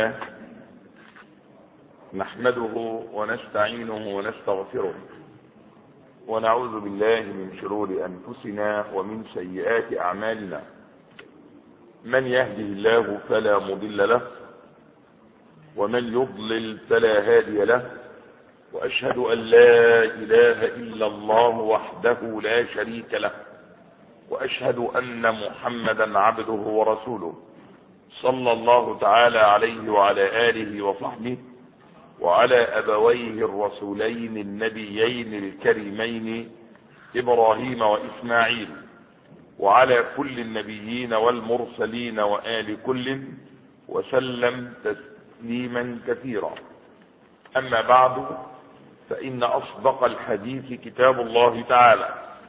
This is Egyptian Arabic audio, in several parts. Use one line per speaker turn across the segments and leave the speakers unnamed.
نحمده ونستعينه ونستغفره ونعوذ بالله من شرور أنفسنا ومن سيئات أعمالنا من يهده الله فلا مضل له ومن يضلل فلا هادي له وأشهد أن لا إله إلا الله وحده لا شريك له وأشهد أن محمدا عبده ورسوله صلى الله تعالى عليه وعلى آله وصحبه وعلى أبويه الرسولين النبيين الكريمين إبراهيم وإسماعيل وعلى كل النبيين والمرسلين وآل كل وسلم تسليما كثيرا أما بعد فإن أصدق الحديث كتاب الله تعالى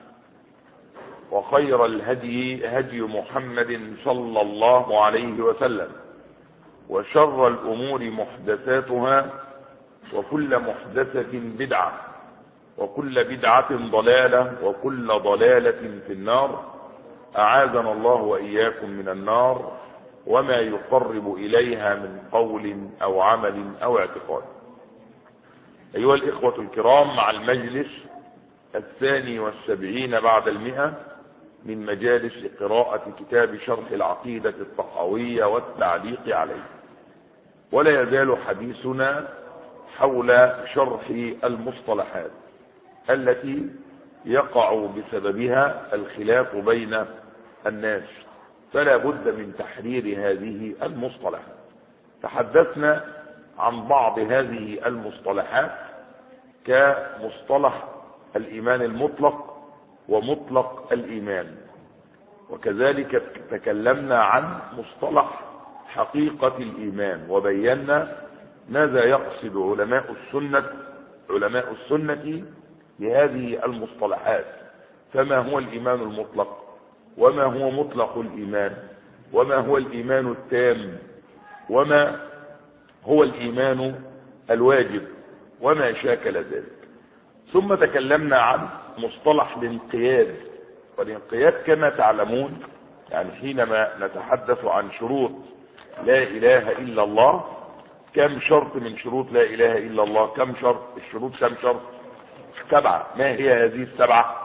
وخير الهدي هدي محمد صلى الله عليه وسلم وشر الأمور محدثاتها وكل محدثة بدعة وكل بدعة ضلالة وكل ضلالة في النار أعاذنا الله وإياكم من النار وما يقرب إليها من قول أو عمل أو اعتقاد أيها الإخوة الكرام مع المجلس الثاني والسبعين بعد المئة من مجالس قراءة كتاب شرح العقيدة الطحاوية والتعليق عليه ولا يزال حديثنا حول شرح المصطلحات التي يقع بسببها الخلاف بين الناس فلا بد من تحرير هذه المصطلحات تحدثنا عن بعض هذه المصطلحات كمصطلح الإيمان المطلق ومطلق الإيمان وكذلك تكلمنا عن مصطلح حقيقة الإيمان وبينا ماذا يقصد علماء السنة علماء السنة بهذه المصطلحات فما هو الإيمان المطلق وما هو مطلق الإيمان وما هو الإيمان التام وما هو الإيمان الواجب وما شاكل ذلك ثم تكلمنا عن مصطلح الانقياد والانقياد كما تعلمون يعني حينما نتحدث عن شروط لا إله إلا الله كم شرط من شروط لا إله إلا الله كم شرط الشروط كم شرط سبعة ما هي هذه السبعة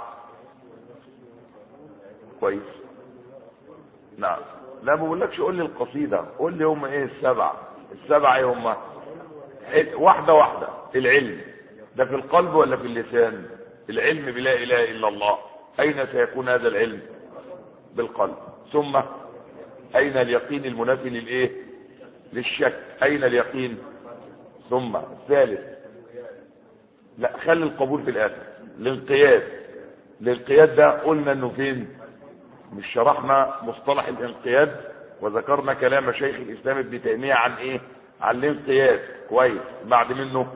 كويس نعم لا ما بقولكش قول لي القصيدة قول لي هم ايه السبعة السبعة ايه هم واحدة واحدة العلم ده في القلب ولا في اللسان العلم بلا اله الا الله اين سيكون هذا العلم بالقلب ثم اين اليقين المنافي للايه للشك اين اليقين ثم الثالث لا خلي القبول في الاخر الانقياد الانقياد ده قلنا انه فين مش شرحنا مصطلح الانقياد وذكرنا كلام شيخ الاسلام ابن تيميه عن ايه عن الانقياد كويس بعد منه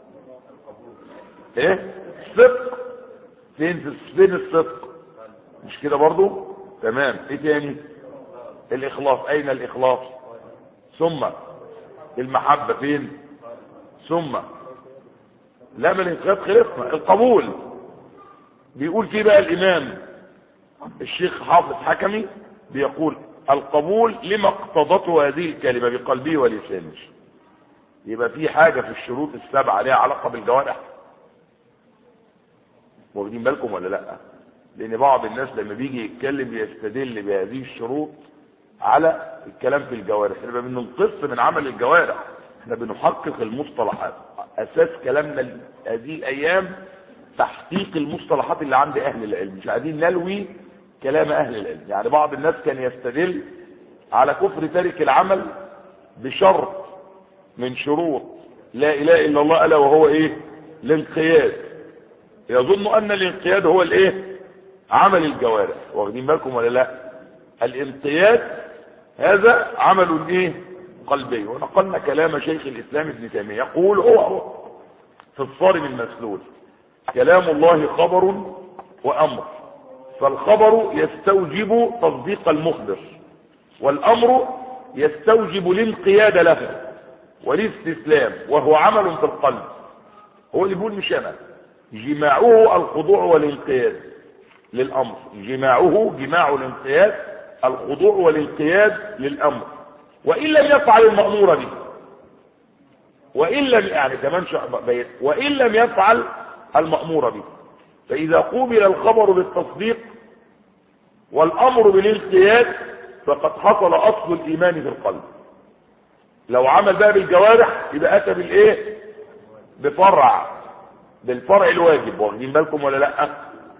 ايه الصدق فين فين الصدق مش كده برضو تمام ايه تاني الاخلاص اين الاخلاص ثم المحبة فين ثم لا من الانقياد خلصنا القبول بيقول فيه بقى الامام الشيخ حافظ حكمي بيقول القبول لما اقتضته هذه الكلمة بقلبه ولسانه يبقى في حاجة في الشروط السبعة ليها علاقة بالجوارح واخدين بالكم ولا لا لان بعض الناس لما بيجي يتكلم بيستدل بهذه الشروط على الكلام في الجوارح احنا بننقص من عمل الجوارح احنا بنحقق المصطلحات اساس كلامنا هذه الايام تحقيق المصطلحات اللي عند اهل العلم مش عايزين نلوي كلام اهل العلم يعني بعض الناس كان يستدل على كفر تارك العمل بشرط من شروط لا اله الا الله الا وهو ايه الانقياد يظن ان الانقياد هو الايه عمل الجوارح واخدين بالكم ولا لا الانقياد هذا عمل ايه قلبي ونقلنا كلام شيخ الاسلام ابن تيميه يقول هو هو في الصارم المسلول كلام الله خبر وامر فالخبر يستوجب تصديق المخبر والامر يستوجب الانقياد له والاستسلام وهو عمل في القلب هو اللي بيقول مش انا جماعه الخضوع والانقياد للامر جماعه جماع الانقياد الخضوع والانقياد للامر وان لم يفعل المامور به وإن لم يعني كمان بيت وإن لم يفعل المأمور به فإذا قوبل الخبر بالتصديق والأمر بالانقياد فقد حصل أصل الإيمان في القلب لو عمل بقى بالجوارح يبقى أتى بالإيه بفرع بالفرع الواجب واخدين بالكم ولا لا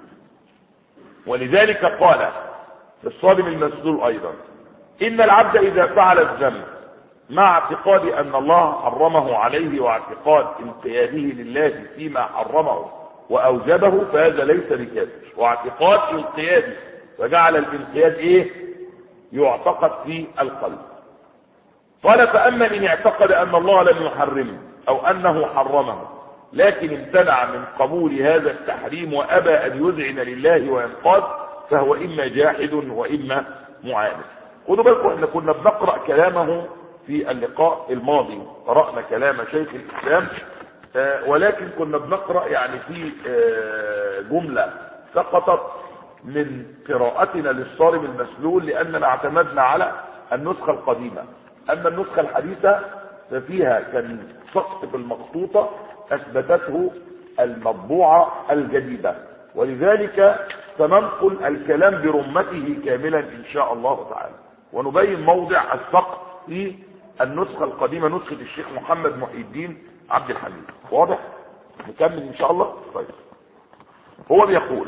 ولذلك قال في الصادم المسلول أيضا إن العبد إذا فعل الذنب مع اعتقاد أن الله حرمه عليه واعتقاد انقياده لله فيما حرمه وأوجبه فهذا ليس بكافر واعتقاد انقياده وجعل الانقياد إيه يعتقد في القلب قال فأما إن اعتقد أن الله لم يحرمه أو أنه حرمه لكن امتنع من قبول هذا التحريم وأبى أن يذعن لله وينقاد فهو إما جاحد وإما معاند خدوا بالكم احنا كنا بنقرأ كلامه في اللقاء الماضي قرأنا كلام شيخ الإسلام آه ولكن كنا بنقرأ يعني في آه جملة سقطت من قراءتنا للصارم المسلول لأننا اعتمدنا على النسخة القديمة أما النسخة الحديثة ففيها كان سقط في المخطوطة أثبتته المطبوعة الجديدة ولذلك سننقل الكلام برمته كاملا إن شاء الله تعالى ونبين موضع السقط في النسخة القديمة نسخة الشيخ محمد محي الدين عبد الحميد واضح نكمل إن شاء الله طيب هو بيقول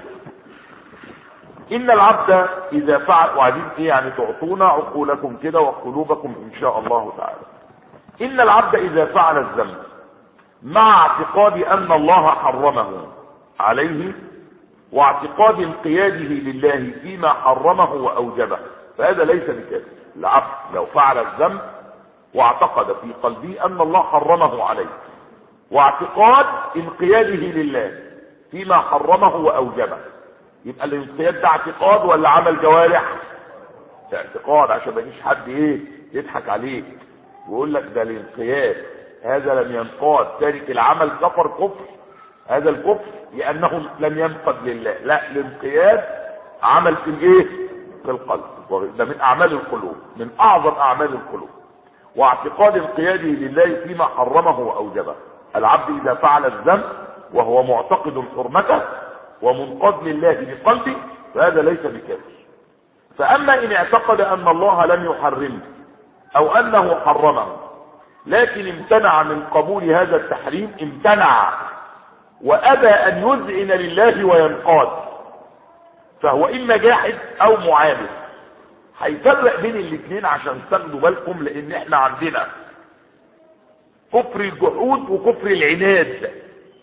إن العبد إذا فعل وعايزين إيه يعني تعطونا عقولكم كده وقلوبكم إن شاء الله تعالى إن العبد إذا فعل الذنب مع اعتقاد أن الله حرمه عليه واعتقاد انقياده لله فيما حرمه وأوجبه فهذا ليس بكافر العبد لو فعل الذنب واعتقد في قلبه أن الله حرمه عليه واعتقاد انقياده لله فيما حرمه وأوجبه يبقى الانقياد ده اعتقاد ولا عمل جوارح ده اعتقاد عشان ما يجيش حد ايه يضحك عليك ويقول لك ده الانقياد هذا لم ينقاد تارك العمل كفر كفر هذا الكفر لانه لم ينقد لله لا الانقياد عمل في الايه في القلب ده من اعمال القلوب من اعظم اعمال القلوب واعتقاد انقياده لله فيما حرمه واوجبه العبد اذا فعل الذنب وهو معتقد حرمته ومنقاد لله بقلبه فهذا ليس بكافر فاما ان اعتقد ان الله لم يحرمه او انه حرمه لكن امتنع من قبول هذا التحريم امتنع وابى ان يذعن لله وينقاد فهو اما جاحد او معاند هيفرق بين الاثنين عشان تاخدوا بالكم لان احنا عندنا كفر الجحود وكفر العناد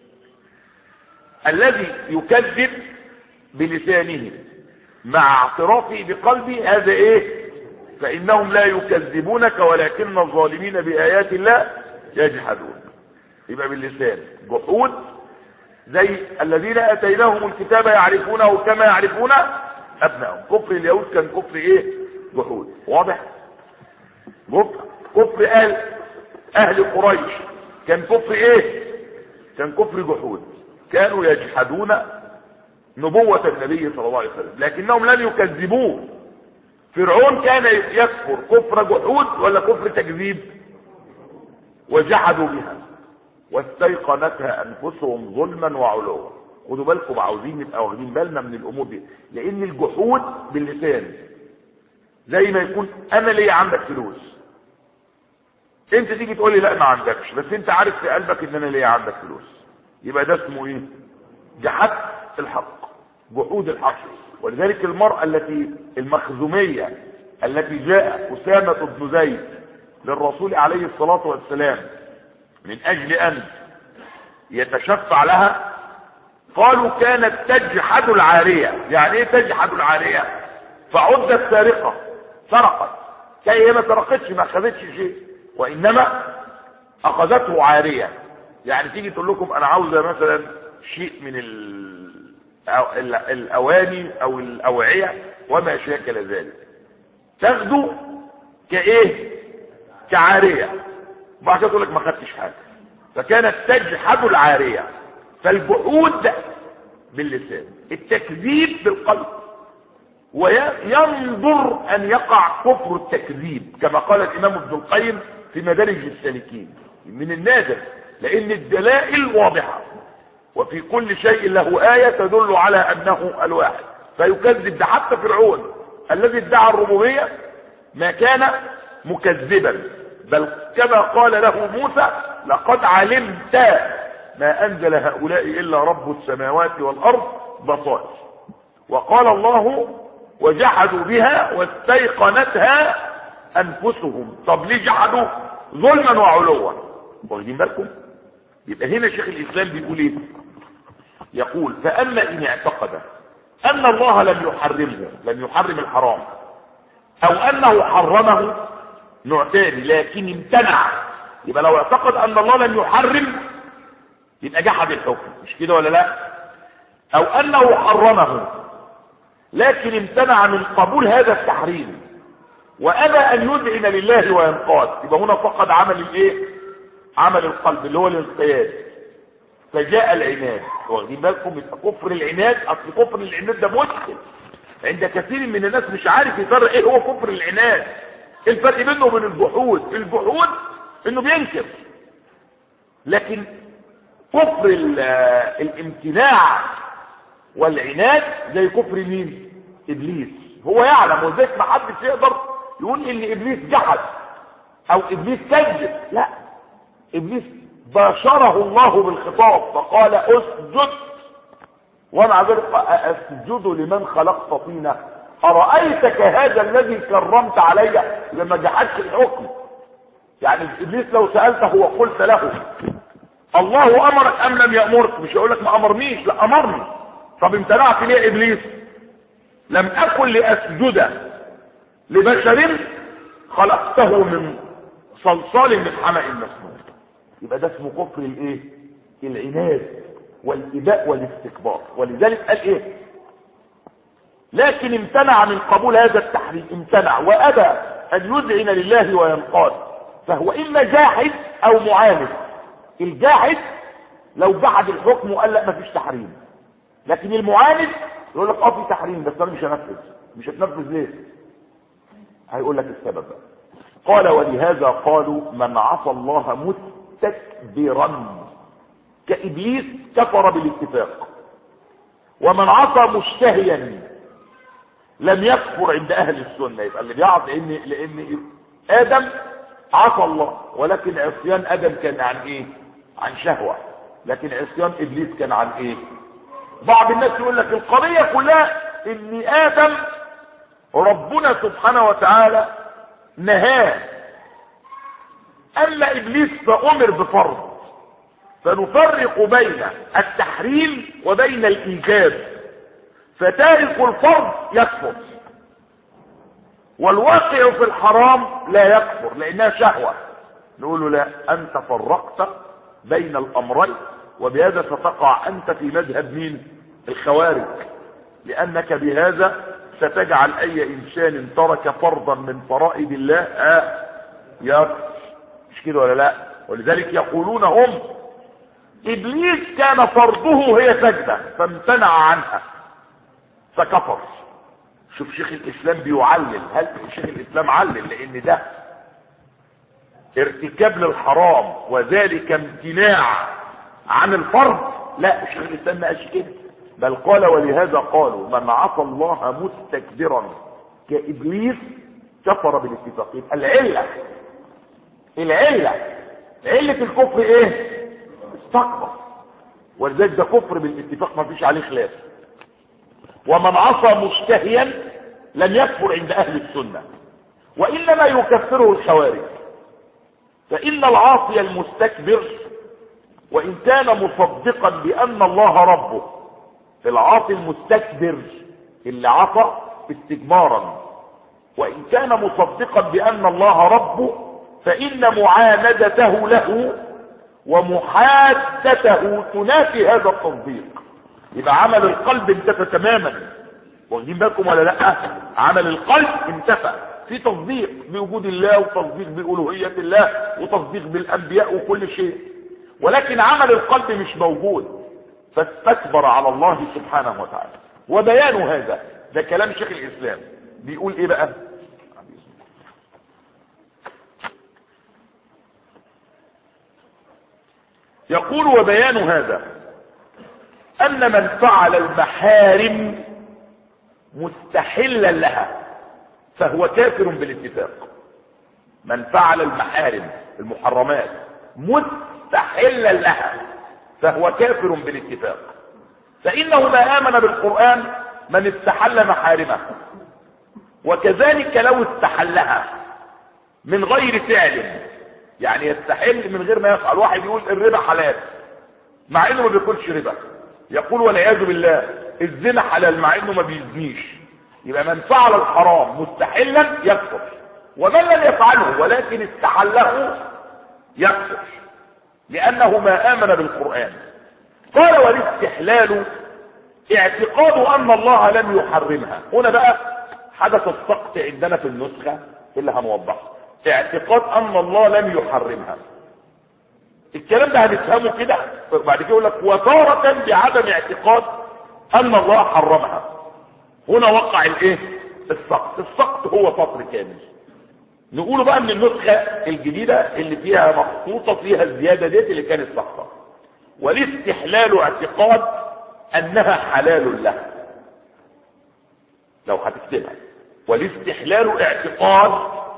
الذي يكذب بلسانه مع اعترافه بقلبه هذا ايه فانهم لا يكذبونك ولكن الظالمين بايات الله يجحدون يبقى باللسان جحود زي الذين اتيناهم الكتاب يعرفونه كما يعرفون ابنائهم كفر اليهود كان كفر ايه جحود واضح كفر كفر اهل اهل قريش كان كفر ايه كان كفر جحود كانوا يجحدون نبوة النبي صلى الله عليه وسلم لكنهم لم يكذبوه فرعون كان يكفر كفر جحود ولا كفر تكذيب وجحدوا بها واستيقنتها انفسهم ظلما وعلوا خدوا بالكم عاوزين نبقى واخدين بالنا من الامور دي لان الجحود باللسان زي ما يكون انا ليه عندك فلوس انت تيجي تقول لي لا ما عندكش بس انت عارف في قلبك ان انا ليه عندك فلوس يبقى ده اسمه ايه جحد الحق جحود الحق ولذلك المرأة التي المخزومية التي جاء أسامة بن زيد للرسول عليه الصلاة والسلام من أجل أن يتشفع لها قالوا كانت تجحد العارية يعني ايه تجحد العارية فعدت سارقة سرقت كي هي ما سرقتش ما اخذتش شيء وانما اخذته عارية يعني تيجي تقول لكم انا عاوزة مثلا شيء من ال... الاواني او الاوعية وما شاكل ذلك تاخده كايه كعارية بعد كده تقول لك ما خدتش حاجة فكانت تجحد العارية فالجحود باللسان التكذيب بالقلب وينظر ان يقع كفر التكذيب كما قال الامام ابن القيم في مدارج السالكين من النادر لان الدلائل واضحة وفي كل شيء له آية تدل على انه الواحد فيكذب ده حتى فرعون الذي ادعى الربوبية ما كان مكذبا بل كما قال له موسى لقد علمت ما انزل هؤلاء الا رب السماوات والارض بصائر وقال الله وجحدوا بها واستيقنتها انفسهم طب ليه جحدوا ظلما وعلوا واخدين بالكم يبقى هنا شيخ الاسلام بيقول ايه يقول فاما ان اعتقد ان الله لم يحرمه لم يحرم الحرام او انه حرمه نوع تاني لكن امتنع يبقى لو اعتقد ان الله لم يحرم يبقى جحد الحكم مش كده ولا لا او انه حرمه لكن امتنع من قبول هذا التحريم وابى ان يذعن لله وينقاد يبقى هنا فقد عمل الايه عمل القلب اللي هو الانقياد فجاء العناد واخدين بالكم يبقى كفر العناد اصل كفر العناد ده مشكل عند كثير من الناس مش عارف يفرق ايه هو كفر العناد ايه الفرق بينه وبين الجحود الجحود انه بينكر لكن كفر الامتناع والعناد زي كفر مين ابليس هو يعلم وذلك ما حدش يقدر يقول ان ابليس جحد او ابليس كذب لا ابليس باشره الله بالخطاب فقال اسجد ومع ذلك اسجد لمن خلقت طينا ارايتك هذا الذي كرمت علي لما جحدت الحكم يعني ابليس لو سالته وقلت له الله امرك ام لم يامرك مش هيقول لك ما امرنيش لا امرني طب امتنعت ليه ابليس لم اكن لاسجد لبشر خلقته من صلصال من حمأ مسنون يبقى ده اسمه كفر الايه العناد والاباء والاستكبار ولذلك قال ايه لكن امتنع من قبول هذا التحريم امتنع وابى ان يذعن لله وينقاد فهو اما جاحد او معاند الجاحد لو جحد الحكم وقال لا مفيش تحريم لكن المعاند يقول لك اه في تحريم بس انا مش هنفذ مش هتنفذ ليه هيقول لك السبب بقى قال ولهذا قالوا من عصى الله مستكبرا كابليس كفر بالاتفاق ومن عصى مشتهيا لم يكفر عند اهل السنه يبقى اللي بيعصي لان لان ادم عصى الله ولكن عصيان ادم كان عن ايه عن شهوه لكن عصيان ابليس كان عن ايه بعض الناس يقول لك القضيه كلها ان ادم ربنا سبحانه وتعالى نهاه اما ابليس فامر بفرض فنفرق بين التحريم وبين الايجاب فتارك الفرض يكفر والواقع في الحرام لا يكفر لانها شهوة نقول له لا انت فرقت بين الامرين وبهذا ستقع انت في مذهب مين الخوارج لانك بهذا ستجعل اي انسان ترك فرضا من فرائض الله آه يكفر مش كده ولا لا ولذلك يقولون هم ابليس كان فرضه هي سجدة فامتنع عنها فكفر شوف شيخ الاسلام بيعلل هل شيخ الاسلام علل لان ده ارتكاب للحرام وذلك امتناع عن الفرض لا شيخ الاسلام ما قالش كده بل قال ولهذا قالوا من عصى الله مستكبرا كابليس كفر بالاتفاق يبقى العله العله عله الكفر ايه استكبر ولذلك ده كفر بالاتفاق ما فيش عليه خلاف ومن عصى مشتهيا لم يكفر عند اهل السنة وانما يكفره الخوارج فان العاصي المستكبر وان كان مصدقا بان الله ربه العاصي المستكبر اللي عصى استكبارا وان كان مصدقا بان الله ربه فان معاندته له ومحادته تنافي هذا التصديق يبقى عمل القلب انتفى تماما واخدين بالكم ولا لا عمل القلب انتفى في تصديق بوجود الله وتصديق بألوهية الله وتصديق بالأنبياء وكل شيء ولكن عمل القلب مش موجود فاستكبر على الله سبحانه وتعالى وبيان هذا ده كلام شيخ الإسلام بيقول ايه بقى يقول وبيان هذا ان من فعل المحارم مستحلا لها فهو كافر بالاتفاق من فعل المحارم المحرمات مستحلا لها فهو كافر بالاتفاق فانه ما امن بالقرآن من استحل محارمه وكذلك لو استحلها من غير فعل يعني يستحل من غير ما يفعل واحد يقول الربا حلال مع انه ما بياكلش ربا يقول والعياذ بالله الزنا حلال مع انه ما بيزنيش يبقى من فعل الحرام مستحلا يكفر ومن لم يفعله ولكن استحله يكفر لانه ما امن بالقرآن قال والاستحلال اعتقاد ان الله لم يحرمها هنا بقى حدث السقط عندنا في النسخة اللي هنوضحها اعتقاد ان الله لم يحرمها الكلام ده هنفهمه كده بعد كده يقول لك وتارة بعدم اعتقاد ان الله حرمها هنا وقع الايه السقط السقط هو سطر كامل نقوله بقى من النسخة الجديدة اللي فيها مخطوطة فيها الزيادة ديت اللي كانت سقطة والاستحلال اعتقاد انها حلال له لو هتكتبها والاستحلال اعتقاد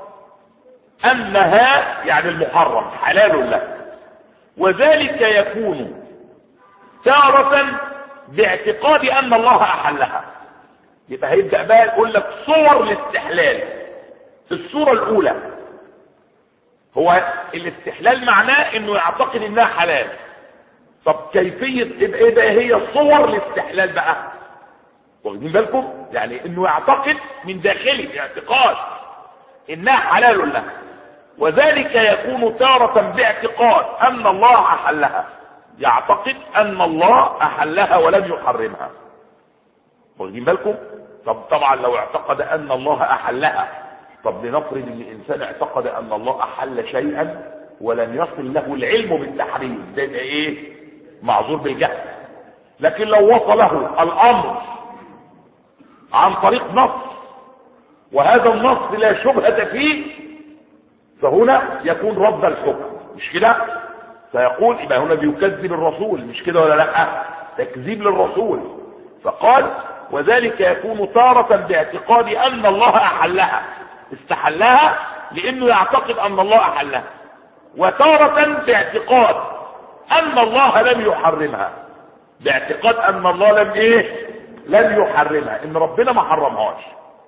انها يعني المحرم حلال له وذلك يكون تارة باعتقاد ان الله احلها يبقى هيبدأ بقى يقول لك صور الاستحلال الصورة الاولى هو الاستحلال معناه انه يعتقد انها حلال طب كيفية يبقى ايه بقى هي صور الاستحلال بقى واخدين بالكم يعني انه يعتقد من داخله اعتقاد انها حلال له وذلك يكون تارة باعتقاد ان الله احلها يعتقد ان الله احلها ولم يحرمها واخدين بالكم طب طبعا لو اعتقد ان الله احلها طب لنفرض ان الانسان اعتقد ان الله احل شيئا ولم يصل له العلم بالتحريم ده يبقى ايه معذور بالجهل لكن لو وصله الامر عن طريق نص وهذا النص لا شبهة فيه فهنا يكون رد الحكم مش كده فيقول يبقى هنا بيكذب الرسول مش كده ولا لا تكذيب للرسول فقال وذلك يكون تارة باعتقاد ان الله احلها استحلها لانه يعتقد ان الله احلها وتارة باعتقاد ان الله لم يحرمها باعتقاد ان الله لم ايه لم يحرمها ان ربنا ما حرمهاش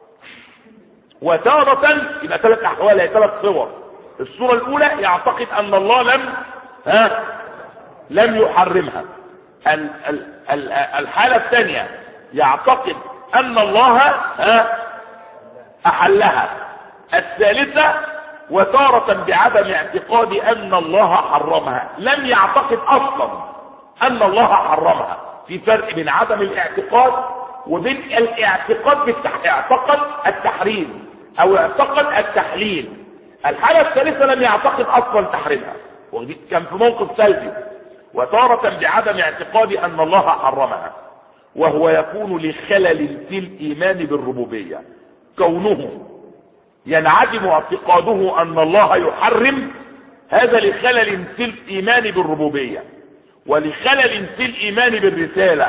وتارة يبقى ثلاث احوال هي ثلاث صور الصورة الاولى يعتقد ان الله لم ها لم يحرمها ال ال ال الحالة الثانية يعتقد ان الله ها احلها الثالثة وتارة بعدم اعتقاد ان الله حرمها لم يعتقد اصلا ان الله حرمها في فرق بين عدم الاعتقاد وبين الاعتقاد بالتح... اعتقد التحريم او اعتقد التحليل الحالة الثالثة لم يعتقد اصلا تحريمها ودي كان في موقف سلبي وتارة بعدم اعتقاد ان الله حرمها وهو يكون لخلل في الايمان بالربوبية كونه ينعدم اعتقاده ان الله يحرم هذا لخلل في الايمان بالربوبية ولخلل في الايمان بالرسالة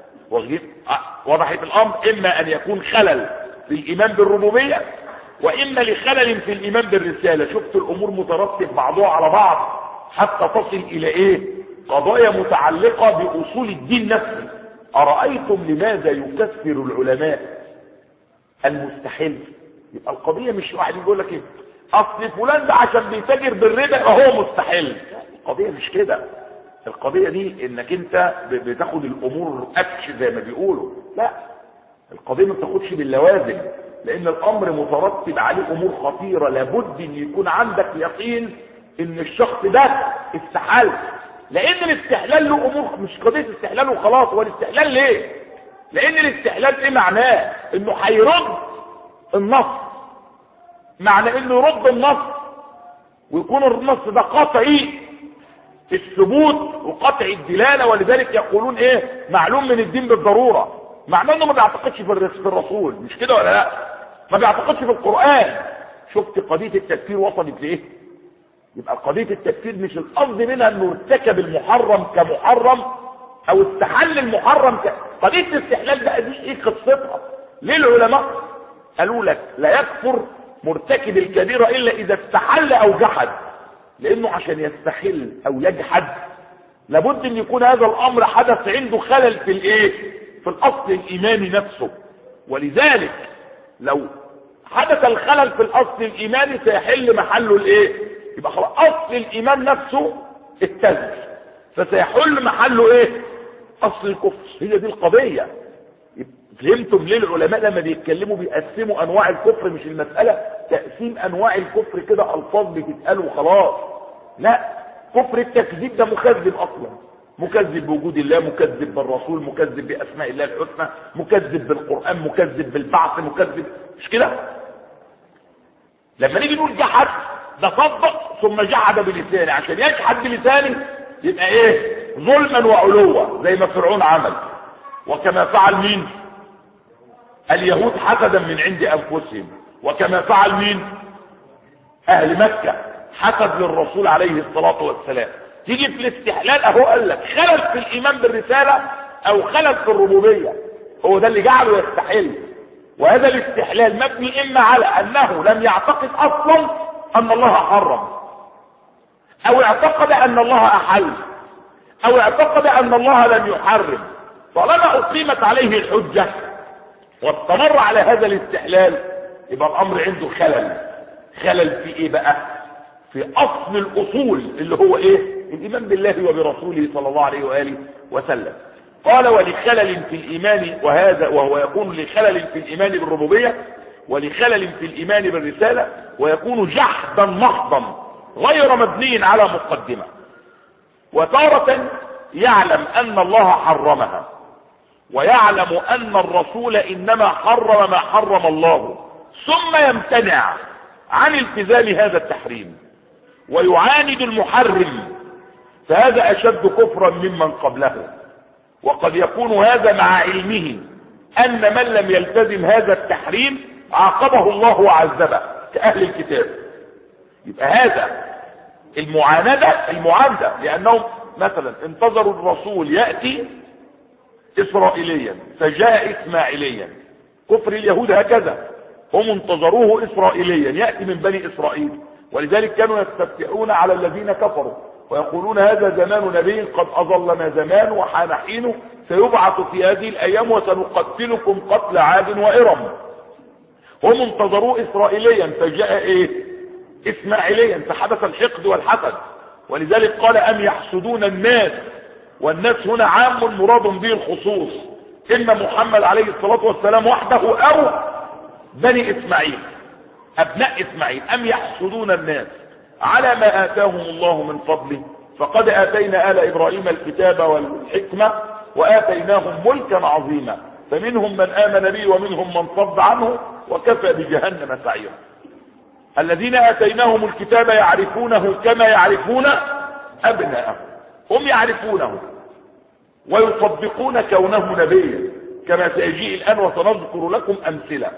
وضحت الامر اما ان يكون خلل في الايمان بالربوبية واما لخلل في الايمان بالرسالة شفت الامور مترتب بعضها على بعض حتى تصل الى ايه قضايا متعلقة باصول الدين نفسه ارأيتم لماذا يكفر العلماء المستحيل يبقى القضية مش واحد يقول لك ايه اصل فلان ده عشان بيتاجر بالربا هو مستحيل القضية مش كده القضية دي انك انت بتاخد الامور اكش زي ما بيقولوا لا القضية ما بتاخدش باللوازم لان الامر مترتب عليه امور خطيرة لابد ان يكون عندك يقين ان الشخص ده استحل لان الاستحلال له امور مش قضية استحلال وخلاص هو الاستحلال ليه لان الاستحلال ايه معناه انه هيرد النص معنى انه يرد النص ويكون النص ده قطعي الثبوت وقطع الدلالة ولذلك يقولون ايه معلوم من الدين بالضرورة معناه انه ما بيعتقدش في الرسول مش كده ولا لا ما بيعتقدش في القرآن شفت قضية التكفير وصلت لايه يبقى قضية التكفير مش القصد منها انه ارتكب المحرم كمحرم او استحل المحرم ك... قضية الاستحلال بقى دي ايه قصتها ليه العلماء قالوا لك لا يكفر مرتكب الكبيرة الا اذا استحل او جحد لانه عشان يستحل او يجحد لابد ان يكون هذا الامر حدث عنده خلل في الايه في الاصل الايماني نفسه ولذلك لو حدث الخلل في الاصل الايماني سيحل محله الايه يبقى خلاص اصل الايمان نفسه اتزل فسيحل محله ايه اصل الكفر هي دي القضية فهمتم ليه العلماء لما بيتكلموا بيقسموا انواع الكفر مش المسألة تقسيم انواع الكفر كده الفاظ بتتقال وخلاص لا كفر التكذيب ده مكذب اصلا مكذب بوجود الله مكذب بالرسول مكذب باسماء الله الحسنى مكذب بالقرآن مكذب بالبعث مكذب مش كده لما نيجي نقول جحد ده صدق ثم جحد بلسانه عشان يجحد بلسانه يبقى ايه ظلما وعلوا زي ما فرعون عمل وكما فعل مين اليهود حسدا من عند انفسهم وكما فعل مين اهل مكة حسد للرسول عليه الصلاة والسلام تيجي في الاستحلال اهو قال لك خلل في الايمان بالرسالة او خلل في الربوبية هو ده اللي جعله يستحل وهذا الاستحلال مبني اما على انه لم يعتقد اصلا ان الله حرم او اعتقد ان الله احل او اعتقد ان الله لم يحرم طالما اقيمت عليه الحجة واستمر على هذا الاستحلال يبقى الامر عنده خلل خلل في ايه بقى في اصل الاصول اللي هو ايه الايمان بالله وبرسوله صلى الله عليه واله وسلم قال ولخلل في الايمان وهذا وهو يكون لخلل في الايمان بالربوبيه ولخلل في الايمان بالرساله ويكون جحدا محضا غير مبني على مقدمه وتارة يعلم ان الله حرمها ويعلم ان الرسول انما حرم ما حرم الله ثم يمتنع عن التزام هذا التحريم ويعاند المحرم فهذا اشد كفرا ممن قبله وقد يكون هذا مع علمه ان من لم يلتزم هذا التحريم عاقبه الله وعذبه كاهل الكتاب يبقى هذا المعاندة المعاندة لانهم مثلا انتظروا الرسول يأتي اسرائيليا فجاء اسماعيليا كفر اليهود هكذا هم انتظروه اسرائيليا يأتي من بني اسرائيل ولذلك كانوا يستفتحون على الذين كفروا ويقولون هذا زمان نبي قد اظلنا زمان وحان حينه سيبعث في هذه الايام وسنقتلكم قتل عاد وارم هم انتظروه اسرائيليا فجاء ايه اسماعيليا فحدث الحقد والحسد ولذلك قال ام يحسدون الناس والناس هنا عام مراد به الخصوص اما محمد عليه الصلاة والسلام وحده او بني اسماعيل ابناء اسماعيل ام يحسدون الناس على ما اتاهم الله من فضله فقد اتينا ال ابراهيم الكتاب والحكمة واتيناهم ملكا عظيما فمنهم من امن بي ومنهم من صد عنه وكفى بجهنم سعيرا الذين اتيناهم الكتاب يعرفونه كما يعرفون ابناءهم هم يعرفونه ويصدقون كونه نبيا كما سيجيء الان وسنذكر لكم امثله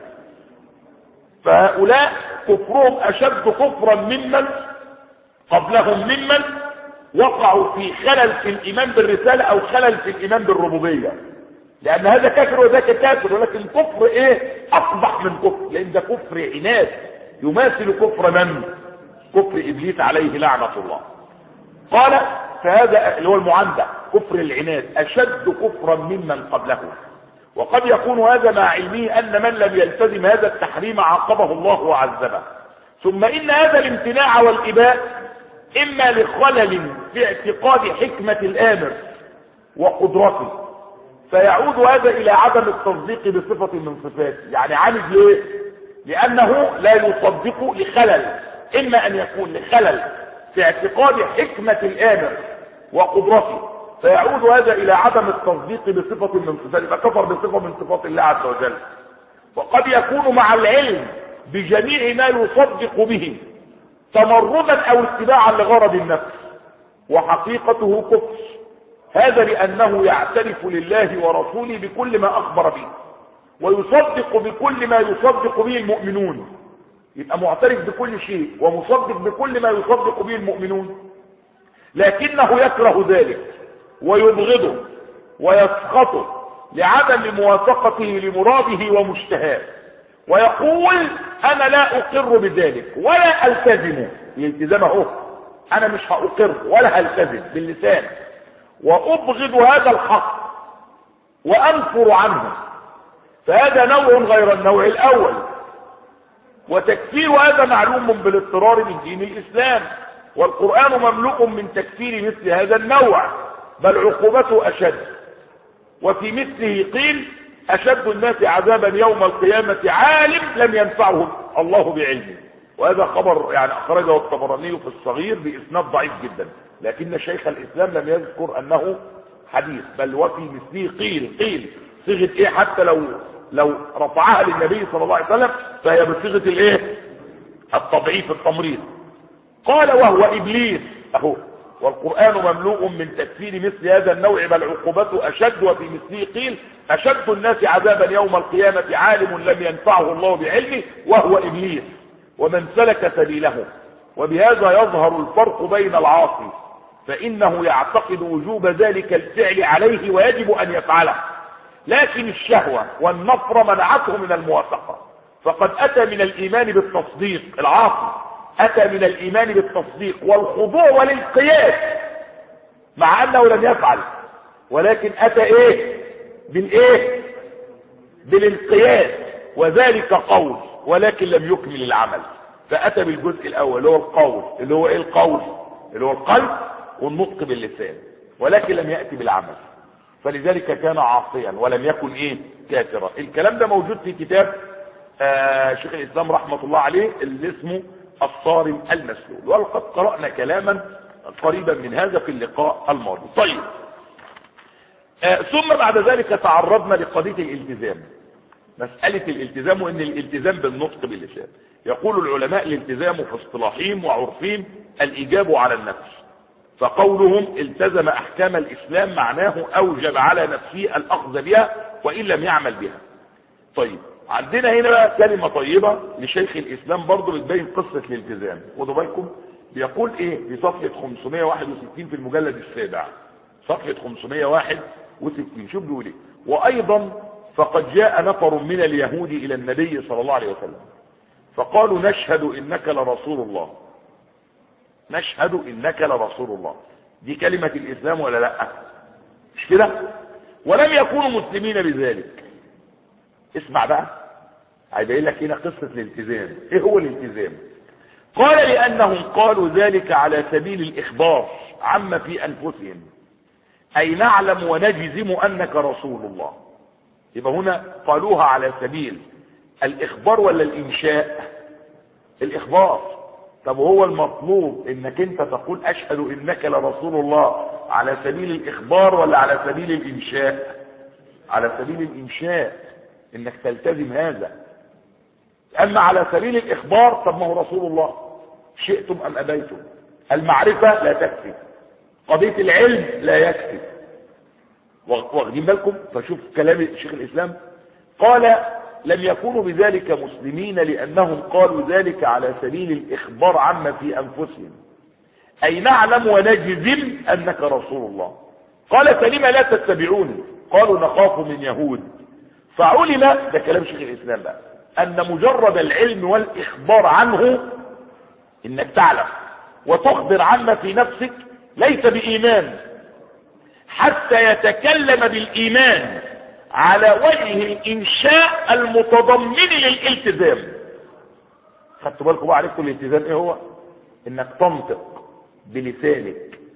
فهؤلاء كفرهم اشد كفرا ممن قبلهم ممن وقعوا في خلل في الايمان بالرساله او خلل في الايمان بالربوبيه لان هذا كافر وذاك كافر ولكن كفر ايه اقبح من كفر لان ده كفر عناد يماثل كفر من كفر ابليس عليه لعنه الله قال فهذا اللي هو المعندة كفر العناد اشد كفرا ممن قبله وقد يكون هذا مع علمه ان من لم يلتزم هذا التحريم عاقبه الله وعذبه ثم ان هذا الامتناع والاباء اما لخلل في اعتقاد حكمة الامر وقدرته فيعود هذا الى عدم التصديق بصفة من صفاته يعني عامد ليه لانه لا يصدق لخلل اما ان يكون لخلل في اعتقاد حكمة الامر وقدرته فيعود هذا الى عدم التصديق بصفة من صفات يبقى كفر بصفة من صفات الله عز وجل وقد يكون مع العلم بجميع ما يصدق به تمردا او اتباعا لغرض النفس وحقيقته كفر هذا لانه يعترف لله ورسوله بكل ما اخبر به ويصدق بكل ما يصدق به المؤمنون يبقى معترف بكل شيء ومصدق بكل ما يصدق به المؤمنون لكنه يكره ذلك ويبغضه ويسخطه لعدم موافقته لمراده ومشتهاه ويقول انا لا اقر بذلك ولا التزمه الالتزام اهو انا مش هاقر ولا هلتزم باللسان وابغض هذا الحق وانفر عنه فهذا نوع غير النوع الاول وتكفير هذا معلوم بالاضطرار من دين الاسلام والقرآن مملوء من تكفير مثل هذا النوع بل عقوبته اشد وفي مثله قيل اشد الناس عذابا يوم القيامة عالم لم ينفعه الله بعلمه وهذا خبر يعني اخرجه الطبراني في الصغير باسناد ضعيف جدا لكن شيخ الاسلام لم يذكر انه حديث بل وفي مثله قيل قيل صيغه ايه حتى لو لو رفعها للنبي صلى الله عليه وسلم فهي بصيغه الايه التضعيف التمريض قال وهو ابليس اهو والقرآن مملوء من تكفير مثل هذا النوع بل عقوبته أشد وفي مثله قيل أشد الناس عذابا يوم القيامة عالم لم ينفعه الله بعلمه وهو إبليس ومن سلك سبيله وبهذا يظهر الفرق بين العاصي فإنه يعتقد وجوب ذلك الفعل عليه ويجب أن يفعله لكن الشهوة والنفر منعته من الموافقة فقد أتى من الإيمان بالتصديق العاصي أتى من الإيمان بالتصديق والخضوع والانقياد مع أنه لم يفعل ولكن أتى إيه بالإيه بالانقياد وذلك قول ولكن لم يكمل العمل فأتى بالجزء الأول اللي هو القول اللي هو إيه القول اللي هو القلب والنطق باللسان ولكن لم يأتي بالعمل فلذلك كان عاصيا ولم يكن ايه كافرا الكلام ده موجود في كتاب آه شيخ الاسلام رحمة الله عليه اللي اسمه الصارم المسلول ولقد قرأنا كلاما قريبا من هذا في اللقاء الماضي طيب آه ثم بعد ذلك تعرضنا لقضية الالتزام مسألة الالتزام وان الالتزام بالنطق باللسان يقول العلماء الالتزام في اصطلاحهم وعرفهم الاجاب على النفس فقولهم التزم احكام الاسلام معناه اوجب على نفسه الاخذ بها وان لم يعمل بها طيب عندنا هنا بقى كلمة طيبة لشيخ الاسلام برضه بتبين قصة الالتزام خدوا بالكم بيقول ايه في صفحة 561 في المجلد السابع صفحة 561 شوف بيقول ايه وايضا فقد جاء نفر من اليهود الى النبي صلى الله عليه وسلم فقالوا نشهد انك لرسول الله نشهد انك لرسول الله دي كلمة الاسلام ولا لا مش كده ولم يكونوا مسلمين بذلك اسمع بقى هيبين لك هنا قصة الالتزام ايه هو الالتزام قال لانهم قالوا ذلك على سبيل الاخبار عما في انفسهم اي نعلم ونجزم انك رسول الله يبقى هنا قالوها على سبيل الاخبار ولا الانشاء الاخبار طب هو المطلوب انك انت تقول اشهد انك لرسول الله على سبيل الاخبار ولا على سبيل الانشاء على سبيل الانشاء انك تلتزم هذا اما على سبيل الاخبار طب ما هو رسول الله شئتم ام ابيتم المعرفة لا تكفي قضية العلم لا يكفي واخدين بالكم فشوف كلام شيخ الاسلام قال لم يكونوا بذلك مسلمين لانهم قالوا ذلك على سبيل الاخبار عما في انفسهم اي نعلم ونجزم انك رسول الله قال فلم لا تتبعوني قالوا نخاف من يهود فعلم ده كلام شيخ الاسلام بقى ان مجرد العلم والاخبار عنه انك تعلم وتخبر عما في نفسك ليس بايمان حتى يتكلم بالايمان على وجه الانشاء المتضمن للالتزام خدتوا بالكم بقى عرفتوا الالتزام ايه هو انك تنطق بلسانك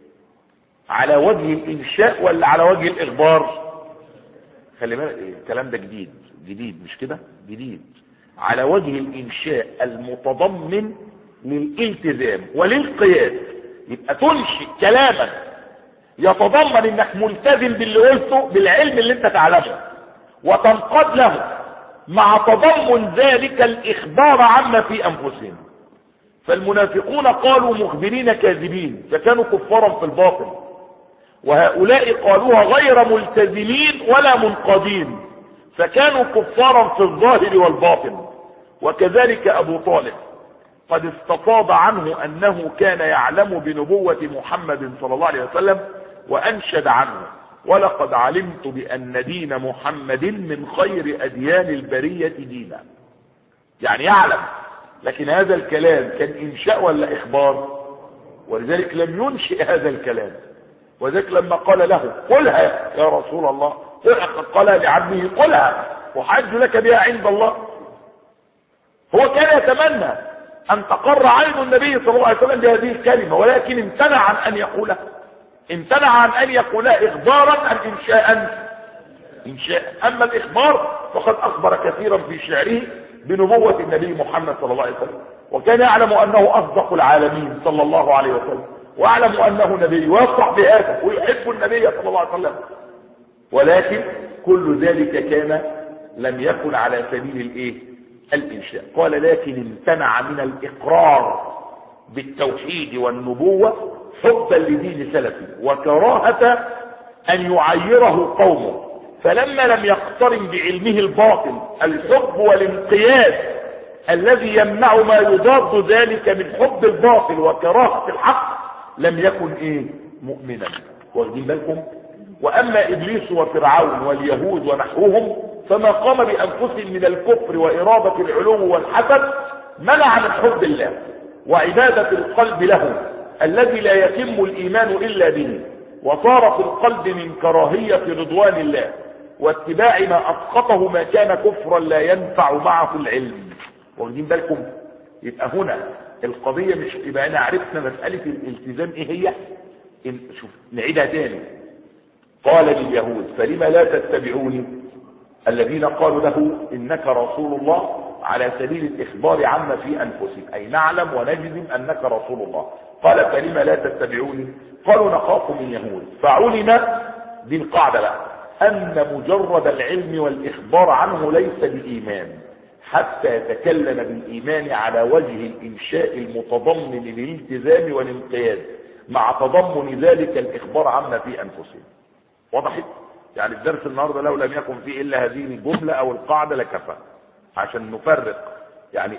على وجه الانشاء ولا على وجه الاخبار خلي بالك الكلام ده جديد جديد مش كده جديد على وجه الانشاء المتضمن للالتزام وللقياس يبقى تنشئ كلاما يتضمن انك ملتزم باللي قلته بالعلم اللي انت تعلمه وتنقاد له مع تضمن ذلك الاخبار عما في انفسهم فالمنافقون قالوا مخبرين كاذبين فكانوا كفارا في الباطن وهؤلاء قالوها غير ملتزمين ولا منقادين فكانوا كفارا في الظاهر والباطن وكذلك ابو طالب قد استفاض عنه انه كان يعلم بنبوة محمد صلى الله عليه وسلم وانشد عنه ولقد علمت بان دين محمد من خير اديان البرية دينا يعني يعلم لكن هذا الكلام كان انشاء ولا اخبار ولذلك لم ينشئ هذا الكلام وذلك لما قال له قلها يا رسول الله قال لعبده قلها وحج لك بها عند الله هو كان يتمنى ان تقر عين النبي صلى الله عليه وسلم بهذه الكلمة ولكن امتنع عن ان يقولها امتنع عن ان يقولها اخبارا ام انشاء انشاء اما الاخبار فقد اخبر كثيرا في شعره بنبوة النبي محمد صلى الله عليه وسلم وكان يعلم انه اصدق العالمين صلى الله عليه وسلم واعلم انه نبي ويفرح بهذا ويحب النبي صلى الله عليه وسلم ولكن كل ذلك كان لم يكن على سبيل الايه الانشاء قال لكن امتنع من الاقرار بالتوحيد والنبوة حبا لدين سلفه وكراهة ان يعيره قومه فلما لم يقترن بعلمه الباطل الحب والانقياد الذي يمنع ما يضاد ذلك من حب الباطل وكراهة الحق لم يكن ايه مؤمنا واخدين بالكم واما ابليس وفرعون واليهود ونحوهم فما قام بانفسهم من الكفر وارادة العلو والحسد منع من حب الله وعبادة القلب له الذي لا يتم الايمان الا به وصار في القلب من كراهية رضوان الله واتباع ما اسقطه ما كان كفرا لا ينفع معه العلم واخدين بالكم يبقى هنا القضية مش يبقى انا عرفنا مسألة الالتزام ايه هي إن شوف نعيدها تاني قال لليهود فلما لا تتبعوني الذين قالوا له انك رسول الله على سبيل الاخبار عما في انفسهم اي نعلم ونجزم انك رسول الله قال فلما لا تتبعوني قالوا نخاف من يهود فعلم دي القاعدة بقى ان مجرد العلم والاخبار عنه ليس بايمان حتى يتكلم بالايمان على وجه الانشاء المتضمن للالتزام والانقياد مع تضمن ذلك الاخبار عما في انفسهم وضحت يعني الدرس النهارده لو لم يكن فيه الا هذه الجمله او القاعده لكفى عشان نفرق يعني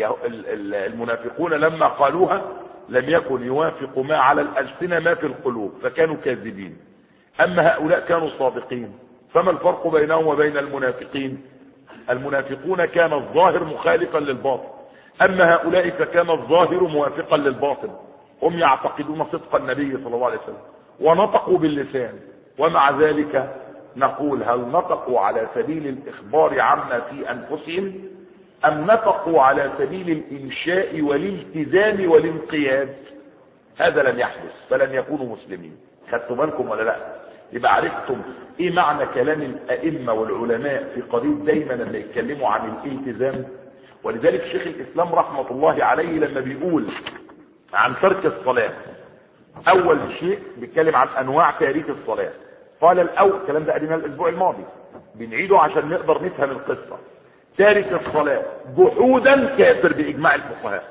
المنافقون لما قالوها لم يكن يوافق ما على الالسنه ما في القلوب فكانوا كاذبين اما هؤلاء كانوا صادقين فما الفرق بينهم وبين المنافقين المنافقون كان الظاهر مخالفا للباطن اما هؤلاء فكان الظاهر موافقا للباطن هم يعتقدون صدق النبي صلى الله عليه وسلم ونطقوا باللسان ومع ذلك نقول هل نطقوا على سبيل الاخبار عما في انفسهم ام نطقوا على سبيل الانشاء والالتزام والانقياد هذا لم يحدث فلن يكونوا مسلمين خدتوا بالكم ولا لا يبقى عرفتم ايه معنى كلام الائمة والعلماء في قضية دايما لما يتكلموا عن الالتزام ولذلك شيخ الاسلام رحمة الله عليه لما بيقول عن ترك الصلاة اول شيء بيتكلم عن انواع تاريخ الصلاة قال الاول الكلام ده قديم الاسبوع الماضي بنعيده عشان نقدر نفهم القصة تارك الصلاة جحودا كافر باجماع الفقهاء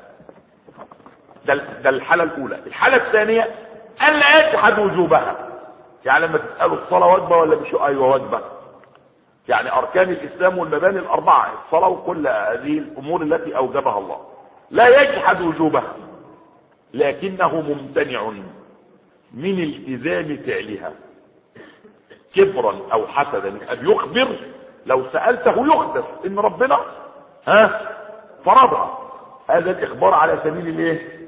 ده, ده الحالة الاولى الحالة الثانية الا يجحد وجوبها يعني لما تسألوا الصلاة واجبة ولا مش ايوه واجبة يعني اركان الاسلام والمباني الاربعة الصلاة وكل هذه الامور التي اوجبها الله لا يجحد وجوبها لكنه ممتنع من التزام فعلها كبرا او حسدا ان يخبر لو سألته يخبر ان ربنا ها فرضها هذا الاخبار على سبيل الايه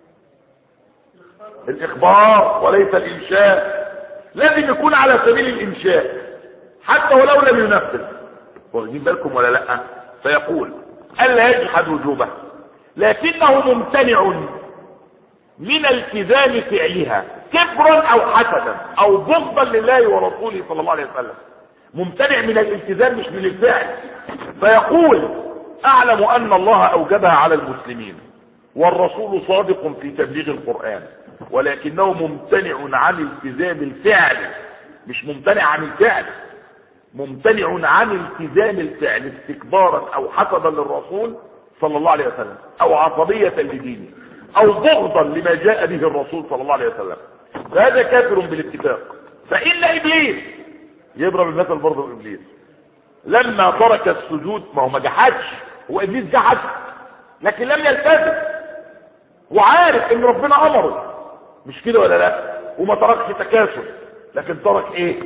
الاخبار وليس الانشاء لازم يكون على سبيل الانشاء حتى ولو لم ينفذ واخدين بالكم ولا لا فيقول الا يجحد وجوبه لكنه ممتنع من التزام فعلها كبرا او حسدا او بغضا لله ورسوله صلى الله عليه وسلم ممتنع من الالتزام مش من الفعل فيقول اعلم ان الله اوجبها على المسلمين والرسول صادق في تبليغ القرآن ولكنه ممتنع عن التزام الفعل مش ممتنع عن الفعل ممتنع عن التزام الفعل استكبارا او حسدا للرسول صلى الله عليه وسلم او عصبية لدينه او بغضا لما جاء به الرسول صلى الله عليه وسلم فهذا كافر بالاتفاق فإن إبليس يضرب المثل برضه ابليس لما ترك السجود ما هو ما جحدش هو ابليس جحد لكن لم يلتزم وعارف ان ربنا امره مش كده ولا لا وما تركش تكاسل لكن ترك ايه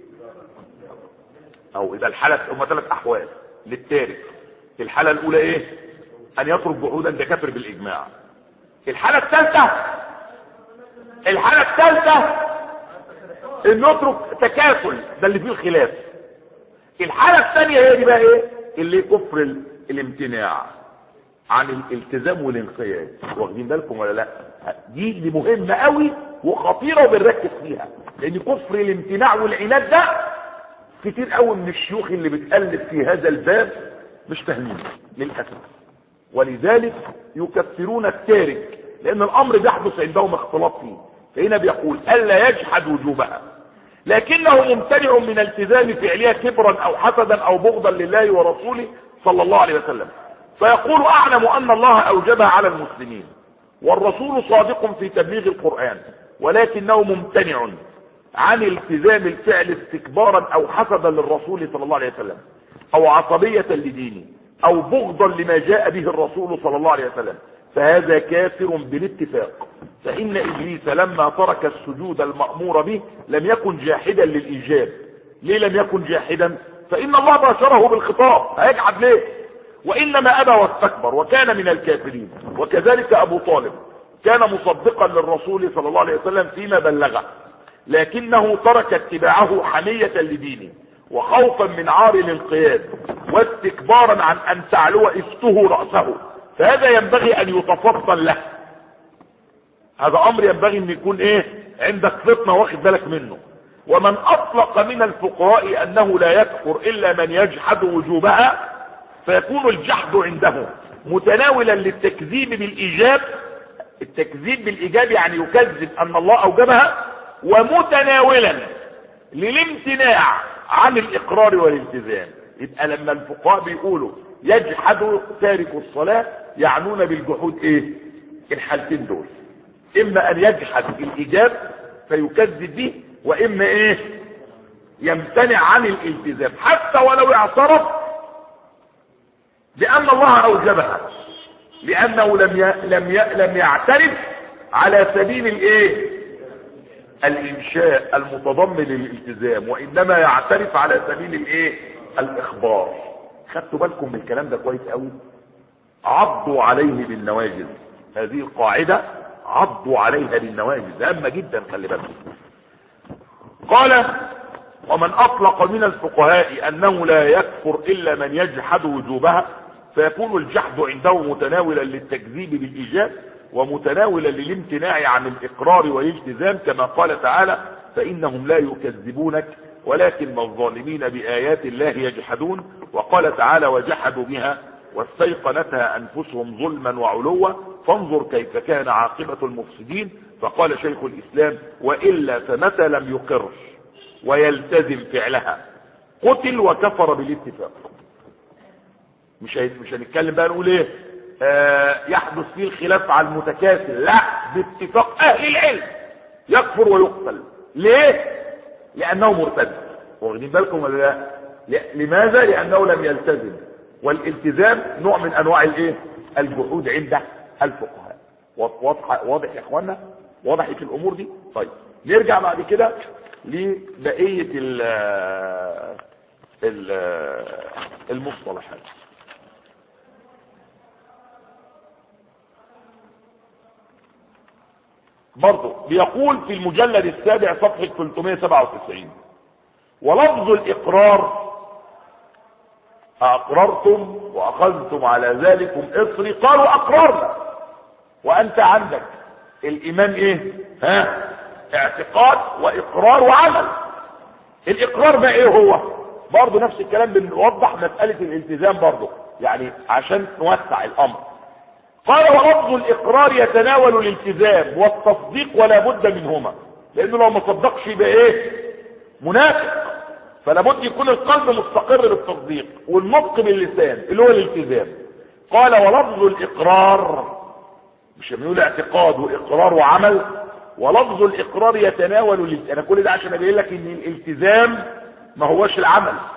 او اذا الحالة هم ثلاث احوال للتارك الحالة الاولى ايه ان يترك جحودا ده كافر بالاجماع الحالة الثالثة الحالة الثالثة ان يترك تكاسل ده اللي فيه الخلاف الحالة الثانية هي دي بقى ايه اللي كفر ال- الامتناع عن الالتزام والانقياد واخدين بالكم ولا لا دي دي مهمة قوي وخطيرة وبنركز فيها لان كفر الامتناع والعناد ده كتير قوي من الشيوخ اللي بتألف في هذا الباب مش فاهمين للأسف ولذلك يكفرون التارك لان الامر بيحدث عندهم اختلاط فيه فهنا بيقول الا يجحد وجوبها لكنه ممتنع من التزام فعلها كبرا او حسدا او بغضا لله ورسوله صلى الله عليه وسلم فيقول اعلم ان الله اوجبها على المسلمين والرسول صادق في تبليغ القرآن ولكنه ممتنع عن التزام الفعل استكبارا او حسدا للرسول صلى الله عليه وسلم او عصبية لدينه او بغضا لما جاء به الرسول صلى الله عليه وسلم فهذا كافر بالاتفاق فإن إبليس لما ترك السجود المأمور به لم يكن جاحدا للإيجاب ليه لم يكن جاحدا فإن الله باشره بالخطاب هيجحد ليه وإنما أبى واستكبر وكان من الكافرين وكذلك أبو طالب كان مصدقا للرسول صلى الله عليه وسلم فيما بلغه لكنه ترك اتباعه حمية لدينه وخوفا من عار الانقياد واستكبارا عن ان تعلو افته رأسه فهذا ينبغي ان يتفطن له هذا امر ينبغي ان يكون ايه عندك فطنة واخد بالك منه ومن اطلق من الفقراء انه لا يكفر الا من يجحد وجوبها فيكون الجحد عنده متناولا للتكذيب بالايجاب التكذيب بالايجاب يعني يكذب ان الله اوجبها ومتناولا للامتناع عن الاقرار والالتزام يبقى لما الفقهاء بيقولوا يجحد تارك الصلاة يعنون بالجحود ايه الحالتين دول اما ان يجحد الايجاب فيكذب به واما ايه يمتنع عن الالتزام حتى ولو اعترف بان الله اوجبها لانه لم ي... لم ي... لم يعترف على سبيل الايه الانشاء المتضمن للالتزام وانما يعترف على سبيل الايه الاخبار خدتوا بالكم من الكلام ده كويس قوي عضوا عليه بالنواجذ هذه القاعدة عضوا عليها بالنواجذ هامة جدا خلي بالكم قال ومن اطلق من الفقهاء انه لا يكفر الا من يجحد وجوبها فيكون الجحد عنده متناولا للتكذيب بالايجاب ومتناولا للامتناع عن الاقرار والالتزام كما قال تعالى فانهم لا يكذبونك ولكن الظالمين بايات الله يجحدون وقال تعالى وجحدوا بها واستيقنتها انفسهم ظلما وعلوا فانظر كيف كان عاقبة المفسدين فقال شيخ الاسلام والا فمتى لم يقر ويلتزم فعلها قتل وكفر بالاتفاق مش هي- مش هنتكلم بقى نقول ايه آه يحدث فيه الخلاف على المتكاسل لا باتفاق اهل العلم يكفر ويقتل ليه لانه مرتد واخدين بالكم ولا لا ل- لماذا لانه لم يلتزم والالتزام نوع من انواع الايه الجحود عند الفقهاء واضح واضح يا اخوانا وضحت الامور دي طيب نرجع بعد كده لبقيه ال ال المصطلحات برضه بيقول في المجلد السابع صفحة 397 ولفظ الإقرار أقررتم وأخذتم على ذلكم إصري قالوا أقررنا وأنت عندك الإيمان إيه ها اعتقاد وإقرار وعمل الإقرار بقى إيه هو برضه نفس الكلام بنوضح مسألة الالتزام برضه يعني عشان نوسع الأمر قال ولفظ الاقرار يتناول الالتزام والتصديق ولا بد منهما لانه لو ما صدقش يبقى ايه منافق فلا بد يكون القلب مستقر بالتصديق والنطق باللسان اللي هو الالتزام قال ولفظ الاقرار مش بنقول اعتقاد واقرار وعمل ولفظ الاقرار يتناول الالتزام انا كل ده عشان ابين لك ان الالتزام ما هوش العمل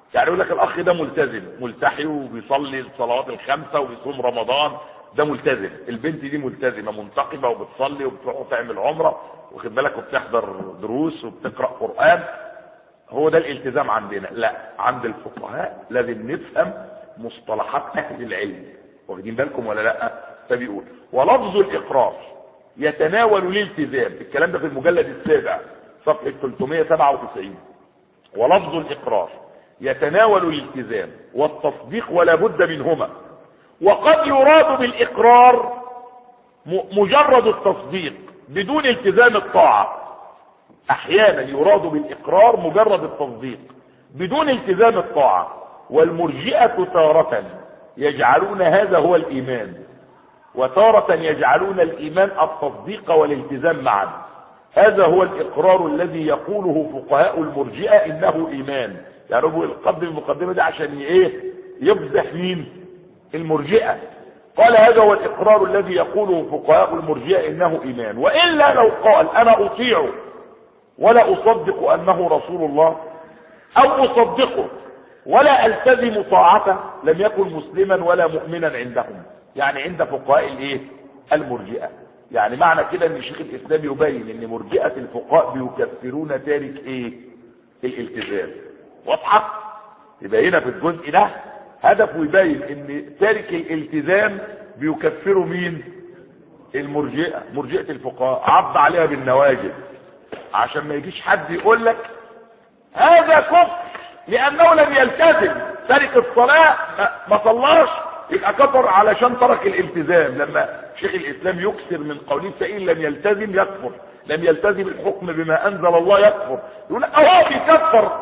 يعني يقول لك الاخ ده ملتزم ملتحي وبيصلي الصلوات الخمسه وبيصوم رمضان ده ملتزم البنت دي ملتزمه منتقبه وبتصلي وبتروح تعمل عمره واخد بالك وبتحضر دروس وبتقرا قران هو ده الالتزام عندنا لا عند الفقهاء لازم نفهم مصطلحات اهل العلم واخدين بالكم ولا لا فبيقول ولفظ الاقرار يتناول الالتزام الكلام ده في المجلد السابع صفحه 397 ولفظ الاقرار يتناول الالتزام والتصديق ولا بد منهما وقد يراد بالاقرار مجرد التصديق بدون التزام الطاعه احيانا يراد بالاقرار مجرد التصديق بدون التزام الطاعه والمرجئه تاره يجعلون هذا هو الايمان وتاره يجعلون الايمان التصديق والالتزام معا هذا هو الاقرار الذي يقوله فقهاء المرجئه انه ايمان يعني هو القدم المقدمه دي عشان ايه يفضح مين المرجئه قال هذا هو الاقرار الذي يقوله فقهاء المرجئه انه ايمان والا لو قال انا اطيع ولا اصدق انه رسول الله او اصدقه ولا التزم طاعته لم يكن مسلما ولا مؤمنا عندهم يعني عند فقهاء الايه المرجئه يعني معنى كده ان شيخ الاسلام يبين ان مرجئه الفقهاء بيكفرون تارك ايه الالتزام واضحه يبقى هنا في الجزء ده هدفه يبين ان تارك الالتزام بيكفروا مين المرجئه مرجئه الفقهاء عض عليها بالنواجذ عشان ما يجيش حد يقول لك هذا كفر لانه لم يلتزم تارك الصلاه ما صلاش يبقى كفر علشان ترك الالتزام لما شيخ الاسلام يكثر من قوله فان لم يلتزم يكفر لم يلتزم الحكم بما انزل الله يكفر يقول اهو بيكفر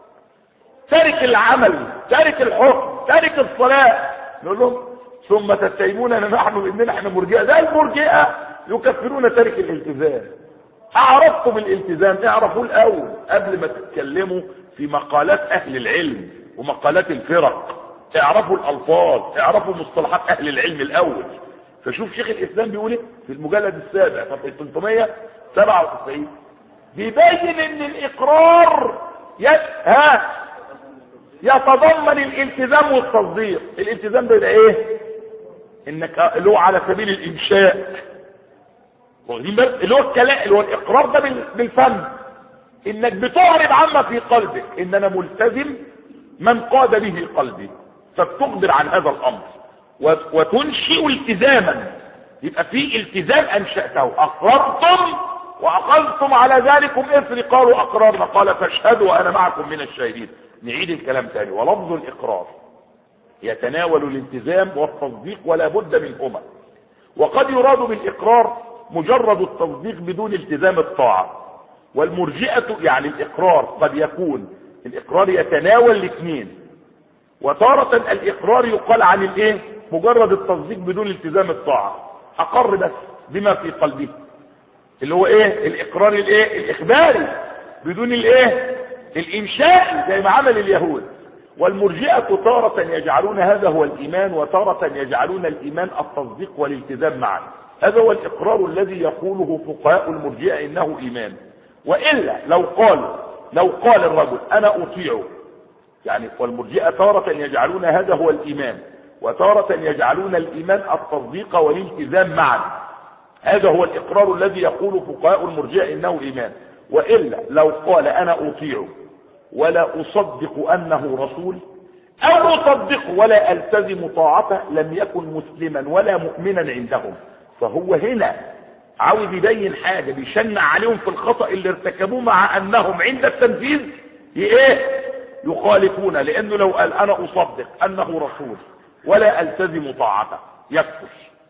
تارك العمل تارك الحكم تارك الصلاه نقول لهم ثم تتهموننا نحن باننا احنا مرجئه ده المرجئه يكفرون تارك الالتزام اعرفتم الالتزام اعرفوا الاول قبل ما تتكلموا في مقالات اهل العلم ومقالات الفرق اعرفوا الالفاظ اعرفوا مصطلحات اهل العلم الاول فشوف شيخ الاسلام بيقول ايه في المجلد السابع صفحه 397 بيبين ان الاقرار يت... ها يتضمن الالتزام والتصديق الالتزام ده ايه انك له على سبيل الانشاء واخدين بالك اللي هو الكلام اللي هو الاقرار ده بالفم انك بتعرض عما في قلبك ان انا ملتزم من قاد به قلبي فبتخبر عن هذا الامر وتنشئ التزاما يبقى في التزام انشاته اقررتم واخذتم على ذلكم اثر قالوا اقررنا قال فاشهدوا وانا معكم من الشاهدين نعيد الكلام تاني ولفظ الاقرار يتناول الالتزام والتصديق ولا بد منهما وقد يراد بالاقرار مجرد التصديق بدون التزام الطاعه والمرجئه يعني الاقرار قد يكون الاقرار يتناول الاثنين وتارة الاقرار يقال عن الايه مجرد التصديق بدون التزام الطاعة اقر بس بما في قلبه اللي هو ايه الاقرار الايه الاخباري بدون الايه الانشاء زي ما عمل اليهود والمرجئة تارة يجعلون هذا هو الايمان وتارة يجعلون الايمان التصديق والالتزام معا هذا هو الاقرار الذي يقوله فقهاء المرجئة انه ايمان والا لو قال لو قال الرجل انا اطيع يعني والمرجئة تارة يجعلون هذا هو الإيمان وتارة يجعلون الإيمان التصديق والالتزام معا هذا هو الإقرار الذي يقول فقهاء المرجئة إنه إيمان وإلا لو قال أنا أطيع ولا أصدق أنه رسول أو أصدق ولا ألتزم طاعته لم يكن مسلما ولا مؤمنا عندهم فهو هنا عاوز يبين حاجة بيشنع عليهم في الخطأ اللي ارتكبوه مع أنهم عند التنفيذ ايه يخالفون لانه لو قال انا اصدق انه رسول ولا التزم طاعته يكفر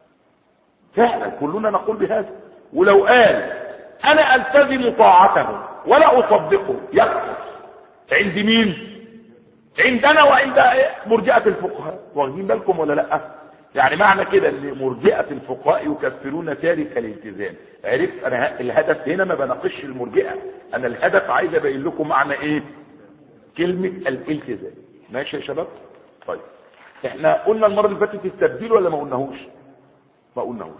فعلا كلنا نقول بهذا ولو قال انا التزم طاعته ولا اصدقه يكفر عند مين عندنا وعند مرجئة الفقهاء واخدين بالكم ولا لا يعني معنى كده ان مرجئة الفقهاء يكفرون تارك الالتزام عرفت انا الهدف هنا ما بناقش المرجئة انا الهدف عايز ابين لكم معنى ايه كلمة الالتزام ماشي يا شباب طيب احنا قلنا المرة اللي فاتت التبديل ولا ما قلناهوش ما قلناهوش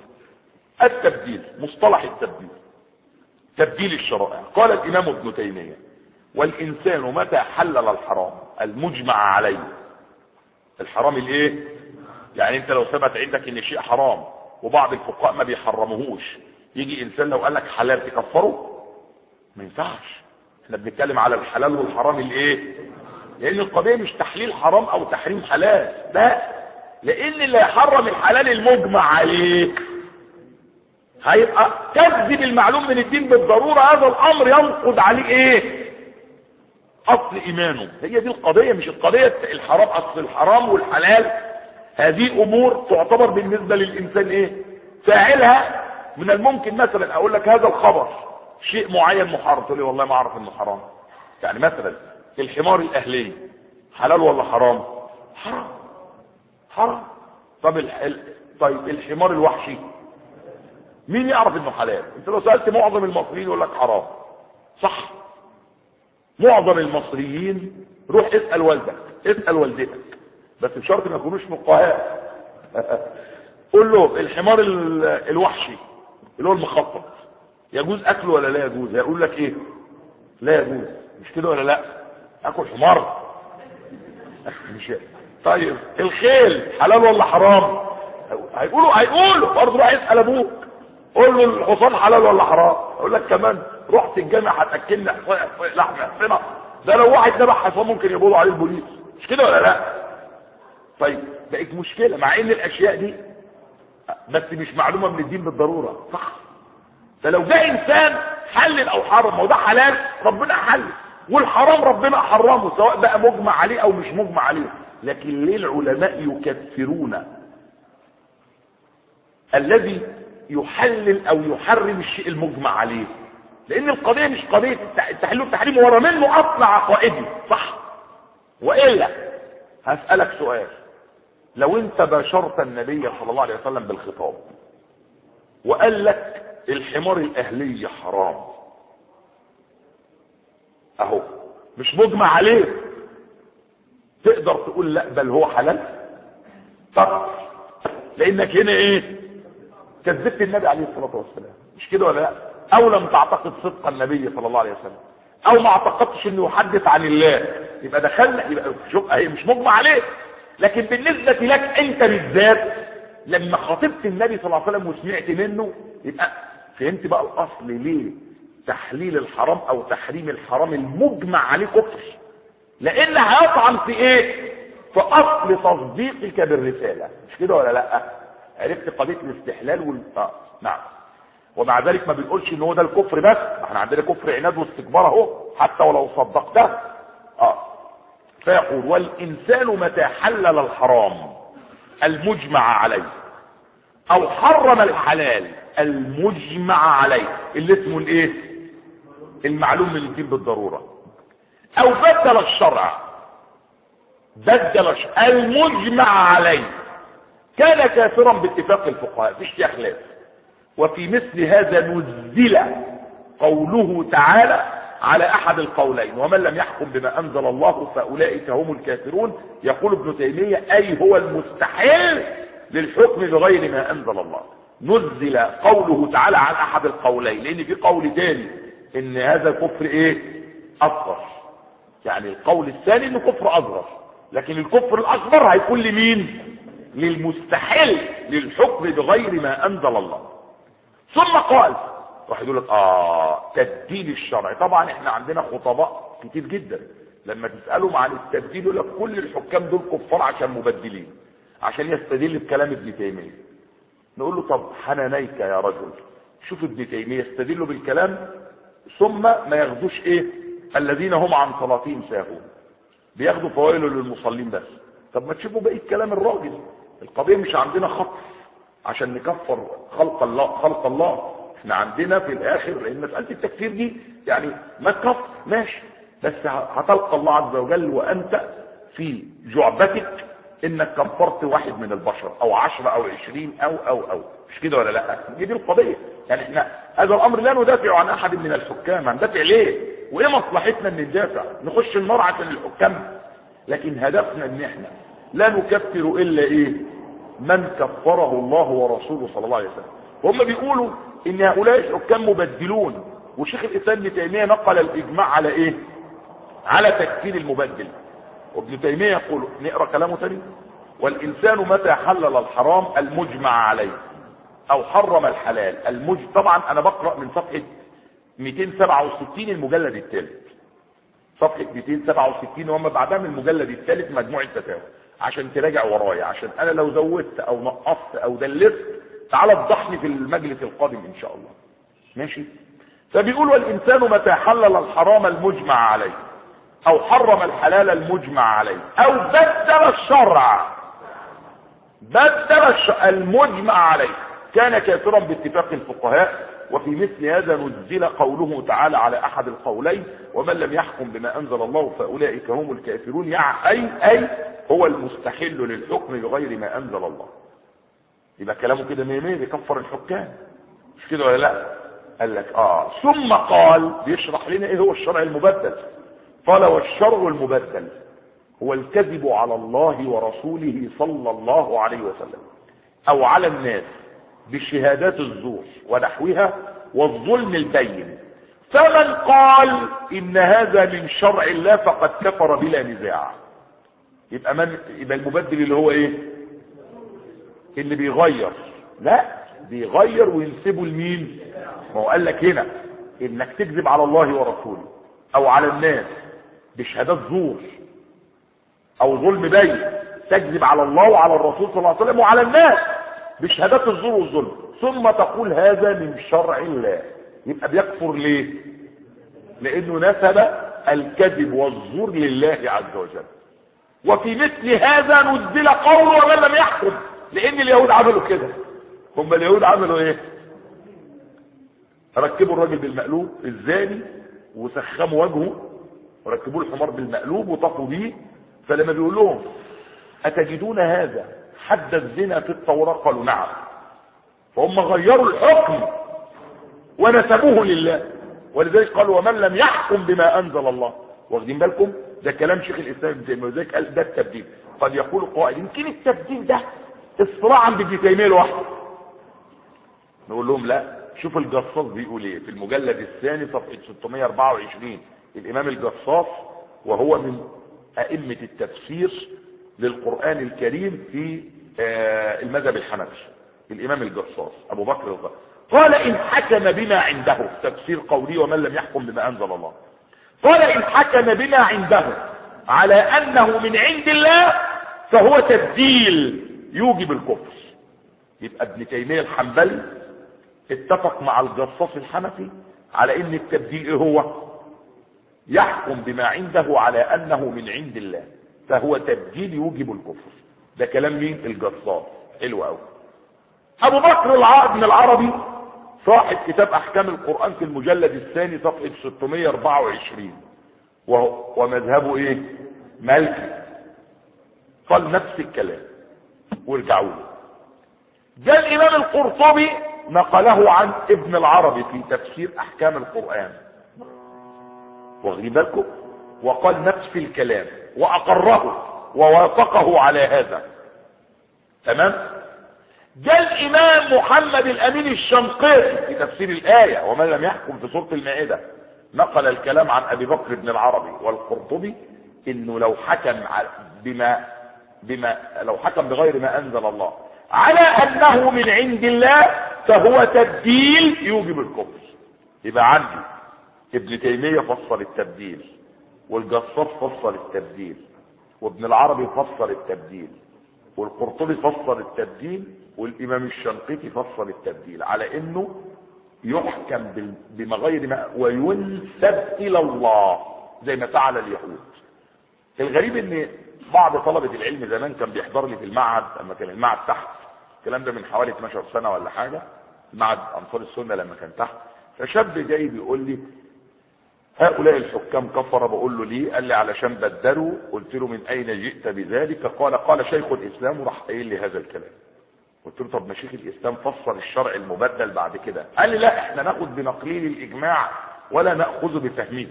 التبديل مصطلح التبديل تبديل الشرائع قال الامام ابن تيمية والانسان متى حلل الحرام المجمع عليه الحرام الايه يعني انت لو ثبت عندك ان شيء حرام وبعض الفقهاء ما بيحرموهوش يجي انسان لو قال لك حلال تكفره ما ينفعش احنا بنتكلم على الحلال والحرام الايه لان القضيه مش تحليل حرام او تحريم حلال لا لان اللي يحرم الحلال المجمع عليه هيبقى كذب المعلوم من الدين بالضروره هذا الامر ينقض عليه ايه اصل ايمانه هي دي القضيه مش القضيه الحرام اصل الحرام والحلال هذه امور تعتبر بالنسبه للانسان ايه فاعلها من الممكن مثلا اقول لك هذا الخبر شيء معين محرم تقول لي والله ما اعرف انه حرام يعني مثلا الحمار الاهلي حلال ولا حرام حرام حرام طب ال... طيب الحمار الوحشي مين يعرف انه حلال انت لو سالت معظم المصريين يقول لك حرام صح معظم المصريين روح اسال والدك اسال والدتك بس بشرط ما يكونوش فقهاء قول له الحمار الوحشي اللي هو المخطط يجوز اكله ولا لا يجوز هيقول لك ايه لا يجوز مش كده ولا لا اكل حمار مش طيب الخيل حلال ولا حرام هيقولوا هيقولوا برضه روح اسال ابوك قول له الحصان حلال ولا حرام اقول لك كمان رحت الجامع هتاكلنا لحم حصنه ده لو واحد ذبح حصان ممكن يقبضوا عليه البوليس مش كده ولا لا طيب بقت مشكله مع ان الاشياء دي بس مش معلومه من الدين بالضروره صح فلو جاء انسان حلل او حرم ما هو ده حلال ربنا حلل والحرام ربنا حرمه سواء بقى مجمع عليه او مش مجمع عليه لكن ليه العلماء يكفرون الذي يحلل او يحرم الشيء المجمع عليه لان القضيه مش قضيه التحليل والتحريم ورا منه اصل عقائدي صح والا هسالك سؤال لو انت باشرت النبي صلى الله عليه وسلم بالخطاب وقال لك الحمار الاهلي حرام اهو مش مجمع عليه تقدر تقول لا بل هو حلال طب لانك هنا ايه كذبت النبي عليه الصلاه والسلام مش كده ولا لا او لم تعتقد صدق النبي صلى الله عليه وسلم او ما اعتقدتش انه يحدث عن الله يبقى دخلنا يبقى شوف اهي مش مجمع عليه لكن بالنسبه لك انت بالذات لما خاطبت النبي صلى الله عليه وسلم وسمعت منه يبقى فهمت بقى الاصل ليه تحليل الحرام او تحريم الحرام المجمع عليه كفر لان هيطعن في ايه في اصل تصديقك بالرساله مش كده ولا لا عرفت قضيه الاستحلال وال آه. نعم ومع ذلك ما بنقولش ان هو ده الكفر بس احنا عندنا كفر عناد واستكبار اهو حتى ولو صدقته اه فيقول والانسان متى حلل الحرام المجمع عليه او حرم الحلال المجمع عليه اللي اسمه الايه المعلوم من الدين بالضروره او بدل الشرع بدل الشرع المجمع عليه كان كافرا باتفاق الفقهاء مفيش فيها خلاف وفي مثل هذا نزل قوله تعالى على احد القولين ومن لم يحكم بما انزل الله فاولئك هم الكافرون يقول ابن تيميه اي هو المستحيل للحكم بغير ما انزل الله نزل قوله تعالى على احد القولين لان في قول تاني ان هذا كفر ايه اصغر يعني القول الثاني انه كفر اصغر لكن الكفر الاكبر هيكون لمين للمستحيل للحكم بغير ما انزل الله ثم قال واحد يقول لك اه تبديل الشرع طبعا احنا عندنا خطباء كتير جدا لما تسالهم عن التبديل يقول لك كل الحكام دول كفار عشان مبدلين عشان يستدل بكلام ابن تيميه نقول له طب حنانيك يا رجل شوف ابن تيميه يستدل بالكلام ثم ما ياخدوش ايه الذين هم عن صلاتهم ساهون بياخدوا فوائل للمصلين بس طب ما تشوفوا بقيه كلام الراجل القضيه مش عندنا خط عشان نكفر خلق الله خلق الله احنا عندنا في الاخر لان مساله التكفير دي يعني ما تكفر ماشي بس هتلقى الله عز وجل وانت في جعبتك انك كفرت واحد من البشر او عشرة او عشرين او او او مش كده ولا لا دي, دي القضيه يعني احنا هذا الامر لا ندافع عن احد من الحكام هندافع ليه وايه مصلحتنا ان ندافع نخش النار عشان الحكام لكن هدفنا ان احنا لا نكفر الا ايه من كفره الله ورسوله صلى الله عليه وسلم هم بيقولوا ان هؤلاء الحكام مبدلون وشيخ الاسلام ابن تيميه نقل الاجماع على ايه على تكفير المبدل وابن تيمية يقول نقرأ كلامه تاني والإنسان متى حلل الحرام المجمع عليه أو حرم الحلال المج... طبعا أنا بقرأ من صفحة 267 المجلد الثالث صفحة 267 وما بعدها من المجلد الثالث مجموع الفتاوى عشان تراجع ورايا عشان انا لو زودت او نقصت او دلست تعالى افضحني في المجلس القادم ان شاء الله ماشي فبيقول والانسان متى حلل الحرام المجمع عليه او حرم الحلال المجمع عليه او بدل الشرع بدل الشرع المجمع عليه كان كافرا باتفاق الفقهاء وفي مثل هذا نزل قوله تعالى على احد القولين ومن لم يحكم بما انزل الله فاولئك هم الكافرون يعني اي اي هو المستحل للحكم بغير ما انزل الله يبقى كلامه كده مية مية بيكفر الحكام مش كده ولا لا قال لك اه ثم قال بيشرح لنا ايه هو الشرع المبدل قال والشرع المبدل هو الكذب على الله ورسوله صلى الله عليه وسلم او على الناس بشهادات الزور ونحوها والظلم البين فمن قال ان هذا من شرع الله فقد كفر بلا نزاع يبقى من يبقى المبدل اللي هو ايه اللي بيغير لا بيغير وينسبه لمين ما هو قال لك هنا انك تكذب على الله ورسوله او على الناس بشهادات زور او ظلم بين تكذب على الله وعلى الرسول صلى الله عليه وسلم وعلى الناس بشهادات الزور والظلم ثم تقول هذا من شرع الله يبقى بيكفر ليه لانه نسب الكذب والزور لله عز وجل وفي مثل هذا نزل قول ومن لم يحكم لان اليهود عملوا كده هم اليهود عملوا ايه ركبوا الراجل بالمقلوب الزاني وسخموا وجهه وركبوا الحمار بالمقلوب وطفوا بيه فلما بيقول لهم اتجدون هذا حد الزنا في التوراة قالوا نعم فهم غيروا الحكم ونسبوه لله ولذلك قالوا ومن لم يحكم بما انزل الله واخدين بالكم ده كلام شيخ الاسلام ابن تيميه ولذلك قال ده التبديل قد يقول قائل يمكن التبديل ده اصطلاع عند ابن تيميه لوحده نقول لهم لا شوف الجصاص بيقول ايه في المجلد الثاني صفحه 624 الامام الجصاص وهو من ائمه التفسير للقران الكريم في آه المذهب الحنفي الامام الجصاص ابو بكر الغصاص قال ان حكم بما عنده تفسير قولي ومن لم يحكم بما انزل الله قال ان حكم بما عنده على انه من عند الله فهو تبديل يوجب الكفر يبقى ابن تيميه الحنبلي اتفق مع الجصاص الحنفي على ان التبديل ايه هو يحكم بما عنده على انه من عند الله فهو تبديل يوجب الكفر ده كلام مين الجصاص حلو قوي ابو بكر العرب من العربي صاحب كتاب احكام القرآن في المجلد الثاني صفحة 624 ومذهبه ايه مالكي قال نفس الكلام وارجعوا له جاء الامام القرطبي نقله عن ابن العربي في تفسير احكام القرآن واخدين بالكم وقال نفس الكلام واقره ووافقه على هذا تمام جاء الامام محمد الامين الشنقيطي في تفسير الايه ومن لم يحكم في سوره المائده نقل الكلام عن ابي بكر بن العربي والقرطبي انه لو حكم بما بما لو حكم بغير ما انزل الله على انه من عند الله فهو تبديل يوجب الكفر يبقى عندي ابن تيميه فسر التبديل والجصاص فسر التبديل وابن العربي فسر التبديل والقرطبي فسر التبديل والامام الشنقيطي فسر التبديل على انه يحكم بما غير ما وينسب الى الله زي ما فعل اليهود الغريب ان بعض طلبة العلم زمان كان بيحضر لي في المعهد لما كان المعهد تحت الكلام ده من حوالي 12 سنة ولا حاجة معهد انصار السنة لما كان تحت فشاب جاي بيقول لي هؤلاء الحكام كفر بقول له ليه قال لي علشان بدلوا قلت له من اين جئت بذلك قال قال شيخ الاسلام وراح قايل لي هذا الكلام قلت له طب ما شيخ الاسلام فسر الشرع المبدل بعد كده قال لي لا احنا ناخد بنقليل الاجماع ولا ناخذ بفهمه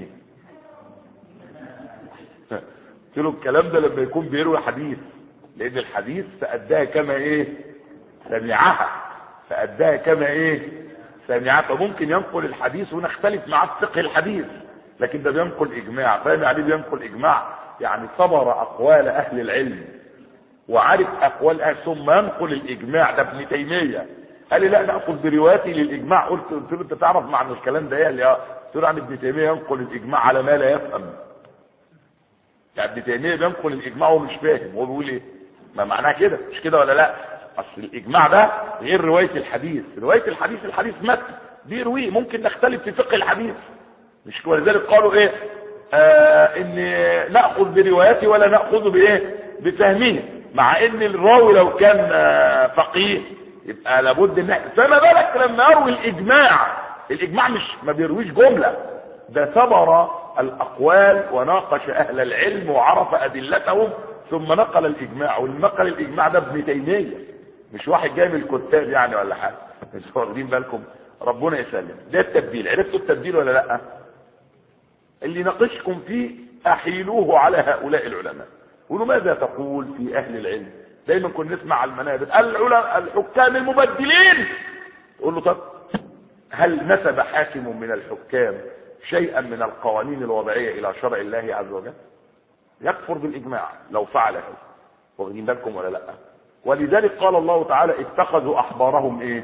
قلت له الكلام ده لما يكون بيروي حديث لان الحديث فاداها كما ايه سمعها فاداها كما ايه سمعها فممكن ينقل الحديث ونختلف معاه في فقه الحديث لكن ده بينقل اجماع فاهم يعني بينقل اجماع يعني صبر اقوال اهل العلم وعرف اقوال اهل ثم ينقل الاجماع ده ابن تيميه قال لي لا ناخذ بروايتي للاجماع قلت قلت له انت تعرف معنى الكلام ده ايه قال لي اه قلت له عن ابن تيميه ينقل الاجماع على ما لا يفهم يعني ابن تيميه بينقل الاجماع وهو مش فاهم هو بيقول ايه ما معناها كده مش كده ولا لا اصل الاجماع ده غير روايه الحديث روايه الحديث الحديث متن بيرويه ممكن نختلف في فقه الحديث مش ولذلك قالوا ايه آه ان ناخذ بروايته ولا ناخذ بايه بفهمه مع ان الراوي لو كان آه فقيه يبقى لابد ان فما بالك لما يروي الاجماع الاجماع مش ما بيرويش جمله ده صبر الاقوال وناقش اهل العلم وعرف ادلتهم ثم نقل الاجماع والنقل الاجماع ده ابن تيميه مش واحد جاي من الكتاب يعني ولا حاجه مش واخدين بالكم ربنا يسلم ده التبديل عرفتوا التبديل ولا لا اللي ناقشكم فيه احيلوه على هؤلاء العلماء قولوا ماذا تقول في اهل العلم دايما كنا نسمع على المنابر العلماء الحكام المبدلين تقول له طب هل نسب حاكم من الحكام شيئا من القوانين الوضعيه الى شرع الله عز وجل يكفر بالاجماع لو فعل هذا واخدين بالكم ولا لا ولذلك قال الله تعالى اتخذوا احبارهم ايه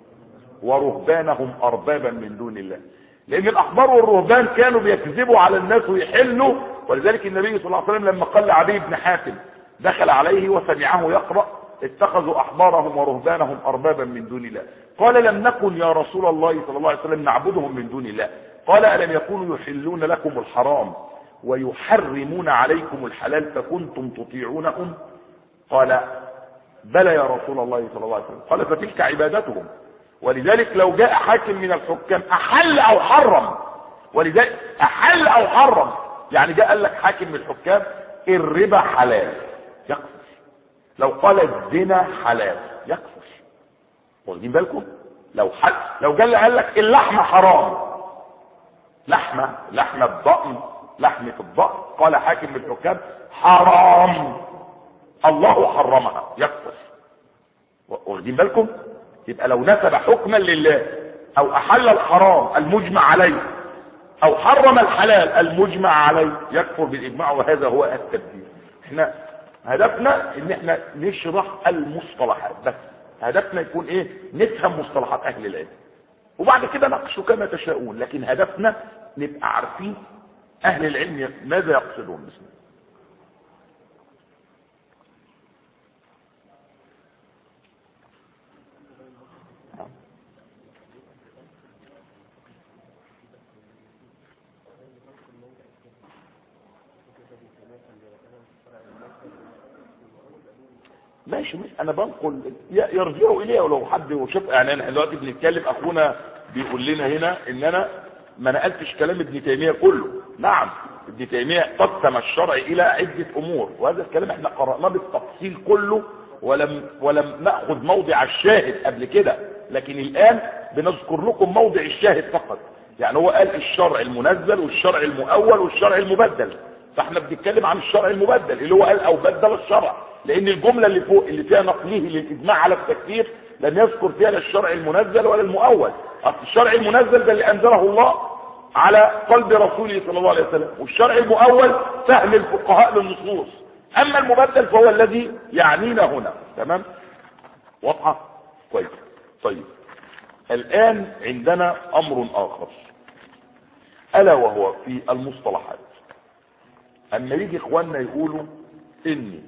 ورهبانهم اربابا من دون الله لان الاحبار والرهبان كانوا بيكذبوا على الناس ويحلوا ولذلك النبي صلى الله عليه وسلم لما قال لعلي بن حاتم دخل عليه وسمعه يقرا اتخذوا احبارهم ورهبانهم اربابا من دون الله قال لم نكن يا رسول الله صلى الله عليه وسلم نعبدهم من دون الله قال الم يكونوا يحلون لكم الحرام ويحرمون عليكم الحلال فكنتم تطيعونهم قال بلى يا رسول الله صلى الله عليه وسلم قال فتلك عبادتهم ولذلك لو جاء حاكم من الحكام احل او حرم ولذلك احل او حرم يعني جاء قال لك حاكم من الحكام الربا حلال يكفر لو قال الزنا حلال يكفر واخدين بالكم لو حل لو جاء قال لك اللحمه حرام لحمه لحمه الضأن لحمه الضأن قال حاكم من الحكام حرام الله حرمها يكفر واخدين بالكم يبقى لو نسب حكما لله او احل الحرام المجمع عليه او حرم الحلال المجمع عليه يكفر بالاجماع وهذا هو التبديل احنا هدفنا ان احنا نشرح المصطلحات بس هدفنا يكون ايه نفهم مصطلحات اهل العلم وبعد كده نقشوا كما تشاءون لكن هدفنا نبقى عارفين اهل العلم ماذا يقصدون بسم الله ماشي مش انا بنقل يرجعوا اليه ولو حد وشوف يعني احنا دلوقتي بنتكلم اخونا بيقول لنا هنا ان انا ما نقلتش كلام ابن تيميه كله نعم ابن تيميه قسم الشرع الى عده امور وهذا الكلام احنا قراناه بالتفصيل كله ولم ولم ناخذ موضع الشاهد قبل كده لكن الان بنذكر لكم موضع الشاهد فقط يعني هو قال الشرع المنزل والشرع المؤول والشرع المبدل فاحنا بنتكلم عن الشرع المبدل اللي هو قال او بدل الشرع لان الجمله اللي فوق اللي فيها نقله للاجماع على التكفير لم يذكر فيها لا الشرع المنزل ولا المؤول اصل الشرع المنزل ده اللي انزله الله على قلب رسوله صلى الله عليه وسلم والشرع المؤول فهم الفقهاء للنصوص اما المبدل فهو الذي يعنينا هنا تمام واضحه كويس طيب الان عندنا امر اخر الا وهو في المصطلحات اما يجي اخواننا يقولوا ان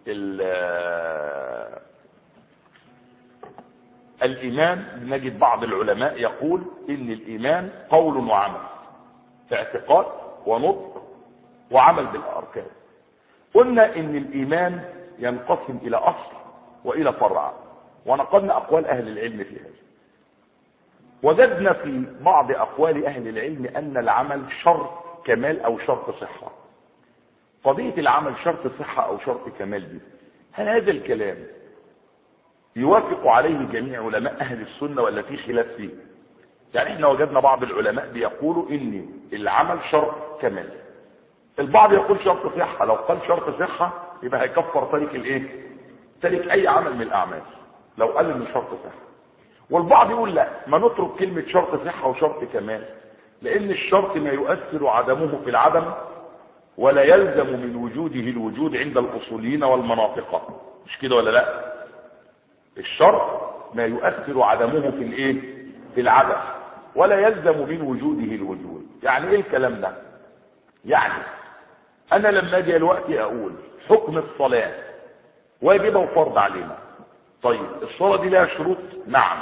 الايمان نجد بعض العلماء يقول ان الايمان قول وعمل اعتقاد ونطق وعمل بالاركان قلنا ان الايمان ينقسم الى اصل والى فرع ونقلنا اقوال اهل العلم في هذا وجدنا في بعض اقوال اهل العلم ان العمل شرط كمال او شرط صحه قضية العمل شرط صحة او شرط كمال دي هل هذا الكلام يوافق عليه جميع علماء اهل السنة ولا في خلاف فيه يعني احنا وجدنا بعض العلماء بيقولوا ان العمل شرط كمال البعض يقول شرط صحة لو قال شرط صحة يبقى هيكفر تارك الايه تارك اي عمل من الاعمال لو قال انه شرط صحة والبعض يقول لا ما نترك كلمة شرط صحة وشرط كمال لان الشرط ما يؤثر عدمه في العدم ولا يلزم من وجوده الوجود عند الاصوليين والمناطق مش كده ولا لا الشرط ما يؤثر عدمه في الايه في العدم ولا يلزم من وجوده الوجود يعني ايه الكلام ده يعني انا لما اجي دلوقتي اقول حكم الصلاه واجبه وفرض علينا طيب الصلاه دي لها شروط نعم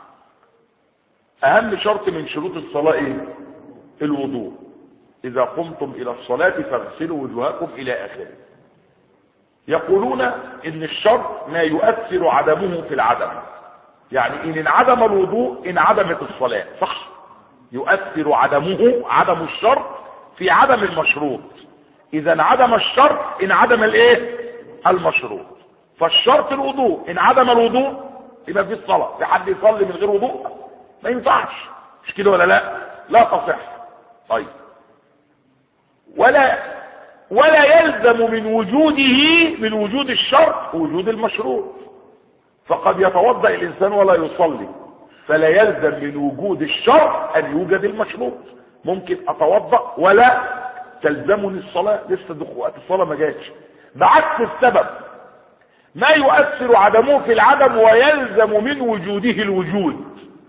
اهم شرط من شروط الصلاه ايه الوضوء اذا قمتم الى الصلاه فاغسلوا وجوهكم الى اخره يقولون ان الشرط ما يؤثر عدمه في العدم يعني ان انعدم الوضوء انعدمت الصلاه صح يؤثر عدمه عدم الشرط في عدم المشروط اذا انعدم الشرط انعدم الايه المشروط فالشرط الوضوء انعدم الوضوء يبقى في الصلاه في حد يصلي من غير وضوء ما ينفعش مش كده ولا لا لا تصح طيب ولا ولا يلزم من وجوده من وجود الشرط وجود المشروط فقد يتوضا الانسان ولا يصلي فلا يلزم من وجود الشرط ان يوجد المشروط ممكن اتوضا ولا تلزمني الصلاه لسه دخول وقت الصلاه ما جاتش بعكس السبب ما يؤثر عدمه في العدم ويلزم من وجوده الوجود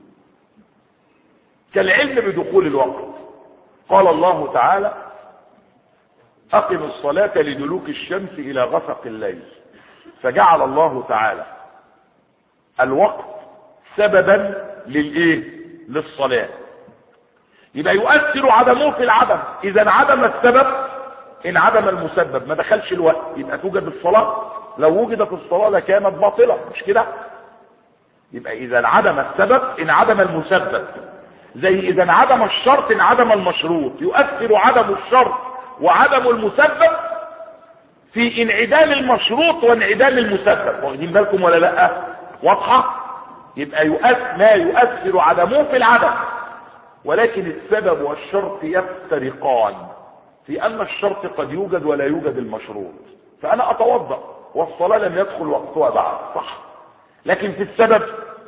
كالعلم بدخول الوقت قال الله تعالى أقم الصلاة لدلوك الشمس إلى غسق الليل فجعل الله تعالى الوقت سببا للإيه للصلاة يبقى يؤثر عدمه في العدم إذا انعدم السبب انعدم المسبب ما دخلش الوقت يبقى توجد الصلاة لو وجدت الصلاة لكانت باطلة مش كده يبقى إذا انعدم السبب انعدم المسبب زي إذا انعدم الشرط انعدم المشروط يؤثر عدم الشرط وعدم المسبب في انعدام المشروط وانعدام المسبب واخدين بالكم ولا لا واضحه يبقى يؤثر ما يؤثر عدمه في العدم ولكن السبب والشرط يفترقان في ان الشرط قد يوجد ولا يوجد المشروط فانا اتوضا والصلاه لم يدخل وقتها بعد صح لكن في السبب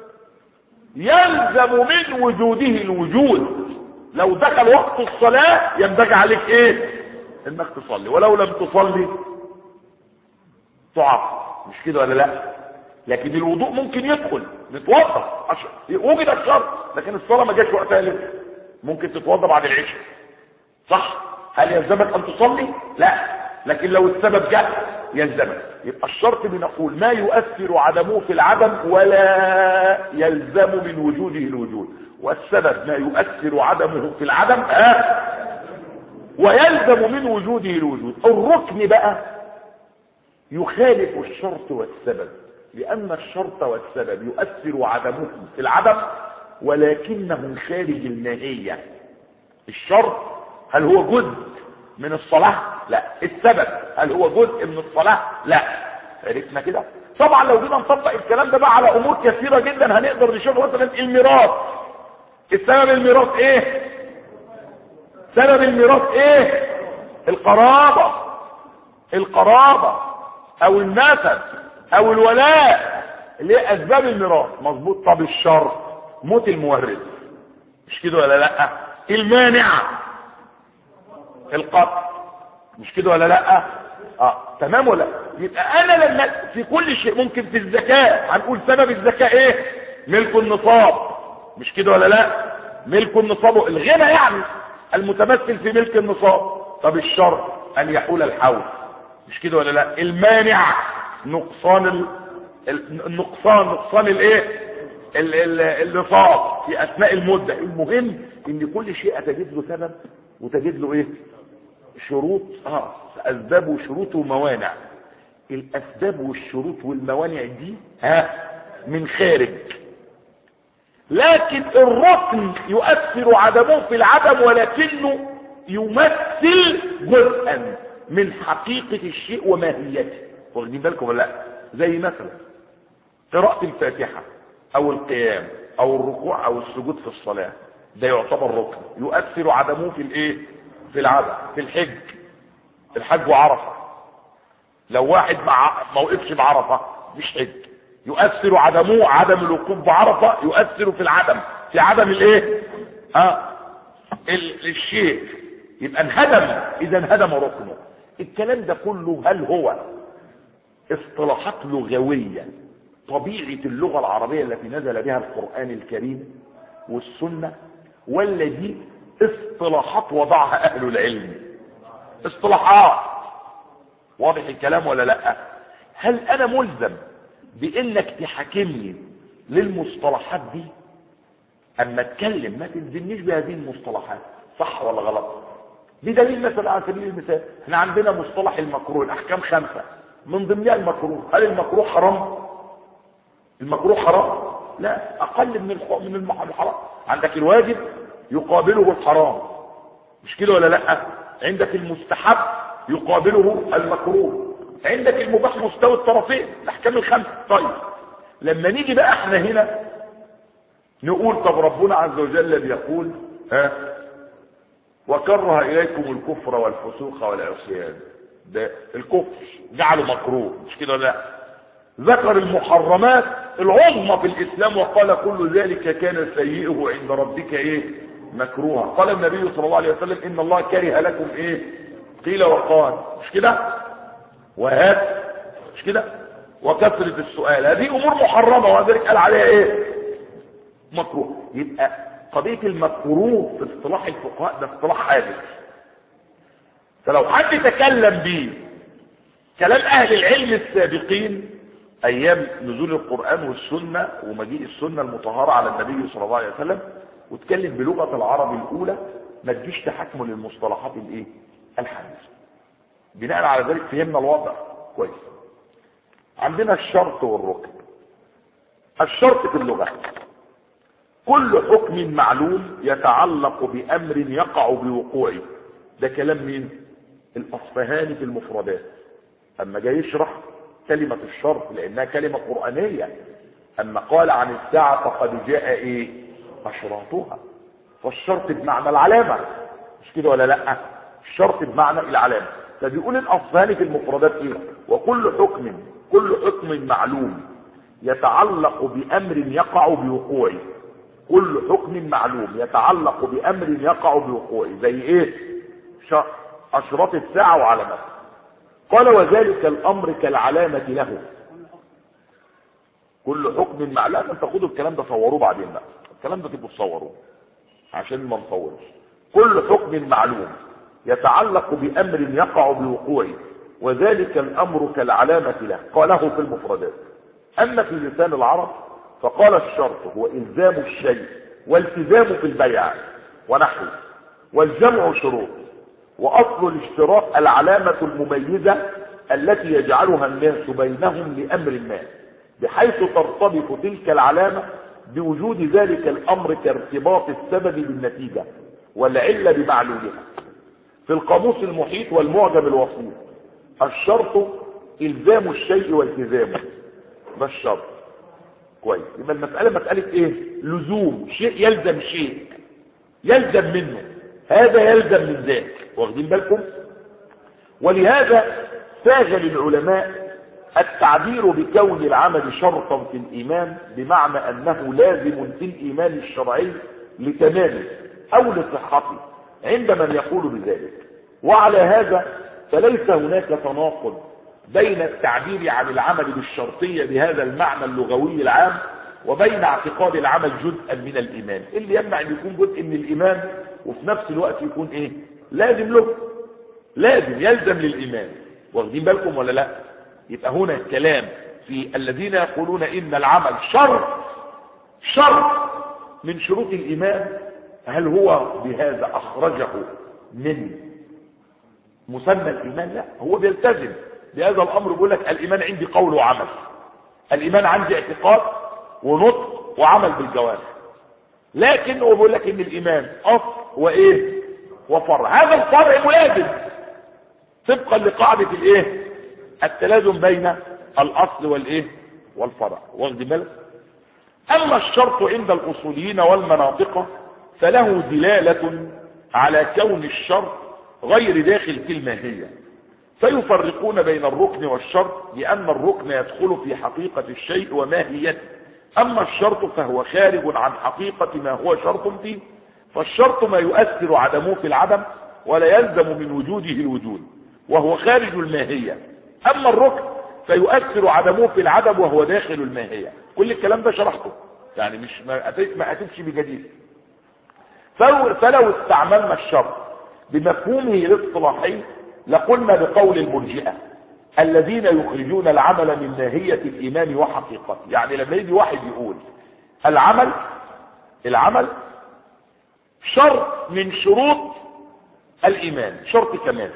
يلزم من وجوده الوجود لو دخل وقت الصلاه ينبغي عليك ايه انك تصلي ولو لم تصلي تعاقب مش كده ولا لا لكن الوضوء ممكن يدخل نتوضا وجد الشرط لكن الصلاه ما جاش وقتها لسه ممكن تتوضا بعد العشاء صح هل يلزمك ان تصلي لا لكن لو السبب جاء يلزمك يبقى الشرط بنقول ما يؤثر عدمه في العدم ولا يلزم من وجوده الوجود والسبب ما يؤثر عدمه في العدم آه ويلزم من وجوده الوجود الركن بقى يخالف الشرط والسبب لأن الشرط والسبب يؤثر عدمه في العدم ولكنه خارج الماهية الشرط هل هو جزء من الصلاة لا السبب هل هو جزء من الصلاة لا عرفنا كده طبعا لو جينا نطبق الكلام ده بقى على امور كثيرة جدا هنقدر نشوف مثلا الميراث السبب الميراث ايه سبب الميراث ايه القرابة القرابة او النسب او الولاء اللي هي اسباب الميراث مظبوط طب الشرط موت المورث مش كده ولا لا المانع القتل مش كده ولا لا اه تمام ولا يبقى انا لما في كل شيء ممكن في الزكاة هنقول سبب الزكاة ايه ملك النصاب مش كده ولا لا ملك النصاب الغنى يعني المتمثل في ملك النصاب طب الشرط ان يحول الحول مش كده ولا لا المانع نقصان ال... النقصان نقصان الايه النصاب في اثناء المده المهم ان كل شيء تجد له سبب وتجد له ايه شروط اه اسباب وشروط وموانع الاسباب والشروط والموانع دي ها من خارج لكن الركن يؤثر عدمه في العدم ولكنه يمثل جزءا من حقيقة الشيء وماهيته واخدين بالكم ولا لا زي مثلا قراءة الفاتحة او القيام او الركوع او السجود في الصلاة ده يعتبر ركن يؤثر عدمه في الايه في العدم في الحج الحج وعرفة لو واحد مع ما وقفش بعرفة مش حج يؤثر عدمه عدم الوقوف بعرفة يؤثر في العدم في عدم الايه اه ال- الشيء يبقى انهدم اذا انهدم ركنه الكلام ده كله هل هو اصطلاحات لغوية طبيعة اللغة العربية التي نزل بها القرآن الكريم والسنة ولا دي اصطلاحات وضعها اهل العلم اصطلاحات واضح الكلام ولا لا هل انا ملزم بانك تحاكمني للمصطلحات دي اما اتكلم ما تلزمنيش بهذه المصطلحات صح ولا غلط بدليل مثلا على سبيل المثال احنا عندنا مصطلح المكروه الاحكام خمسه من ضمنها المكروه هل المكروه حرام المكروه حرام لا اقل من الح- من المح- الحرام عندك الواجب يقابله الحرام مش كده ولا لا عندك المستحب يقابله المكروه عندك المباح مستوى الطرفين الاحكام الخمسه طيب لما نيجي بقى احنا هنا نقول طب ربنا عز وجل بيقول ها وكره اليكم الكفر والفسوق والعصيان ده الكفر جعله مكروه مش كده ولا لا ذكر المحرمات العظمى في الاسلام وقال كل ذلك كان سيئه عند ربك ايه مكروها قال النبي صلى الله عليه وسلم ان الله كره لكم ايه قيل وقال مش كده وهات مش كده وكثرة السؤال هذه امور محرمة وذلك قال عليها ايه مكروه يبقى قضية المكروه في اصطلاح الفقهاء ده اصطلاح حادث فلو حد تكلم به كلام اهل العلم السابقين ايام نزول القرآن والسنة ومجيء السنة المطهرة على النبي صلى الله عليه وسلم وتكلم بلغة العرب الاولى ما تجيش تحكمه للمصطلحات الايه الحديثة بناء على ذلك فهمنا الوضع كويس عندنا الشرط والركن الشرط في اللغة كل حكم معلوم يتعلق بأمر يقع بوقوعه ده كلام مين الأصفهاني في المفردات أما جاي يشرح كلمة الشرط لأنها كلمة قرآنية أما قال عن الساعة فقد جاء إيه أشراطها فالشرط بمعنى العلامة مش كده ولا لا الشرط بمعنى العلامة فبيقول الأصفهاني في المفردات إيه وكل حكم كل حكم معلوم يتعلق بأمر يقع بوقوعه كل حكم معلوم يتعلق بأمر يقع بوقوعه زي ايه ش- أشراط الساعة وعلاماتها قال وذلك الأمر كالعلامة له كل حكم معلوم لازم تاخدوا الكلام ده صوروه بعدين بقى الكلام ده تبقوا تصوروه عشان ما نطولش كل حكم معلوم يتعلق بأمر يقع بوقوعه وذلك الأمر كالعلامة له قاله في المفردات أما في لسان العرب فقال الشرط هو إلزام الشيء والتزام في البيع ونحوه والجمع شروط وأصل الاشتراط العلامة المميزة التي يجعلها الناس بينهم لأمر ما بحيث ترتبط تلك العلامة بوجود ذلك الأمر كارتباط السبب بالنتيجة والعلة بمعلولها في القاموس المحيط والمعجم الوسيط الشرط إلزام الشيء والتزامه ده الشرط كويس يبقى المسألة مسألة ايه لزوم شيء يلزم شيء يلزم منه هذا يلزم من ذاك واخدين بالكم ولهذا ساغ للعلماء التعبير بكون العمل شرطا في الإيمان بمعنى أنه لازم في الإيمان الشرعي لتمامه أو لصحته عند من يقول بذلك وعلى هذا فليس هناك تناقض بين التعبير عن العمل بالشرطية بهذا المعنى اللغوي العام وبين اعتقاد العمل جزءا من الإيمان اللي يمنع أن يكون جزء من الإيمان وفي نفس الوقت يكون إيه لازم له لازم يلزم للإيمان واخدين بالكم ولا لا يبقى هنا الكلام في الذين يقولون إن العمل شرط شرط من شروط الإيمان هل هو بهذا أخرجه من مسمى الإيمان لا هو بيلتزم بهذا الأمر بيقول لك الإيمان عندي قول وعمل الإيمان عندي اعتقاد ونطق وعمل بالجوارح لكن هو بيقول لك إن الإيمان أصل وإيه وفرع هذا الفرع ملازم طبقا لقاعدة الإيه التلازم بين الأصل والإيه والفرع واخد بالك أما الشرط عند الأصوليين والمناطق فله دلالة على كون الشرط غير داخل في الماهية فيفرقون بين الركن والشرط لأن الركن يدخل في حقيقة الشيء وماهيته أما الشرط فهو خارج عن حقيقة ما هو شرط فيه فالشرط ما يؤثر عدمه في العدم ولا يلزم من وجوده الوجود وهو خارج الماهية اما الركن فيؤثر عدمه في العدم وهو داخل الماهية كل الكلام ده شرحته يعني مش ما أتيت ما أتيتش بجديد فلو, فلو استعملنا الشرط بمفهومه الاصطلاحي لقلنا بقول المرجئة الذين يخرجون العمل من ماهية الإيمان وحقيقته يعني لما يجي واحد يقول العمل العمل شرط من شروط الإيمان شرط كمال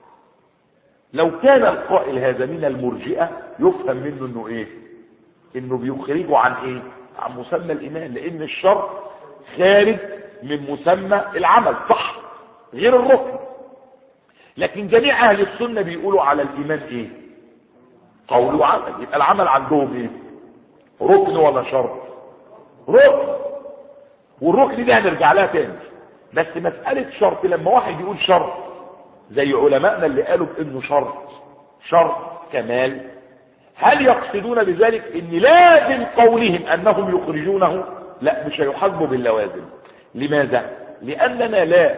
لو كان القائل هذا من المرجئة يفهم منه انه ايه انه بيخرجه عن ايه عن مسمى الايمان لان الشرط خارج من مسمى العمل صح غير الركن لكن جميع اهل السنة بيقولوا على الايمان ايه قول وعمل يبقى العمل عندهم ايه ركن ولا شرط ركن والركن دي هنرجع لها تاني بس مسألة شرط لما واحد يقول شرط زي علمائنا اللي قالوا بانه شرط شرط كمال هل يقصدون بذلك ان لازم قولهم انهم يخرجونه لا مش هيحاسبوا باللوازم لماذا لاننا لا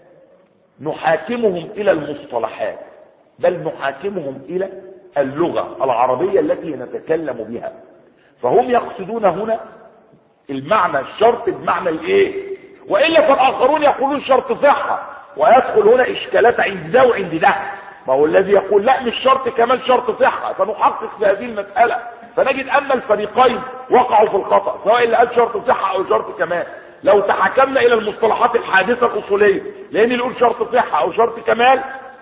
نحاكمهم الى المصطلحات بل نحاكمهم الى اللغة العربية التي نتكلم بها فهم يقصدون هنا المعنى الشرط بمعنى الايه والا فالاخرون يقولون شرط صحة ويدخل هنا اشكالات عند ده وعند ده ما هو الذي يقول لا مش شرط كمان شرط صحة فنحقق في هذه المسألة فنجد ان الفريقين وقعوا في الخطأ سواء اللي قال شرط صحة او شرط كمال لو تحكمنا الى المصطلحات الحادثة الاصولية لان اللي يقول شرط صحة او شرط كمال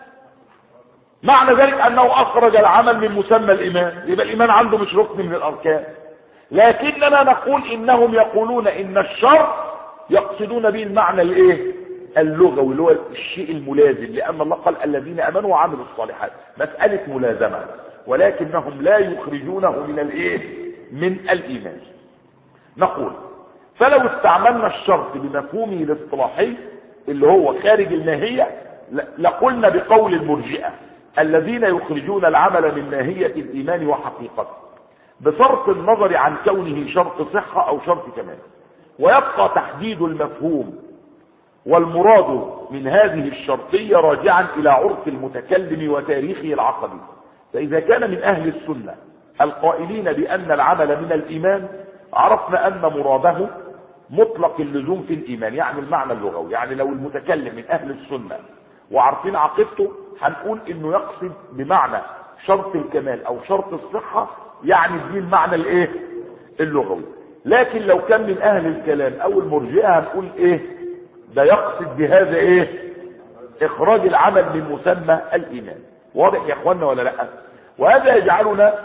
معنى ذلك انه اخرج العمل من مسمى الايمان يبقى الايمان عنده مش ركن من الاركان لكننا نقول انهم يقولون ان الشرط يقصدون به المعنى الايه اللغوي اللي هو الشيء الملازم لان الله قال الذين امنوا وعملوا الصالحات مسألة ملازمة ولكنهم لا يخرجونه من الايه من الايمان نقول فلو استعملنا الشرط بمفهومه الاصطلاحي اللي هو خارج الماهية لقلنا بقول المرجئة الذين يخرجون العمل من ماهية الايمان وحقيقته بصرف النظر عن كونه شرط صحة او شرط كمال ويبقى تحديد المفهوم والمراد من هذه الشرطية راجعا الى عرف المتكلم وتاريخه العقدي فاذا كان من اهل السنة القائلين بان العمل من الايمان عرفنا ان مراده مطلق اللزوم في الايمان يعني المعنى اللغوي يعني لو المتكلم من اهل السنة وعارفين عقيدته هنقول انه يقصد بمعنى شرط الكمال او شرط الصحة يعني دي المعنى الايه اللغوي لكن لو كان من اهل الكلام او المرجئه هنقول ايه ده يقصد بهذا ايه اخراج العمل من مسمى الايمان واضح يا اخوانا ولا لا وهذا يجعلنا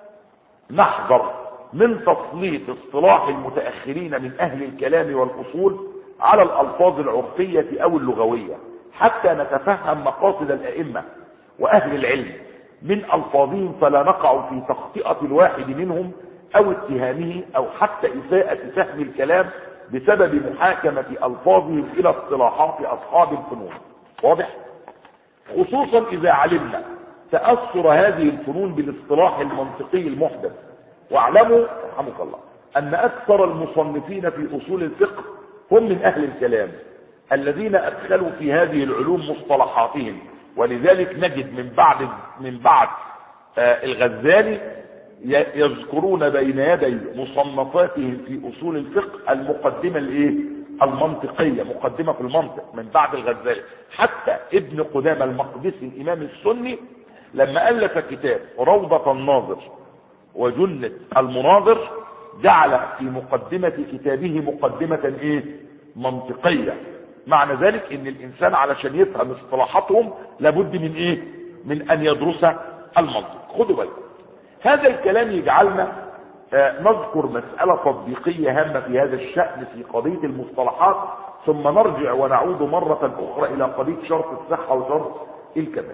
نحذر من تسليط اصطلاح المتاخرين من اهل الكلام والاصول على الالفاظ العرفيه او اللغويه حتى نتفهم مقاصد الائمه واهل العلم من الفاظهم فلا نقع في تخطئه الواحد منهم او اتهامه او حتى اساءة فهم الكلام بسبب محاكمة الفاظهم الى اصطلاحات اصحاب الفنون واضح خصوصا اذا علمنا تأثر هذه الفنون بالاصطلاح المنطقي المحدث واعلموا رحمك الله ان اكثر المصنفين في اصول الفقه هم من اهل الكلام الذين ادخلوا في هذه العلوم مصطلحاتهم ولذلك نجد من بعد من بعد آه الغزالي يذكرون بين يدي مصنفاتهم في اصول الفقه المقدمة الايه المنطقية مقدمة في المنطق من بعد الغزالي حتى ابن قدامى المقدسي الامام السني لما الف كتاب روضة الناظر وجنة المناظر جعل في مقدمة كتابه مقدمة ايه منطقية معنى ذلك ان الانسان علشان يفهم اصطلاحاتهم لابد من ايه من ان يدرس المنطق خدوا بالكم هذا الكلام يجعلنا آه نذكر مسألة تطبيقية هامة في هذا الشأن في قضية المصطلحات ثم نرجع ونعود مرة أخرى إلى قضية شرط الصحة وشرط الكمال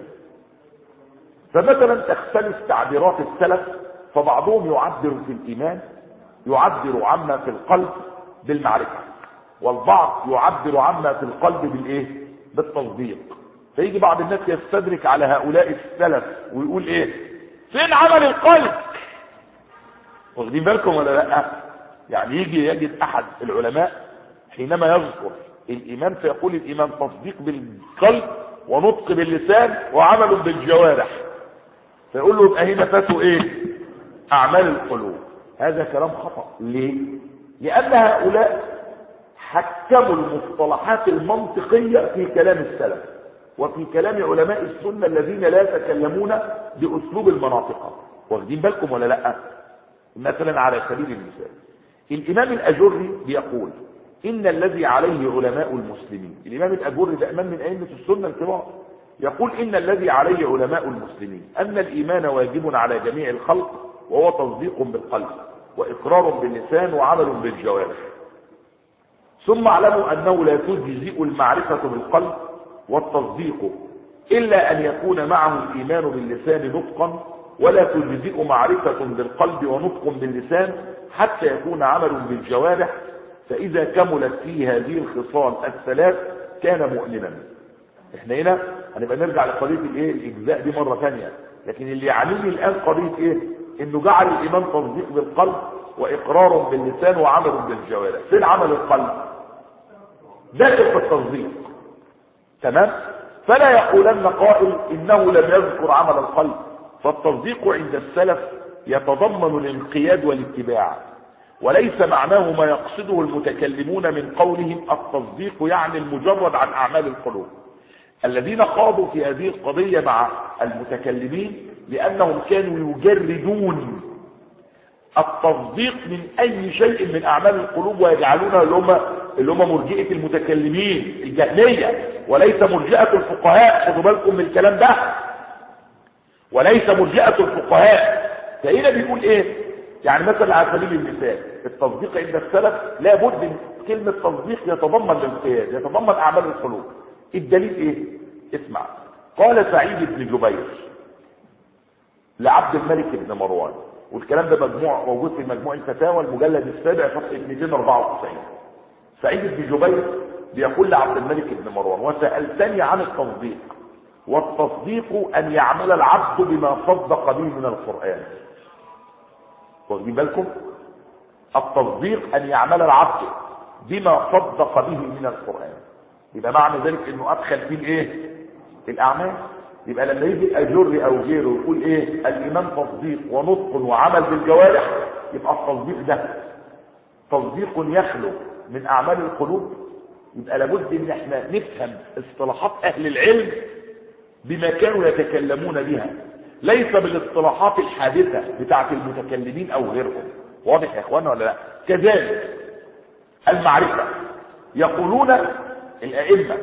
فمثلا تختلف تعبيرات السلف فبعضهم يعبر في الإيمان يعبر عما في القلب بالمعرفة والبعض يعبر عما في القلب بالإيه بالتصديق فيجي بعض الناس يستدرك على هؤلاء السلف ويقول ايه فين عمل القلب واخدين بالكم ولا لا يعني يجي يجد احد العلماء حينما يذكر الايمان فيقول الايمان تصديق بالقلب ونطق باللسان وعمل بالجوارح فيقول له يبقى هنا فاتوا ايه اعمال القلوب هذا كلام خطأ ليه لان هؤلاء حكموا المصطلحات المنطقية في كلام السلف وفي كلام علماء السنة الذين لا يتكلمون بأسلوب المناطق واخدين بالكم ولا لا مثلا على سبيل المثال الإمام الأجري بيقول إن الذي عليه علماء المسلمين الإمام الأجري ده إمام من أئمة السنة الكبار يقول إن الذي عليه علماء المسلمين أن الإيمان واجب على جميع الخلق وهو تصديق بالقلب وإقرار باللسان وعمل بالجوارح ثم اعلموا أنه لا تجزئ المعرفة بالقلب والتصديق إلا أن يكون معه الإيمان باللسان نطقا ولا تجزئ معرفة بالقلب ونطق باللسان حتى يكون عمل بالجوارح فإذا كملت فيه هذه الخصال الثلاث كان مؤمنا احنا هنا هنبقى نرجع لقضية الايه الاجزاء دي مرة ثانية لكن اللي يعنيني الان قضية ايه انه جعل الايمان تصديق بالقلب واقرار باللسان وعمل بالجوارح فين عمل القلب داخل في التصديق تمام فلا يقولن قائل انه لم يذكر عمل القلب فالتصديق عند السلف يتضمن الانقياد والاتباع وليس معناه ما يقصده المتكلمون من قولهم التصديق يعني المجرد عن اعمال القلوب الذين خاضوا في هذه القضية مع المتكلمين لانهم كانوا يجردون التصديق من اي شيء من اعمال القلوب ويجعلونها اللي هم اللي هم مرجئه المتكلمين الجهميه وليس مرجئه الفقهاء خدوا بالكم من الكلام ده وليس مرجئه الفقهاء فهنا بيقول ايه يعني مثلا على سبيل المثال التصديق عند السلف لابد من كلمه تصديق يتضمن الانقياد يتضمن اعمال القلوب الدليل ايه اسمع قال سعيد بن جبير لعبد الملك بن مروان والكلام ده مجموع موجود في مجموع الفتاوى المجلد السابع صفحه 294 سعيد بن جبير بيقول لعبد الملك بن مروان وسالتني عن التصديق والتصديق ان يعمل العبد بما صدق به من القران واخدين بالكم التصديق ان يعمل العبد بما صدق به من القران يبقى معنى ذلك انه ادخل فيه الايه الاعمال يبقى لما يجي الاجر او غيره يقول ايه الايمان تصديق ونطق وعمل بالجوارح يبقى التصديق ده تصديق يخلو من اعمال القلوب يبقى لابد ان احنا نفهم اصطلاحات اهل العلم بما كانوا يتكلمون بها ليس بالاصطلاحات الحادثة بتاعت المتكلمين او غيرهم واضح يا اخوانا ولا لا كذلك المعرفة يقولون الائمة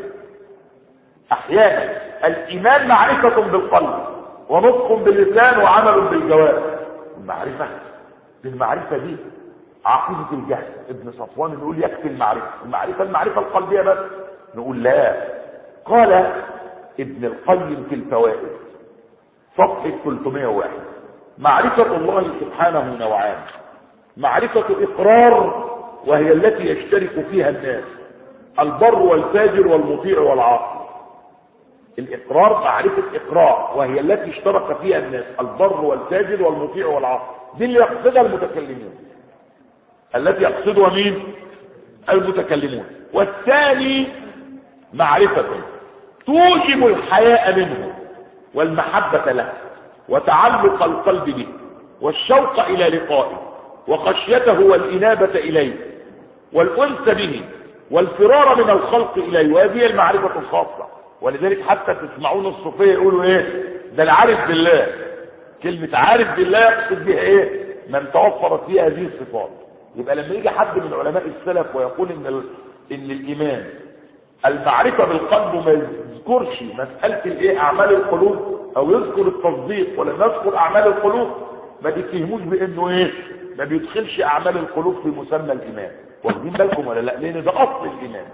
احيانا الايمان معرفة بالقلب ونطق باللسان وعمل بالجوارح المعرفة المعرفة دي عقيدة الجهل ابن صفوان نقول يكفي المعرفة المعرفة المعرفة القلبية بس نقول لا قال ابن القيم في الفوائد صفحة 301 معرفة الله سبحانه نوعان معرفة إقرار وهي التي يشترك فيها الناس البر والفاجر والمطيع والعاصي الإقرار معرفة إقرار وهي التي اشترك فيها الناس البر والفاجر والمطيع والعاصي دي اللي يقصدها المتكلمون التي يقصدها مين المتكلمون والثاني معرفة توجب الحياء منه والمحبة له وتعلق القلب به والشوق إلى لقائه وخشيته والإنابة إليه والأنس به والفرار من الخلق إليه وهذه المعرفة الخاصة ولذلك حتى تسمعون الصوفية يقولوا ايه ده العارف بالله كلمة عارف بالله يقصد بها ايه من توفرت فيها هذه الصفات يبقى لما يجي حد من علماء السلف ويقول ان ال... ان الايمان المعرفة بالقلب وما يذكرش مسألة الايه اعمال القلوب او يذكر التصديق ولم يذكر اعمال القلوب ما تتهموش بانه ايه ما بيدخلش اعمال القلوب في مسمى الايمان واخدين بالكم ولا لا لان ده اصل الايمان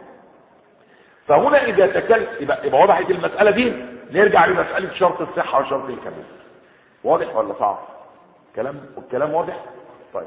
فهنا اذا تكلم يبقى, يبقى وضحت المسألة دي نرجع لمسألة شرط الصحة وشرط الكمال واضح ولا صعب كلام الكلام واضح طيب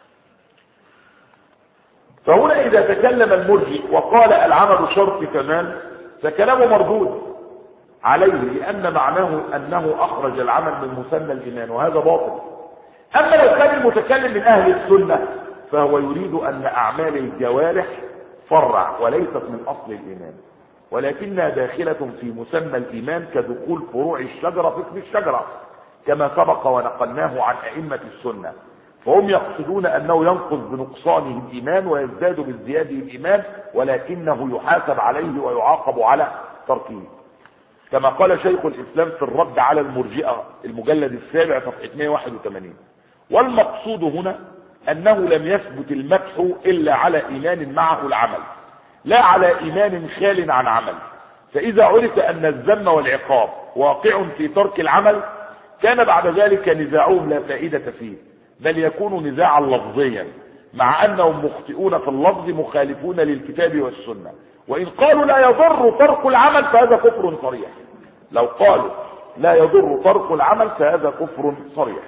فهنا اذا تكلم المرجئ وقال العمل شرط كمال فكلامه مردود عليه لان معناه انه اخرج العمل من مسمى الايمان وهذا باطل اما لو كان المتكلم من اهل السنة فهو يريد ان اعمال الجوارح فرع وليست من اصل الايمان ولكنها داخلة في مسمى الايمان كدخول فروع الشجرة في اسم الشجرة كما سبق ونقلناه عن ائمة السنة فهم يقصدون انه ينقص بنقصانه الايمان ويزداد بازدياده الايمان ولكنه يحاسب عليه ويعاقب على تركه كما قال شيخ الاسلام في الرد على المرجئه المجلد السابع صفحه 181 والمقصود هنا انه لم يثبت المدح الا على ايمان معه العمل لا على ايمان خال عن عمل فاذا عرف ان الذم والعقاب واقع في ترك العمل كان بعد ذلك نزاعهم لا فائده فيه بل يكون نزاعا لفظيا مع انهم مخطئون في اللفظ مخالفون للكتاب والسنه وان قالوا لا يضر ترك العمل فهذا كفر صريح لو قالوا لا يضر ترك العمل فهذا كفر صريح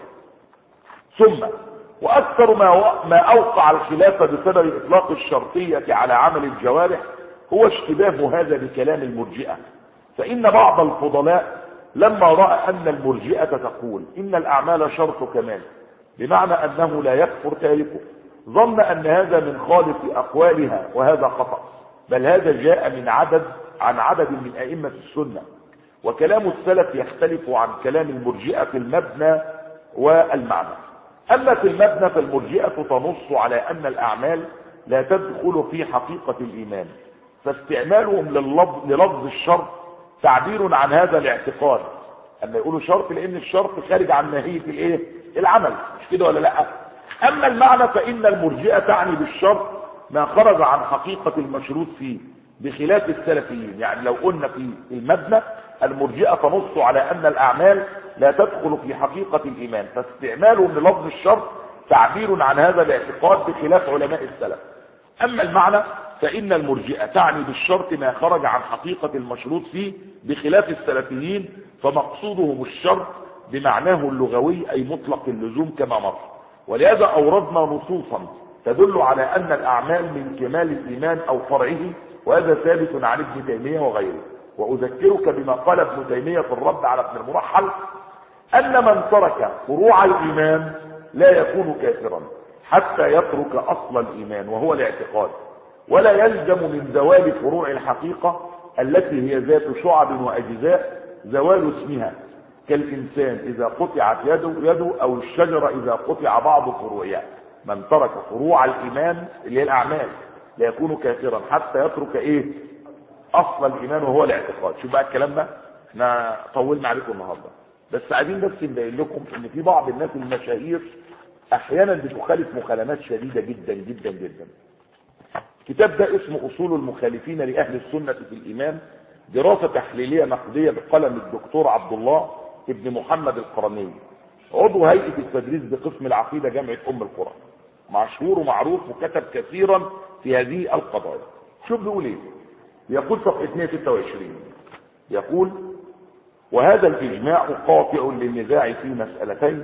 ثم واكثر ما ما اوقع الخلاف بسبب اطلاق الشرطيه على عمل الجوارح هو اشتباه هذا بكلام المرجئه فان بعض الفضلاء لما راى ان المرجئه تقول ان الاعمال شرط كمال بمعنى انه لا يكفر تاركه ظن ان هذا من خالص اقوالها وهذا خطا بل هذا جاء من عدد عن عدد من ائمه السنه وكلام السلف يختلف عن كلام المرجئه في المبنى والمعنى اما في المبنى فالمرجئه تنص على ان الاعمال لا تدخل في حقيقه الايمان فاستعمالهم لللفظ, للفظ الشرط تعبير عن هذا الاعتقاد اما يقولوا شرط لان الشرط خارج عن ماهيه الايه العمل مش كده ولا لا اما المعنى فان المرجئه تعني بالشرط ما خرج عن حقيقه المشروط فيه بخلاف السلفيين يعني لو قلنا في المبنى المرجئه تنص على ان الاعمال لا تدخل في حقيقه الايمان فاستعمالهم للفظ الشرط تعبير عن هذا الاعتقاد بخلاف علماء السلف اما المعنى فان المرجئه تعني بالشرط ما خرج عن حقيقه المشروط فيه بخلاف السلفيين فمقصودهم الشرط بمعناه اللغوي اي مطلق اللزوم كما مر ولهذا اوردنا نصوصا تدل على ان الاعمال من كمال الايمان او فرعه وهذا ثابت عن ابن تيميه وغيره واذكرك بما قال ابن تيميه في الرد على ابن المرحل ان من ترك فروع الايمان لا يكون كافرا حتى يترك اصل الايمان وهو الاعتقاد ولا يلزم من زوال فروع الحقيقه التي هي ذات شعب واجزاء زوال اسمها كالإنسان إذا قطعت يده, يده أو الشجرة إذا قطع بعض فروعها من ترك فروع الإيمان اللي هي الأعمال لا يكون كافرا حتى يترك إيه أصل الإيمان وهو الاعتقاد شوف بقى الكلام ده احنا طولنا عليكم النهاردة بس عايزين بس نبين لكم ان في بعض الناس المشاهير احيانا بتخالف مخالفات شديدة جدا جدا جدا الكتاب ده اسمه اصول المخالفين لاهل السنة في الايمان دراسة تحليلية نقدية بقلم الدكتور عبد الله ابن محمد القرني عضو هيئة التدريس بقسم العقيدة جامعة ام القرى مشهور ومعروف وكتب كثيرا في هذه القضايا شوف بيقول ايه يقول صفحة 226 يقول وهذا الاجماع قاطع للنزاع في مسألتين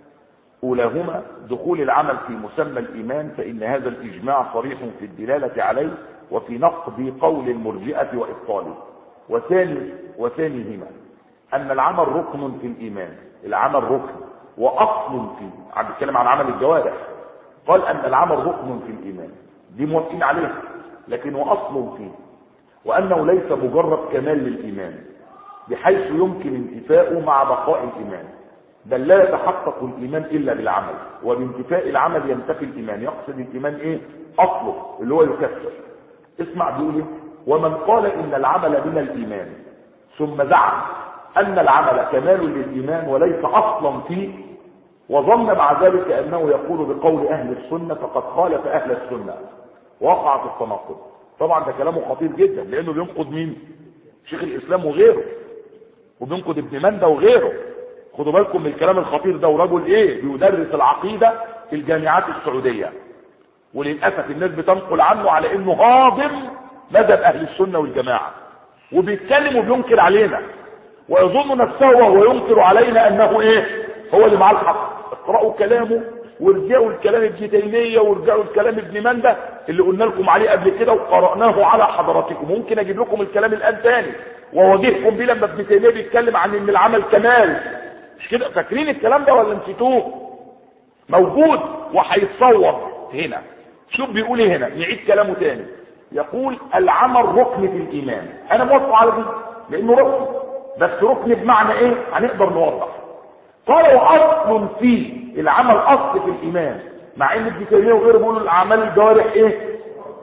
اولاهما دخول العمل في مسمى الايمان فان هذا الاجماع صريح في الدلالة عليه وفي نقض قول المرجئة وابطاله وثاني وثانيهما ان العمل ركن في الايمان العمل ركن واصل فيه عم بيتكلم عن عمل الجوارح قال ان العمل ركن في الايمان دي موافقين عليها لكن واصل فيه وانه ليس مجرد كمال للايمان بحيث يمكن انتفاؤه مع بقاء الايمان بل لا يتحقق الايمان الا بالعمل وبانتفاء العمل ينتفي الايمان يقصد الايمان ايه اصله اللي هو يكفر اسمع بيقول ايه ومن قال ان العمل من الايمان ثم زعم ان العمل كمال للايمان وليس اصلا فيه وظن مع ذلك انه يقول بقول اهل السنه فقد خالف اهل السنه وقع في التناقض طبعا ده كلامه خطير جدا لانه بينقض مين شيخ الاسلام وغيره وبينقض ابن مندى وغيره خدوا بالكم من الكلام الخطير ده ورجل ايه بيدرس العقيده في الجامعات السعوديه وللاسف الناس بتنقل عنه على انه هاضم مذهب اهل السنه والجماعه وبيتكلم وبينكر علينا ويظن نفسه وهو ينكر علينا انه ايه هو اللي معاه الحق اقرأوا كلامه وارجعوا الكلام ابن تيميه وارجعوا الكلام ابن مندى اللي قلنا لكم عليه قبل كده وقرأناه على حضراتكم ممكن اجيب لكم الكلام الان تاني واواجهكم بيه لما ابن تيميه بيتكلم عن ان العمل كمال مش كده فاكرين الكلام ده ولا نسيتوه موجود وهيتصور هنا شوف بيقول ايه هنا نعيد كلامه تاني يقول العمل ركن في الايمان انا موافق على دي لانه ركن بس ركن بمعنى ايه هنقدر نوضح قال واصل فيه العمل اصل في الايمان مع ان ابن تيميه وغيره بيقولوا الاعمال الجوارح ايه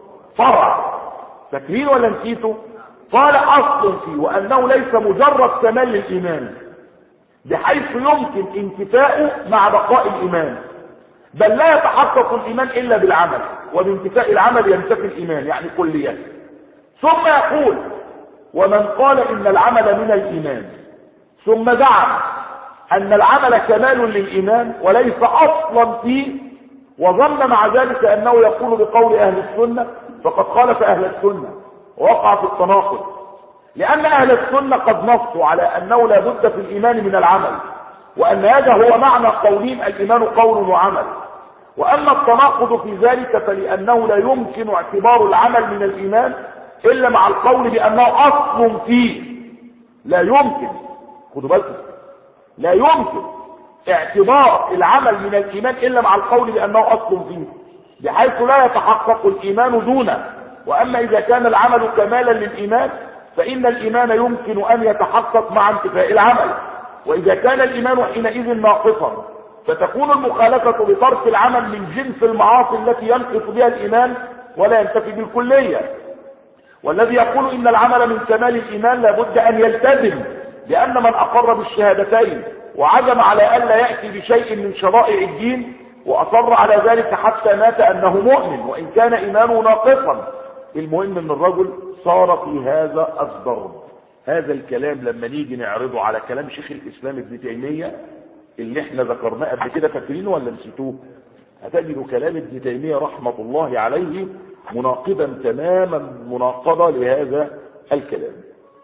فرع فاكرين ولا نسيته قال اصل فيه وانه ليس مجرد كمال للايمان بحيث يمكن انتفاؤه مع بقاء الايمان بل لا يتحقق الايمان الا بالعمل وبانتفاء العمل ينتفي الايمان يعني كليا ثم يقول ومن قال ان العمل من الايمان ثم زعم ان العمل كمال للايمان وليس اصلا فيه وظن مع ذلك انه يقول بقول اهل السنه فقد خالف اهل السنه ووقع في التناقض لان اهل السنه قد نصوا على انه لا بد في الايمان من العمل وان هذا هو معنى قولهم الايمان قول وعمل واما التناقض في ذلك فلانه لا يمكن اعتبار العمل من الايمان الا مع القول بانه اصل فيه لا يمكن خدوا بالكم لا يمكن اعتبار العمل من الايمان الا مع القول بانه اصل فيه بحيث لا يتحقق الايمان دونه واما اذا كان العمل كمالا للايمان فان الايمان يمكن ان يتحقق مع انتفاء العمل واذا كان الايمان حينئذ ناقصا فتكون المخالفة بترك العمل من جنس المعاصي التي ينقص بها الايمان ولا ينتفي بالكلية والذي يقول ان العمل من كمال الايمان لابد ان يلتزم لان من اقر بالشهادتين وعزم على الا يأتي بشيء من شرائع الدين واصر على ذلك حتى مات انه مؤمن وان كان ايمانه ناقصا المهم ان الرجل صار في هذا الضرب هذا الكلام لما نيجي نعرضه على كلام شيخ الاسلام ابن تيمية اللي احنا ذكرناه قبل كده فاكرينه ولا نسيتوه هتجدوا كلام ابن تيمية رحمة الله عليه مناقضا تماما مناقضة لهذا الكلام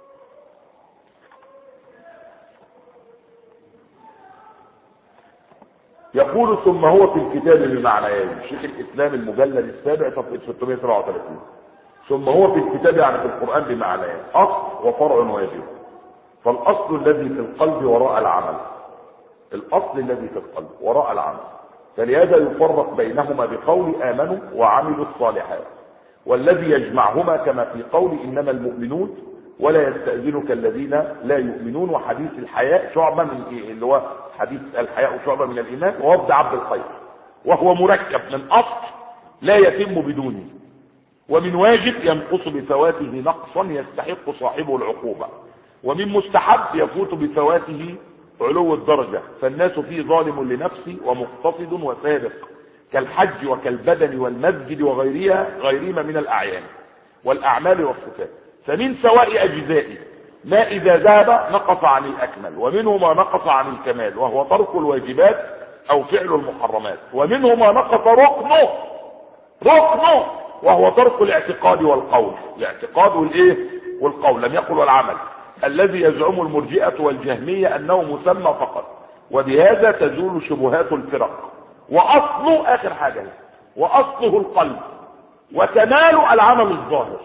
يقول ثم هو في الكتاب بمعنيين شيخ الاسلام المجلد السابع صفحه 637 ثم هو في الكتاب يعني في القران بمعنيين اصل وفرع واجب فالاصل الذي في القلب وراء العمل الاصل الذي في القلب وراء العمل فلهذا يفرق بينهما بقول امنوا وعملوا الصالحات والذي يجمعهما كما في قول انما المؤمنون ولا يستأذنك الذين لا يؤمنون وحديث الحياء شعبة من إيه؟ اللي هو حديث الحياء شعبة من الإيمان ووفد عبد الخير وهو مركب من أصل لا يتم بدونه ومن واجب ينقص بفواته نقصا يستحق صاحبه العقوبة ومن مستحب يفوت بفواته علو الدرجة فالناس فيه ظالم لنفسه ومقتصد وسابق كالحج وكالبدن والمسجد وغيرها غيرهما من الأعيان والأعمال والصفات فمن سواء أجزائه ما إذا ذهب نقص عن الأكمل ومنه ما نقص عن الكمال وهو ترك الواجبات أو فعل المحرمات ومنه ما نقص ركنه ركنه وهو ترك الاعتقاد والقول الاعتقاد والايه والقول لم يقل والعمل الذي يزعم المرجئة والجهمية أنه مسمى فقط وبهذا تزول شبهات الفرق وأصله آخر حاجة وأصله القلب وكمال العمل الظاهر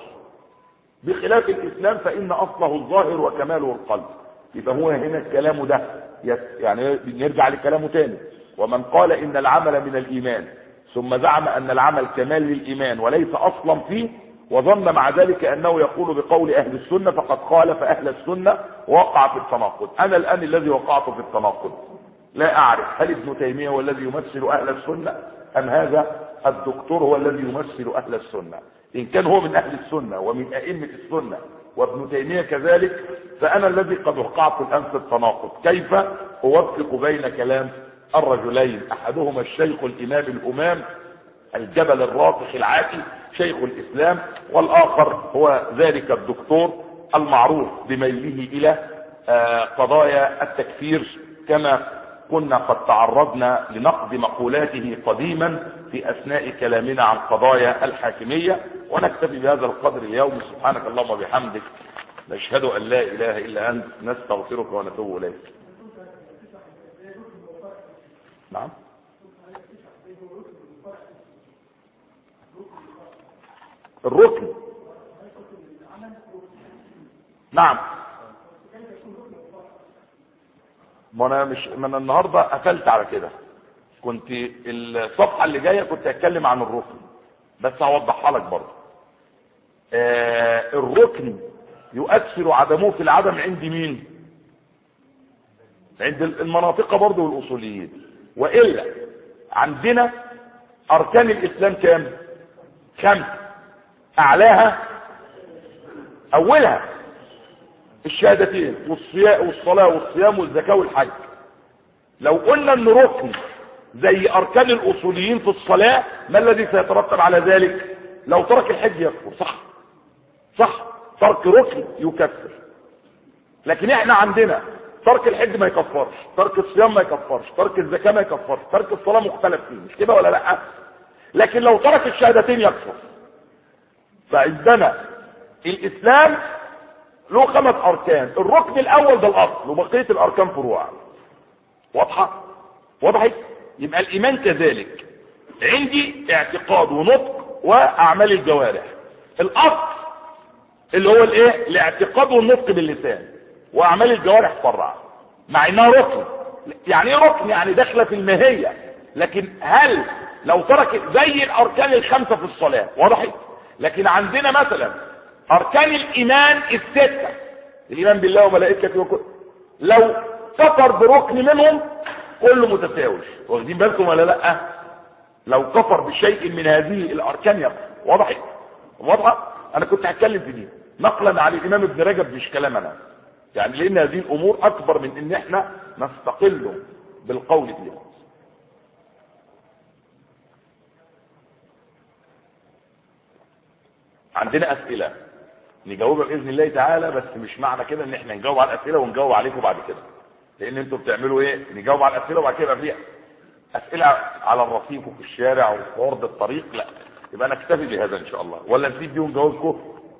بخلاف الاسلام فان اصله الظاهر وكماله القلب يبقى هو هنا الكلام ده يعني نرجع لكلامه تاني ومن قال ان العمل من الايمان ثم زعم ان العمل كمال للايمان وليس اصلا فيه وظن مع ذلك انه يقول بقول اهل السنه فقد خالف اهل السنه ووقع في التناقض انا الان الذي وقعت في التناقض لا اعرف هل ابن تيميه هو الذي يمثل اهل السنه ام هذا الدكتور هو الذي يمثل اهل السنه إن كان هو من أهل السنة ومن أئمة السنة وابن تيمية كذلك فأنا الذي قد وقعت الآن في التناقض كيف أوفق بين كلام الرجلين أحدهما الشيخ الإمام الأمام الجبل الراسخ العاتي شيخ الإسلام والآخر هو ذلك الدكتور المعروف بميله إلى قضايا التكفير كما كنا قد تعرضنا لنقد مقولاته قديما في اثناء كلامنا عن قضايا الحاكمية ونكتفي بهذا القدر اليوم سبحانك اللهم وبحمدك نشهد ان لا اله الا انت نستغفرك ونتوب اليك نعم الركن نعم ما انا مش من النهارده قفلت على كده كنت الصفحه اللي جايه كنت هتكلم عن الركن بس هوضحها لك برضه آه الركن يؤثر عدمه في العدم عند مين عند المناطق برضه والاصوليين والا عندنا اركان الاسلام كام خمس اعلاها اولها الشهادتين والصيام والصلاه والصيام والزكاه والحج لو قلنا ان ركن زي اركان الاصوليين في الصلاه ما الذي سيترتب على ذلك لو ترك الحج يكفر صح صح ترك ركن يكفر لكن احنا عندنا ترك الحج ما يكفرش ترك الصيام ما يكفرش ترك الزكاه ما يكفرش ترك الصلاه مختلف فيه مش كده ولا لا لكن لو ترك الشهادتين يكفر فعندنا الاسلام له خمس اركان الركن الاول ده الاصل وبقيه الاركان فروع واضحه وضحت يبقى الايمان كذلك عندي اعتقاد ونطق واعمال الجوارح الاصل اللي هو الايه الاعتقاد والنطق باللسان واعمال الجوارح فرع مع انها ركن يعني ايه ركن يعني داخله في الماهيه لكن هل لو ترك زي الاركان الخمسه في الصلاه وضحت لكن عندنا مثلا اركان الايمان السته الايمان بالله وملائكته وكل لو كفر بركن منهم كله متساوي واخدين بالكم ولا لا لو كفر بشيء من هذه الاركان يكفر وضحت واضحه انا كنت هتكلم في دي نقلا عن الامام ابن رجب مش كلام انا يعني لان هذه الامور اكبر من ان احنا نستقل بالقول فيها عندنا اسئله نجاوبها باذن الله تعالى بس مش معنى كده ان احنا نجاوب على الاسئله ونجاوب عليكم بعد كده لان انتوا بتعملوا ايه نجاوب على الاسئله وبعد كده فيها اسئله على الرصيف وفي الشارع وفي عرض الطريق لا يبقى انا اكتفي بهذا ان شاء الله ولا نسيب بيهم جوابكم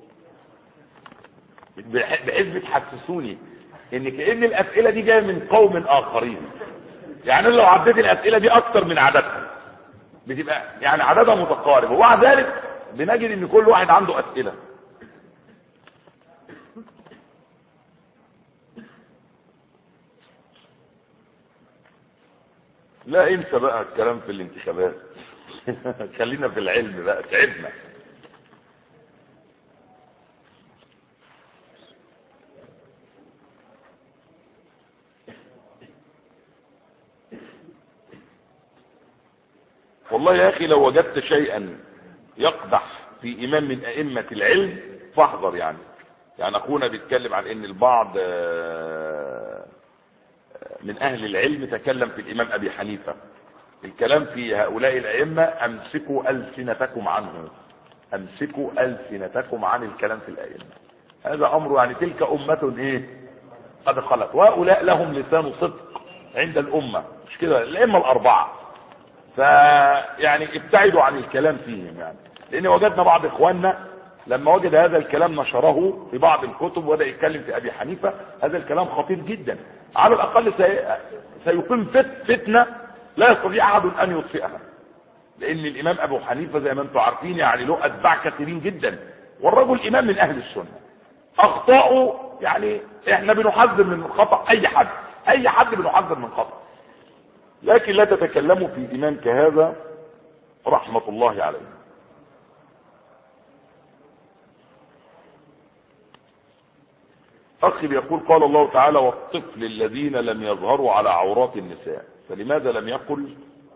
بحيث بتحسسوني ان كان الاسئله دي جايه من قوم اخرين يعني لو عديت الاسئله دي اكتر من عددها بتبقى يعني عددها متقارب ومع ذلك بنجد ان كل واحد عنده اسئله لا انسى بقى الكلام في الانتخابات خلينا في العلم بقى تعبنا والله يا اخي لو وجدت شيئا يقدح في امام من ائمة العلم فاحذر يعني يعني اخونا بيتكلم عن ان البعض من اهل العلم تكلم في الامام ابي حنيفة الكلام في هؤلاء الائمة امسكوا السنتكم عنه امسكوا السنتكم عن الكلام في الائمة هذا امر يعني تلك امة ايه قد خلت وهؤلاء لهم لسان صدق عند الامة مش كده الائمة الاربعة فيعني ابتعدوا عن الكلام فيهم يعني لان وجدنا بعض اخواننا لما وجد هذا الكلام نشره في بعض الكتب وبدا يتكلم في ابي حنيفه هذا الكلام خطير جدا على الاقل سي... سيقيم فت... فتنه لا يستطيع احد ان يطفئها لان الامام ابو حنيفه زي ما انتم عارفين يعني له اتباع كثيرين جدا والرجل امام من اهل السنه اخطاؤه يعني احنا بنحذر من خطا اي حد اي حد بنحذر من خطا لكن لا تتكلموا في إمام كهذا رحمة الله عليه أخي بيقول قال الله تعالى والطفل الذين لم يظهروا على عورات النساء فلماذا لم يقل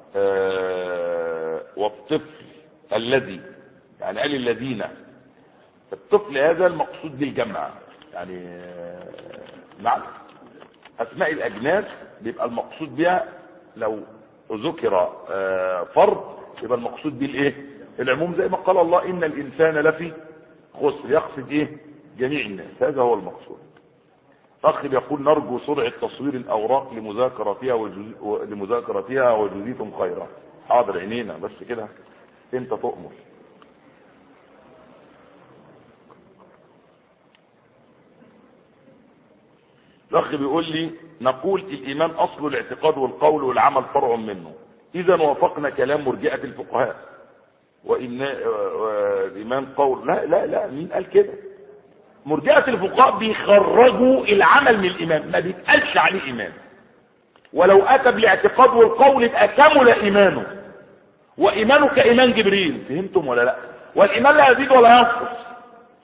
آه والطفل الذي يعني قال الذين الطفل هذا المقصود بالجمع يعني آه نعم أسماء الأجناس بيبقى المقصود بها لو ذكر فرد يبقى المقصود به الايه العموم زي ما قال الله ان الانسان لفي خسر يقصد ايه جميع الناس هذا هو المقصود اخ يقول نرجو سرعه تصوير الاوراق لمذاكرتها وجز... لمذاكرتها وجزيتم خيرا حاضر عينينا بس كده انت تؤمر الاخ بيقول لي نقول الايمان اصل الاعتقاد والقول والعمل فرع منه اذا وافقنا كلام مرجئه الفقهاء وان الايمان قول لا لا لا مين قال كده مرجئه الفقهاء بيخرجوا العمل من الايمان ما بيتقالش عليه ايمان ولو اتى بالاعتقاد والقول يبقى كمل ايمانه وايمانه كايمان جبريل فهمتم ولا لا والايمان لا يزيد ولا ينقص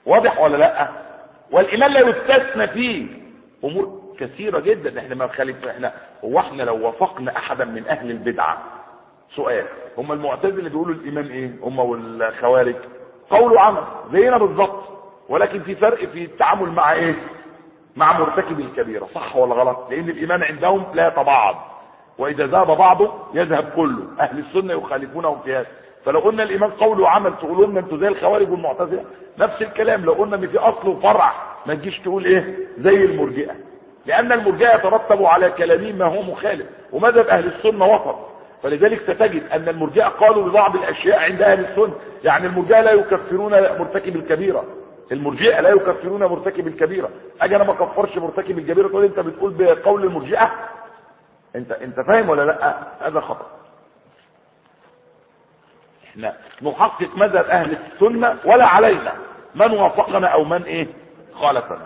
واضح ولا لا والايمان لا يستثنى فيه امور كثيره جدا احنا ما نخالف احنا هو احنا لو وافقنا احدا من اهل البدعه سؤال هم المعتزله بيقولوا الايمان ايه هم والخوارج قول وعمل زينا بالظبط ولكن في فرق في التعامل مع ايه مع مرتكب الكبيره صح ولا غلط لان الايمان عندهم لا يتبعض واذا ذهب بعضه يذهب كله اهل السنه يخالفونهم في هذا فلو قلنا الايمان قول وعمل تقولوا لنا انتوا زي الخوارج والمعتزله نفس الكلام لو قلنا ان في اصل وفرع ما تجيش تقول ايه زي المرجئه لان المرجئه يترتب على كلامهم ما هو مخالف ومذهب اهل السنه وسط فلذلك ستجد ان المرجئه قالوا ببعض الاشياء عند اهل السنه يعني المرجئه لا يكفرون مرتكب الكبيره المرجئه لا يكفرون مرتكب الكبيره اجي انا ما اكفرش مرتكب الكبيره تقول انت بتقول بقول المرجئه انت انت فاهم ولا لا هذا خطا احنا نحقق مذهب اهل السنه ولا علينا من وافقنا او من ايه خالفنا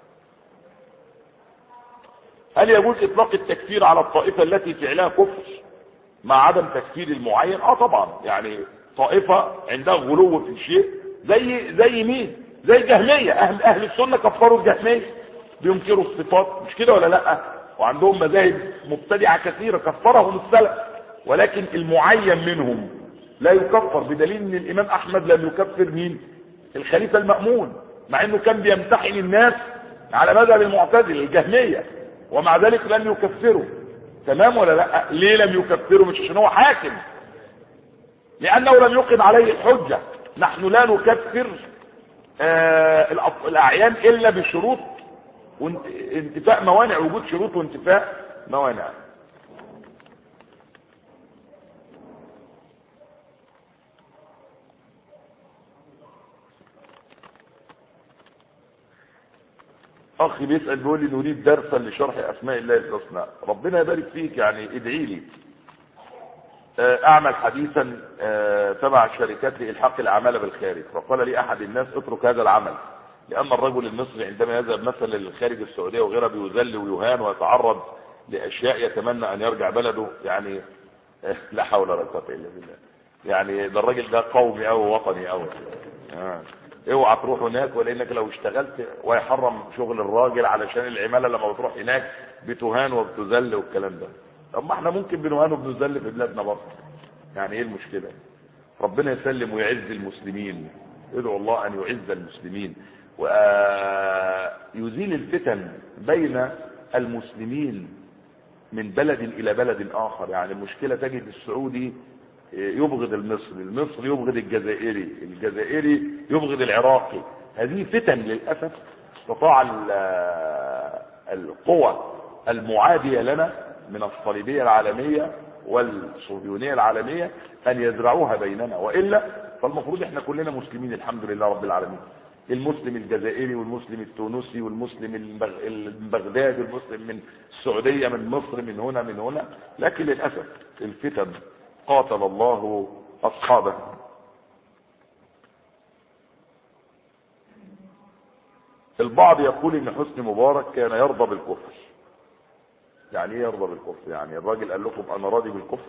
هل يجوز اطلاق التكفير على الطائفه التي فعلها كفر مع عدم تكفير المعين اه طبعا يعني طائفه عندها غلو في الشيء زي زي مين زي الجهميه اهل اهل السنه كفروا الجهميه بينكروا الصفات مش كده ولا لا وعندهم مذاهب مبتدعه كثيره كفرهم السلف ولكن المعين منهم لا يكفر بدليل ان الامام احمد لم يكفر مين الخليفه المامون مع انه كان بيمتحن الناس على مذهب المعتزله الجهميه ومع ذلك لم يكفروا تمام ولا لا ليه لم يكفروا مش عشان هو حاكم لانه لم يقم عليه الحجه نحن لا نكفر آه الاعيان الا بشروط وانتفاء موانع وجود شروط وانتفاء موانع اخي بيسال بيقول لي نريد درسا لشرح اسماء الله الحسنى ربنا يبارك فيك يعني ادعي لي اعمل حديثا تبع الشركات لالحاق الاعمال بالخارج فقال لي احد الناس اترك هذا العمل لان الرجل المصري عندما يذهب مثلا للخارج السعوديه وغيرها بيذل ويهان ويتعرض لاشياء يتمنى ان يرجع بلده يعني لا حول ولا قوه الا بالله يعني ده الراجل ده قومي او وطني او آه. اوعى تروح هناك ولانك لو اشتغلت ويحرم شغل الراجل علشان العماله لما بتروح هناك بتهان وبتذل والكلام ده طب ما احنا ممكن بنهان وبنذل في بلادنا برضه يعني ايه المشكله ربنا يسلم ويعز المسلمين ادعو الله ان يعز المسلمين ويزيل الفتن بين المسلمين من بلد الى بلد اخر يعني المشكله تجد السعودي يبغض المصري المصري يبغض الجزائري الجزائري يبغض العراقي هذه فتن للأسف استطاع القوى المعادية لنا من الصليبية العالمية والصهيونية العالمية أن يزرعوها بيننا وإلا فالمفروض احنا كلنا مسلمين الحمد لله رب العالمين المسلم الجزائري والمسلم التونسي والمسلم البغدادي والمسلم من السعودية من مصر من هنا من هنا لكن للأسف الفتن قاتل الله أصحابه البعض يقول ان حسني مبارك كان يرضى بالكفر يعني ايه يرضى بالكفر يعني الراجل قال لكم انا راضي بالكفر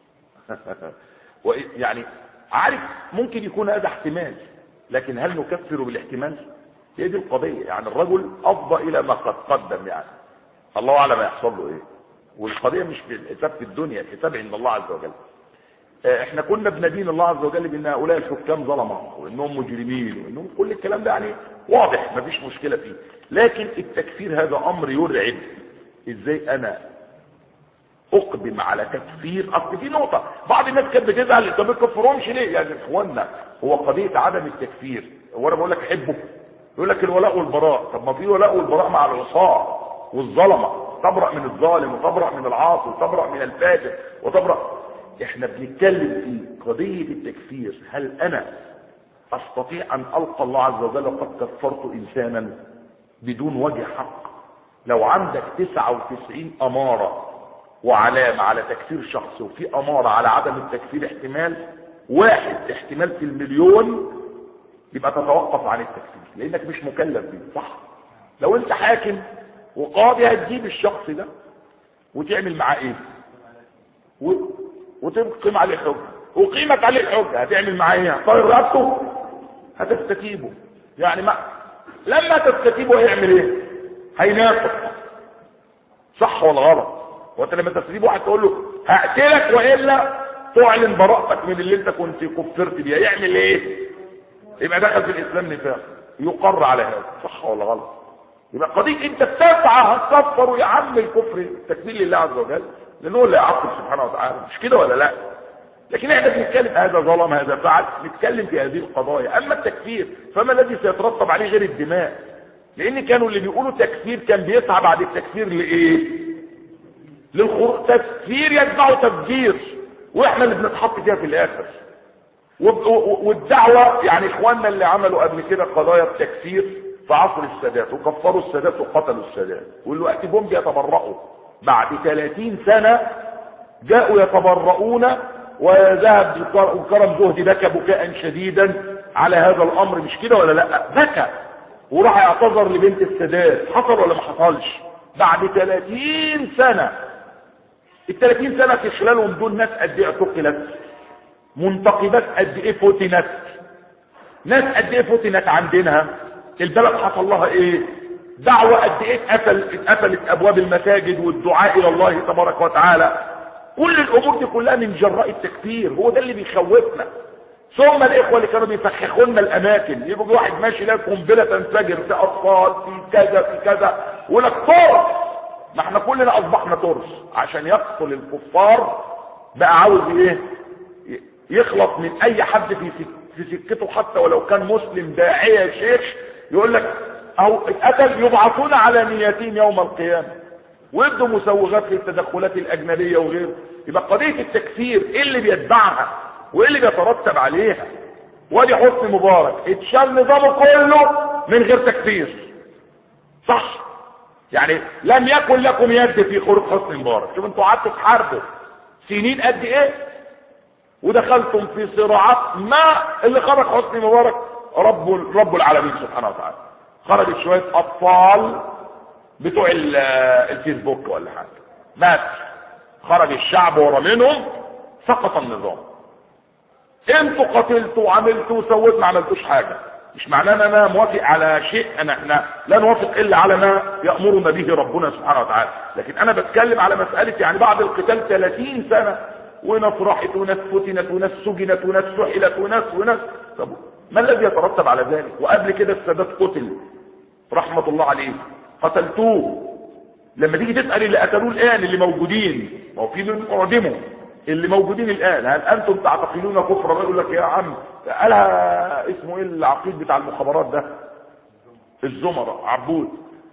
يعني عارف ممكن يكون هذا احتمال لكن هل نكفر بالاحتمال هي دي القضية يعني الرجل افضى الى ما قد قدم يعني الله اعلم يحصل له ايه والقضية مش في الحساب في الدنيا الحساب عند الله عز وجل احنا كنا بندين الله عز وجل بان هؤلاء الحكام ظلمه وانهم مجرمين وانهم كل الكلام ده يعني واضح مفيش مشكله فيه لكن التكفير هذا امر يرعب ازاي انا اقدم على تكفير اصل في نقطه بعض الناس كانت بتزعل طب ما تكفرهمش ليه يا يعني اخوانا هو قضيه عدم التكفير هو انا بقول لك حبه يقول لك الولاء والبراء طب ما في ولاء والبراء مع العصاه والظلمه تبرأ من الظالم وتبرأ من العاصي وتبرأ من الفاجر وتبرأ احنا بنتكلم في قضية التكفير هل انا استطيع ان القى الله عز وجل وقد كفرت انسانا بدون وجه حق لو عندك 99 امارة وعلامة على تكفير شخص وفي امارة على عدم التكفير احتمال واحد احتمال في المليون يبقى تتوقف عن التكفير لانك مش مكلف بيه صح لو انت حاكم وقاضي هتجيب الشخص ده وتعمل معاه ايه و... وتقيم عليه حجه وقيمت عليه الحجه هتعمل معاه ايه هتطير رقبته هتستتيبه يعني ما لما تستتيبه هيعمل ايه هينافق صح ولا غلط وانت لما تستتيب واحد تقول له هقتلك والا تعلن براءتك من اللي انت كنت كفرت بيه يعمل ايه يبقى دخل في الاسلام نفاق يقر على هذا صح ولا غلط يبقى قضيه انت بتسعى هتكفر يا عم الكفر تكبير لله عز وجل لانه هو اللي يعاقب سبحانه وتعالى مش كده ولا لا لكن احنا بنتكلم هذا ظلم هذا فعل نتكلم في هذه القضايا اما التكفير فما الذي سيترتب عليه غير الدماء لان كانوا اللي بيقولوا تكفير كان بيسعى بعد التكفير لايه للخروج تكفير يتبعه تفجير واحنا اللي بنتحط فيها في الاخر والدعوة يعني اخواننا اللي عملوا قبل كده قضايا التكفير في عصر السادات وكفروا السادات وقتلوا السادات والوقت بهم بيتبرؤوا بعد 30 سنة جاءوا يتبرؤون وذهب وكرم زهدي بكى بكاء شديدا على هذا الامر مش كده ولا لا بكى وراح يعتذر لبنت السادات حصل ولا ما حصلش بعد 30 سنة ال 30 سنة في خلالهم دول ناس قد ايه اعتقلت منتقبات قد ايه فتنت ناس قد ايه فتنت عندنا البلد حصل لها ايه دعوة قد ايه اتقفل اتقفلت ابواب المساجد والدعاء الى الله تبارك وتعالى كل الامور دي كلها من جراء التكفير هو ده اللي بيخوفنا ثم الاخوه اللي كانوا بيفخخوا لنا الاماكن يبقى واحد ماشي يلاقي قنبله تنفجر في اطفال في كذا في كذا ويقول لك ترس ما احنا كلنا اصبحنا ترس عشان يقتل الكفار بقى عاوز ايه يخلص من اي حد في في سكته حتى ولو كان مسلم داعيه شيخ يقول لك او اتقتل يبعثون على نياتهم يوم القيامه ويدوا مسوغات للتدخلات الاجنبيه وغيره يبقى قضيه التكفير ايه اللي بيتبعها وايه اللي بيترتب عليها وادي حسني مبارك اتشال نظامه كله من غير تكفير صح يعني لم يكن لكم يد في خروج حسني مبارك شوف انتوا قعدتوا تحاربوا سنين قد ايه ودخلتم في صراعات ما اللي خرج حسني مبارك رب رب العالمين سبحانه وتعالى خرجت شويه اطفال بتوع الفيسبوك ولا حاجه بس خرج الشعب ورا منهم سقط النظام انتوا قتلتوا وعملتوا وسويتوا ما عملتوش حاجه مش معناه ان انا موافق على شيء انا احنا لا نوافق الا على ما يامرنا به ربنا سبحانه وتعالى لكن انا بتكلم على مساله يعني بعد القتال 30 سنه وناس راحت وناس فتنت وناس سجنت وناس سحلت وناس وناس طب ما الذي يترتب على ذلك وقبل كده السادات قتل رحمه الله عليه قتلتوه لما تيجي تسال اللي قتلوه الان اللي موجودين ما هو في من اعدموا اللي موجودين الان هل انتم تعتقدون كفرا يقول لك يا عم قالها اسمه ايه العقيد بتاع المخابرات ده الزمراء عبود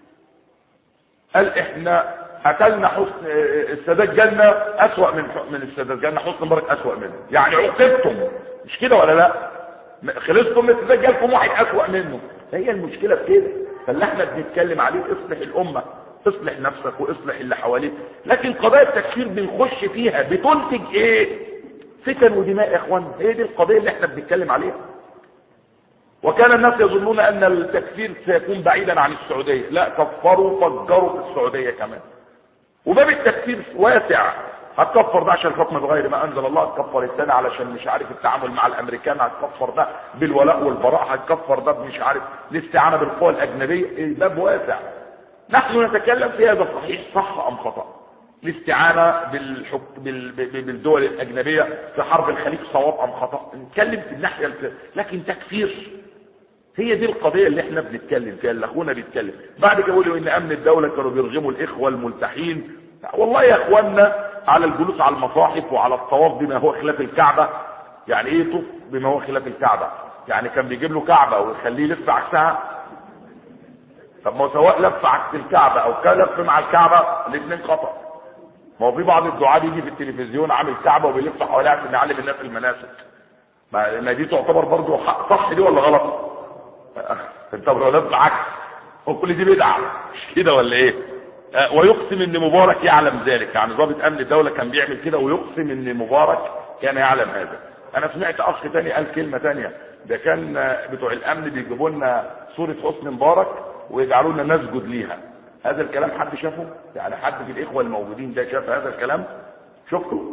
قال احنا قتلنا حسن السادات جالنا اسوأ من من السادات جالنا حسن مبارك اسوأ منه يعني عوقبتم مش كده ولا لا خلصتم من السادات جالكم واحد اسوأ منه هي المشكله في كده فاللي احنا بنتكلم عليه اصلح الامه اصلح نفسك واصلح اللي حواليك لكن قضايا التكفير بنخش فيها بتنتج ايه فتن ودماء يا اخوان هي دي القضيه اللي احنا بنتكلم عليها وكان الناس يظنون ان التكفير سيكون بعيدا عن السعوديه لا كفروا فجروا في السعوديه كمان وباب التكفير واسع هتكفر ده عشان الحكم بغير ما انزل الله هتكفر الثاني علشان مش عارف التعامل مع الامريكان هتكفر ده بالولاء والبراء هتكفر ده مش عارف الاستعانه بالقوى الاجنبيه الباب واسع نحن نتكلم في هذا الصحيح صح ام خطا الاستعانه بالحك... بال... بالدول الاجنبيه في حرب الخليج صواب ام خطا نتكلم في الناحيه الك... لكن تكفير هي دي القضيه اللي احنا بنتكلم فيها اللي اخونا بيتكلم بعد كده يقولوا ان امن الدوله كانوا بيرغموا الاخوه الملتحين والله يا اخواننا على الجلوس على المصاحف وعلى الطواف بما هو خلاف الكعبه يعني ايه يطوف بما هو خلاف الكعبه يعني كان بيجيب له كعبه ويخليه يلف عكسها طب ما هو سواء لف عكس الكعبه او كان لف مع الكعبه الاثنين خطا ما هو في بعض الدعاة بيجي في التلفزيون عامل كعبه وبيلف حواليها عشان يعلم الناس المناسك ما دي تعتبر برضه صح دي ولا غلط؟ انت لف عكس وكل دي بدعه مش كده ولا ايه؟ آه ويقسم ان مبارك يعلم ذلك يعني ضابط امن الدوله كان بيعمل كده ويقسم ان مبارك كان يعلم هذا انا سمعت اخ تاني قال كلمه تانية ده كان بتوع الامن بيجيبوا لنا صوره حسني مبارك ويجعلوا لنا نسجد ليها هذا الكلام حد شافه يعني حد في الاخوه الموجودين ده شاف هذا الكلام شفته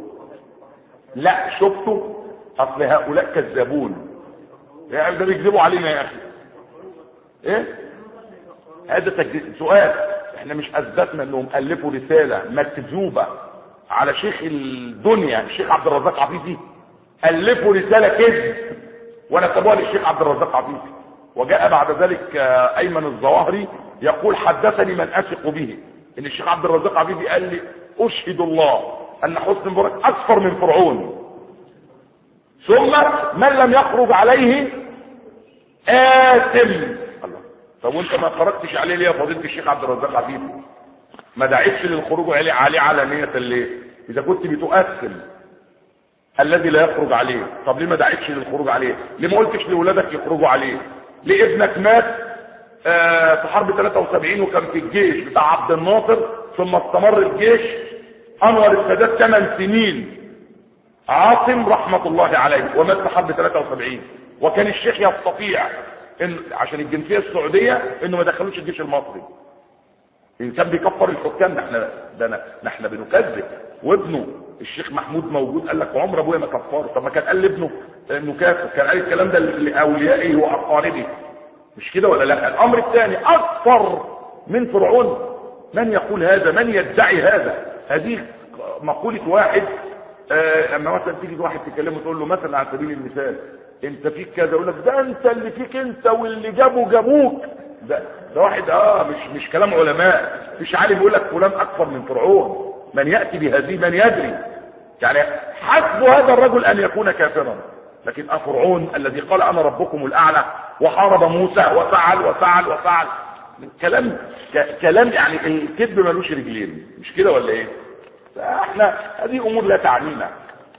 لا شفته اصل هؤلاء كذابون يعني ده بيكذبوا علينا يا اخي ايه هذا تجديد سؤال احنا مش اثبتنا انهم الفوا رساله مكذوبه على شيخ الدنيا الشيخ عبد الرزاق عفيفي الفوا رساله كذب ونسبوها للشيخ عبد الرزاق عفيفي وجاء بعد ذلك آه، ايمن الظواهري يقول حدثني من اثق به ان الشيخ عبد الرزاق عفيفي قال لي اشهد الله ان حسن مبارك اكثر من فرعون ثم من لم يخرج عليه آثم الله طب وانت ما خرجتش عليه ليه يا فضيله الشيخ عبد الرزاق عفيفي ما دعيتش للخروج عليه عليه علانية ليه اذا كنت بتؤثم الذي لا يخرج عليه طب ليه ما دعيتش للخروج عليه ليه ما قلتش لاولادك يخرجوا عليه ليه ابنك مات آه في حرب 73 وكان في الجيش بتاع عبد الناصر ثم استمر الجيش انور السادات 8 سنين عاصم رحمة الله عليه ومات في حرب 73 وكان الشيخ يستطيع إن عشان الجنسية السعودية انه ما دخلوش الجيش المصري ان كان بيكفر الحكام ده احنا ده انا ده احنا بنكذب وابنه الشيخ محمود موجود قال لك عمر ابويا ما كفره طب ما كان قال لابنه انه كافر كان قال الكلام ده لاوليائه واقاربه مش كده ولا لا الامر الثاني اكثر من فرعون من يقول هذا من يدعي هذا هذه مقولة واحد آه اما مثلا تيجي واحد تكلمه تقول له مثلا على سبيل المثال انت فيك كذا يقول لك ده انت اللي فيك انت واللي جابوا جابوك ده ده واحد اه مش مش كلام علماء مش عالم يقول لك فلان اكثر من فرعون من ياتي بهذه من يدري يعني حسب هذا الرجل ان يكون كافرا لكن افرعون الذي قال انا ربكم الاعلى وحارب موسى وفعل وفعل وفعل كلام ك- كلام يعني الكذب ملوش رجلين مش كده ولا ايه فاحنا هذه امور لا تعنينا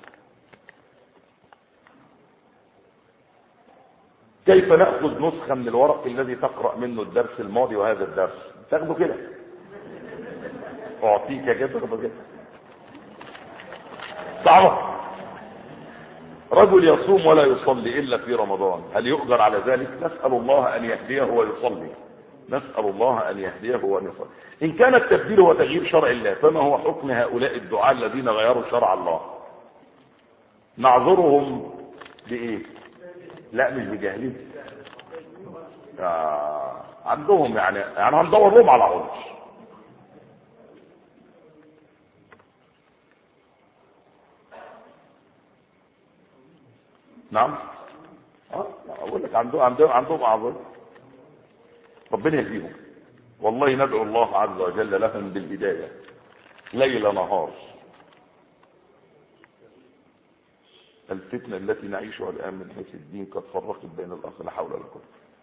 كيف ناخذ نسخه من الورق الذي تقرا منه الدرس الماضي وهذا الدرس تاخده كده اعطيك كده تاخده كده صعبه رجل يصوم ولا يصلي الا في رمضان هل يؤجر على ذلك نسال الله ان يهديه ويصلي نسال الله ان يهديه وان يصلي ان كان التبديل هو تغيير شرع الله فما هو حكم هؤلاء الدعاة الذين غيروا شرع الله نعذرهم بايه لا مش بجهلهم آه عندهم يعني يعني هندور لهم على عذر نعم اه اقول لك عندهم عندهم عندهم اعذار ربنا يهديهم والله ندعو الله عز وجل لهم بالهدايه ليل نهار الفتنه التي نعيشها الان من حيث الدين قد فرقت بين الاخ لا حول ولا قوه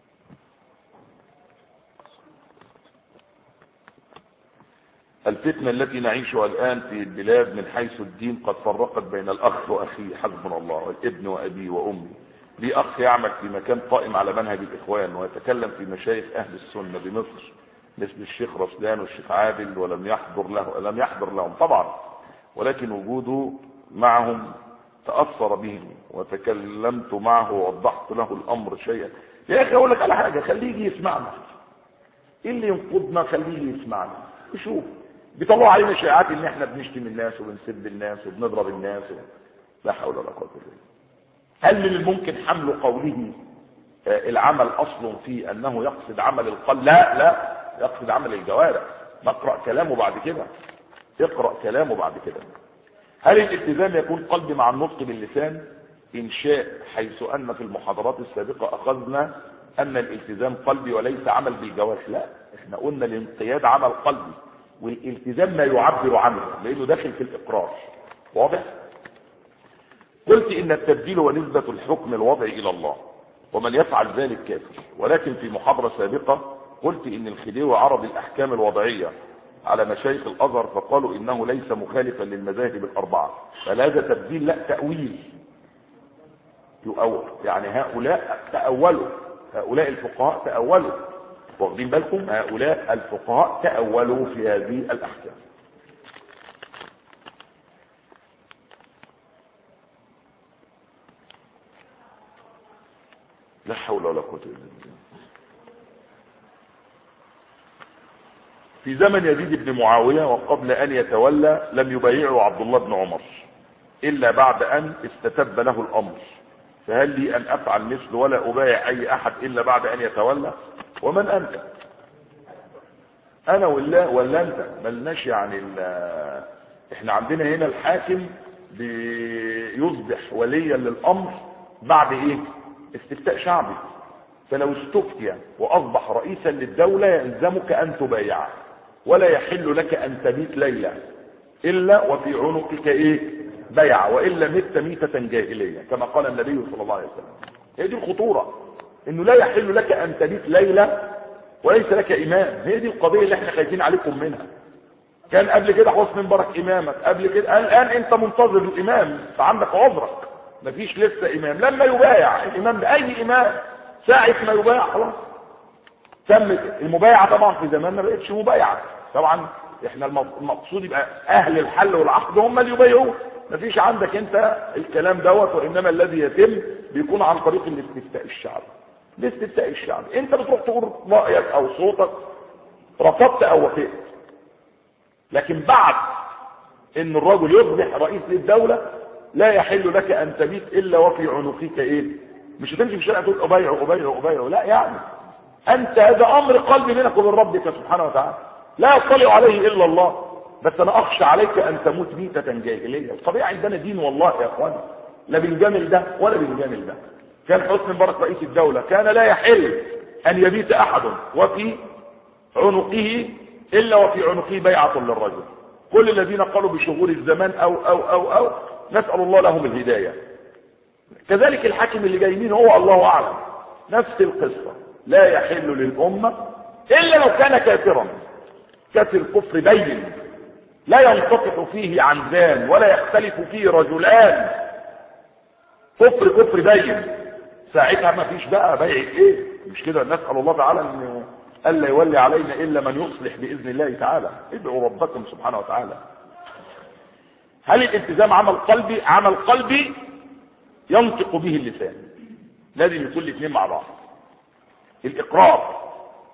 الفتنة التي نعيشها الآن في البلاد من حيث الدين قد فرقت بين الأخ وأخيه حسبنا الله والابن وأبي وأمي لي أخ يعمل في مكان قائم على منهج الإخوان ويتكلم في مشايخ أهل السنة بمصر مثل الشيخ رسلان والشيخ عادل ولم يحضر له لم يحضر لهم طبعا ولكن وجوده معهم تأثر بهم وتكلمت معه ووضحت له الأمر شيئا يا أخي أقول لك على حاجة خليه يجي يسمعنا إيه اللي ينقضنا خليه يجي يسمعنا وشوف بيطلعوا علينا شائعات ان احنا بنشتم الناس وبنسب الناس وبنضرب الناس و... لا حول ولا قوه الا بالله هل من الممكن حمل قوله آه، العمل اصل في انه يقصد عمل القلب لا لا يقصد عمل الجوارح نقرا كلامه بعد كده اقرا كلامه بعد كده هل الالتزام يكون قلبي مع النطق باللسان ان شاء حيث ان في المحاضرات السابقه اخذنا ان الالتزام قلبي وليس عمل بالجوارح لا احنا قلنا الانقياد عمل قلبي والالتزام ما يعبر عنه لانه داخل في الاقرار واضح قلت ان التبديل هو نسبة الحكم الوضعي الى الله ومن يفعل ذلك كافر ولكن في محاضرة سابقة قلت ان الخديوي عرض الاحكام الوضعية على مشايخ الازهر فقالوا انه ليس مخالفا للمذاهب الاربعة بل هذا تبديل لا تأويل يؤول يعني هؤلاء تأولوا هؤلاء الفقهاء تأولوا واخدين بالكم هؤلاء الفقهاء تأولوا في هذه الأحكام لا حول ولا قوة إلا بالله في زمن يزيد بن معاوية وقبل أن يتولى لم يبايعه عبد الله بن عمر إلا بعد أن استتب له الأمر فهل لي أن أفعل مثل ولا أبايع أي أحد إلا بعد أن يتولى ومن انت انا ولا ولا انت ملناش يعني ال- احنا عندنا هنا الحاكم بيصبح وليا للامر بعد ايه استفتاء شعبي فلو استفتي واصبح رئيسا للدولة يلزمك ان تبايعه ولا يحل لك ان تبيت ليلة الا وفي عنقك ايه بيعة والا مت ميتة جاهلية كما قال النبي صلى الله عليه وسلم هي دي الخطورة انه لا يحل لك ان تبيت ليلة وليس لك امام هي دي القضية اللي احنا خايفين عليكم منها كان قبل كده حسني مبارك امامك قبل كده الان انت منتظر الامام فعندك عذرك مفيش لسه امام لما يبايع الامام باي امام ساعة ما يبايع خلاص تم المبايعة طبعا في زمان ما بقتش مبايعة طبعا احنا المف- المقصود يبقى اهل الحل والعقد هم اللي يبايعوه مفيش عندك انت الكلام دوت وانما الذي يتم بيكون عن طريق الاستفتاء الشعبي الاستفتاء الشعبي انت بتروح تقول رايك او صوتك رفضت او وافقت لكن بعد ان الرجل يصبح رئيس للدولة لا يحل لك ان تبيت الا وفي عنقك ايه مش هتمشي في الشارع تقول ابايع ابايع ابايع لا يعني انت هذا امر قلبي بينك وبين ربك سبحانه وتعالى لا يطلع عليه الا الله بس انا اخشى عليك ان تموت ميتة جاهلية الطبيعة عندنا دين والله يا اخواني لا بنجامل ده ولا بنجامل ده كان حسني مبارك رئيس الدولة كان لا يحل ان يبيت احد وفي عنقه الا وفي عنقه بيعة للرجل كل الذين قالوا بشغول الزمان او او او او نسأل الله لهم الهداية كذلك الحاكم اللي جاي مين هو الله اعلم نفس القصة لا يحل للأمة الا لو كان كافرا كافر كفر بين لا ينطفح فيه عنزان ولا يختلف فيه رجلان كفر كفر بين ساعتها ما فيش بقى بيع ايه مش كده نسأل الله تعالى ان الا يولي علينا الا من يصلح باذن الله تعالى ادعوا ربكم سبحانه وتعالى هل الالتزام عمل قلبي عمل قلبي ينطق به اللسان لازم يكون الاثنين مع بعض الاقرار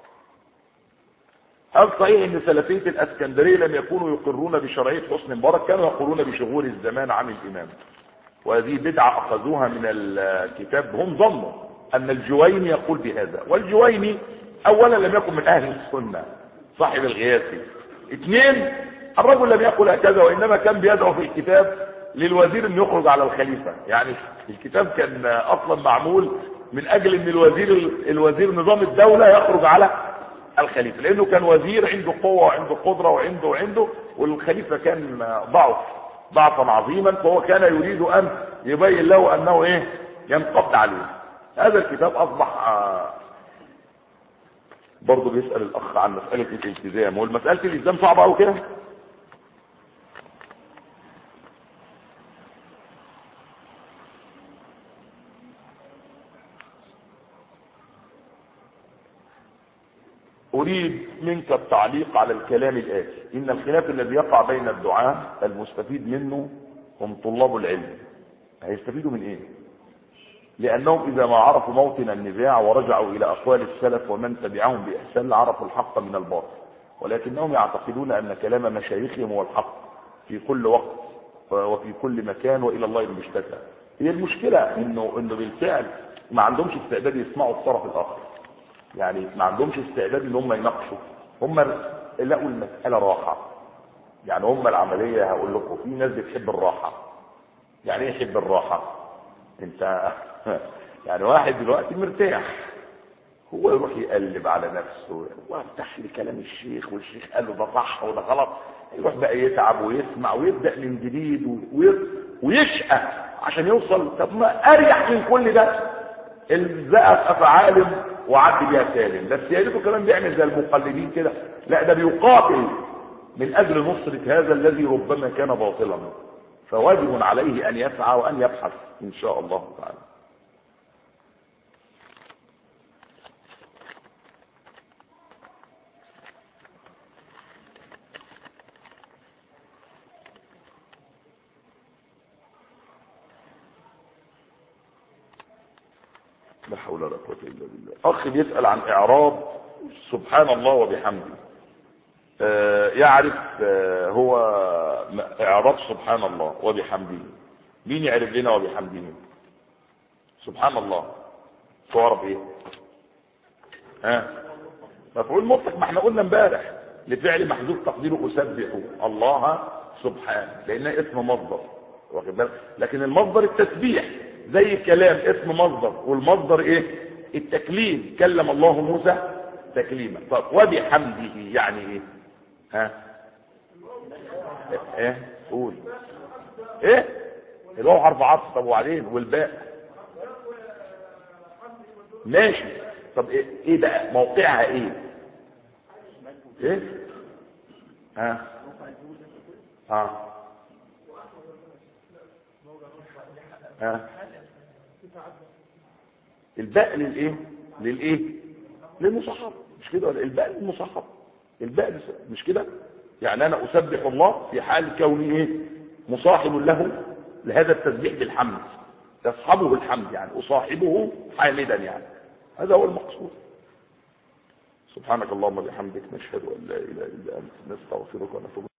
هل صحيح ان سلفيه الاسكندريه لم يكونوا يقرون بشرعيه حسن مبارك كانوا يقولون بشغول الزمان عن الامام وهذه بدعه اخذوها من الكتاب هم ظنوا ان الجويني يقول بهذا والجويني اولا لم يكن من اهل السنه صاحب الغياثي اثنين الرجل لم يقل هكذا وانما كان بيدعو في الكتاب للوزير ان يخرج على الخليفه يعني الكتاب كان اصلا معمول من اجل ان الوزير الوزير نظام الدوله يخرج على الخليفه لانه كان وزير عنده قوه وعنده قدره وعنده وعنده والخليفه كان ضعف ضعفا عظيما فهو كان يريد ان يبين له انه ايه ينقض عليه هذا الكتاب اصبح آه، برضه بيسال الاخ عن مساله الالتزام والمساله الالتزام صعبه قوي كده أريد منك التعليق على الكلام الآتي إن الخلاف الذي يقع بين الدعاة المستفيد منه هم طلاب العلم هيستفيدوا من إيه؟ لأنهم إذا ما عرفوا موطن النزاع ورجعوا إلى أقوال السلف ومن تبعهم بإحسان عرفوا الحق من الباطل ولكنهم يعتقدون أن كلام مشايخهم هو الحق في كل وقت وفي كل مكان وإلى الله المشتكى هي المشكلة إنه إنه بالفعل ما عندهمش استعداد يسمعوا الطرف الآخر يعني ما عندهمش استعداد ان هم يناقشوا هم لقوا المسألة راحة يعني هم العملية هقول لكم في ناس بتحب الراحة يعني ايه يحب الراحة انت يعني واحد دلوقتي مرتاح هو يروح يقلب على نفسه وافتح لي كلام الشيخ والشيخ قال له ده صح وده غلط يروح بقى يتعب ويسمع ويبدا من جديد وي- ويشقى عشان يوصل طب ما اريح من كل ده الزقف افعال وعد بيها سالم بس يا ريته كمان بيعمل زي المقلدين كده لا ده بيقاتل من اجل نصرة هذا الذي ربما كان باطلا فواجب عليه ان يسعى وان يبحث ان شاء الله تعالى لا حول ولا قوة إلا بالله أخ بيسأل عن إعراب سبحان الله وبحمده آه، يعرف آه، هو م- إعراب سبحان الله وبحمده مين يعرف لنا وبحمده سبحان الله تعرف إيه ها مفعول مطلق ما احنا قلنا امبارح لفعل محذوف تقديره اسبح الله سبحانه لانها اسم مصدر واخد بالك لكن المصدر التسبيح زي الكلام اسم مصدر والمصدر ايه التكليم كلم الله موسى تكليما طب وبحمده يعني ايه ها ايه قول ايه الواو حرف عطف طب وبعدين والباء ماشي طب ايه, إيه بقى موقعها ايه ايه ها ها ها الباء للايه للايه للمصحف مش كده ولا الباء للمصحف الباء مش كده يعني انا اسبح الله في حال كوني ايه مصاحب له لهذا التسبيح بالحمد يصحبه الحمد يعني اصاحبه حامدا يعني هذا هو المقصود سبحانك اللهم وبحمدك نشهد ان لا اله الا انت نستغفرك ونتوب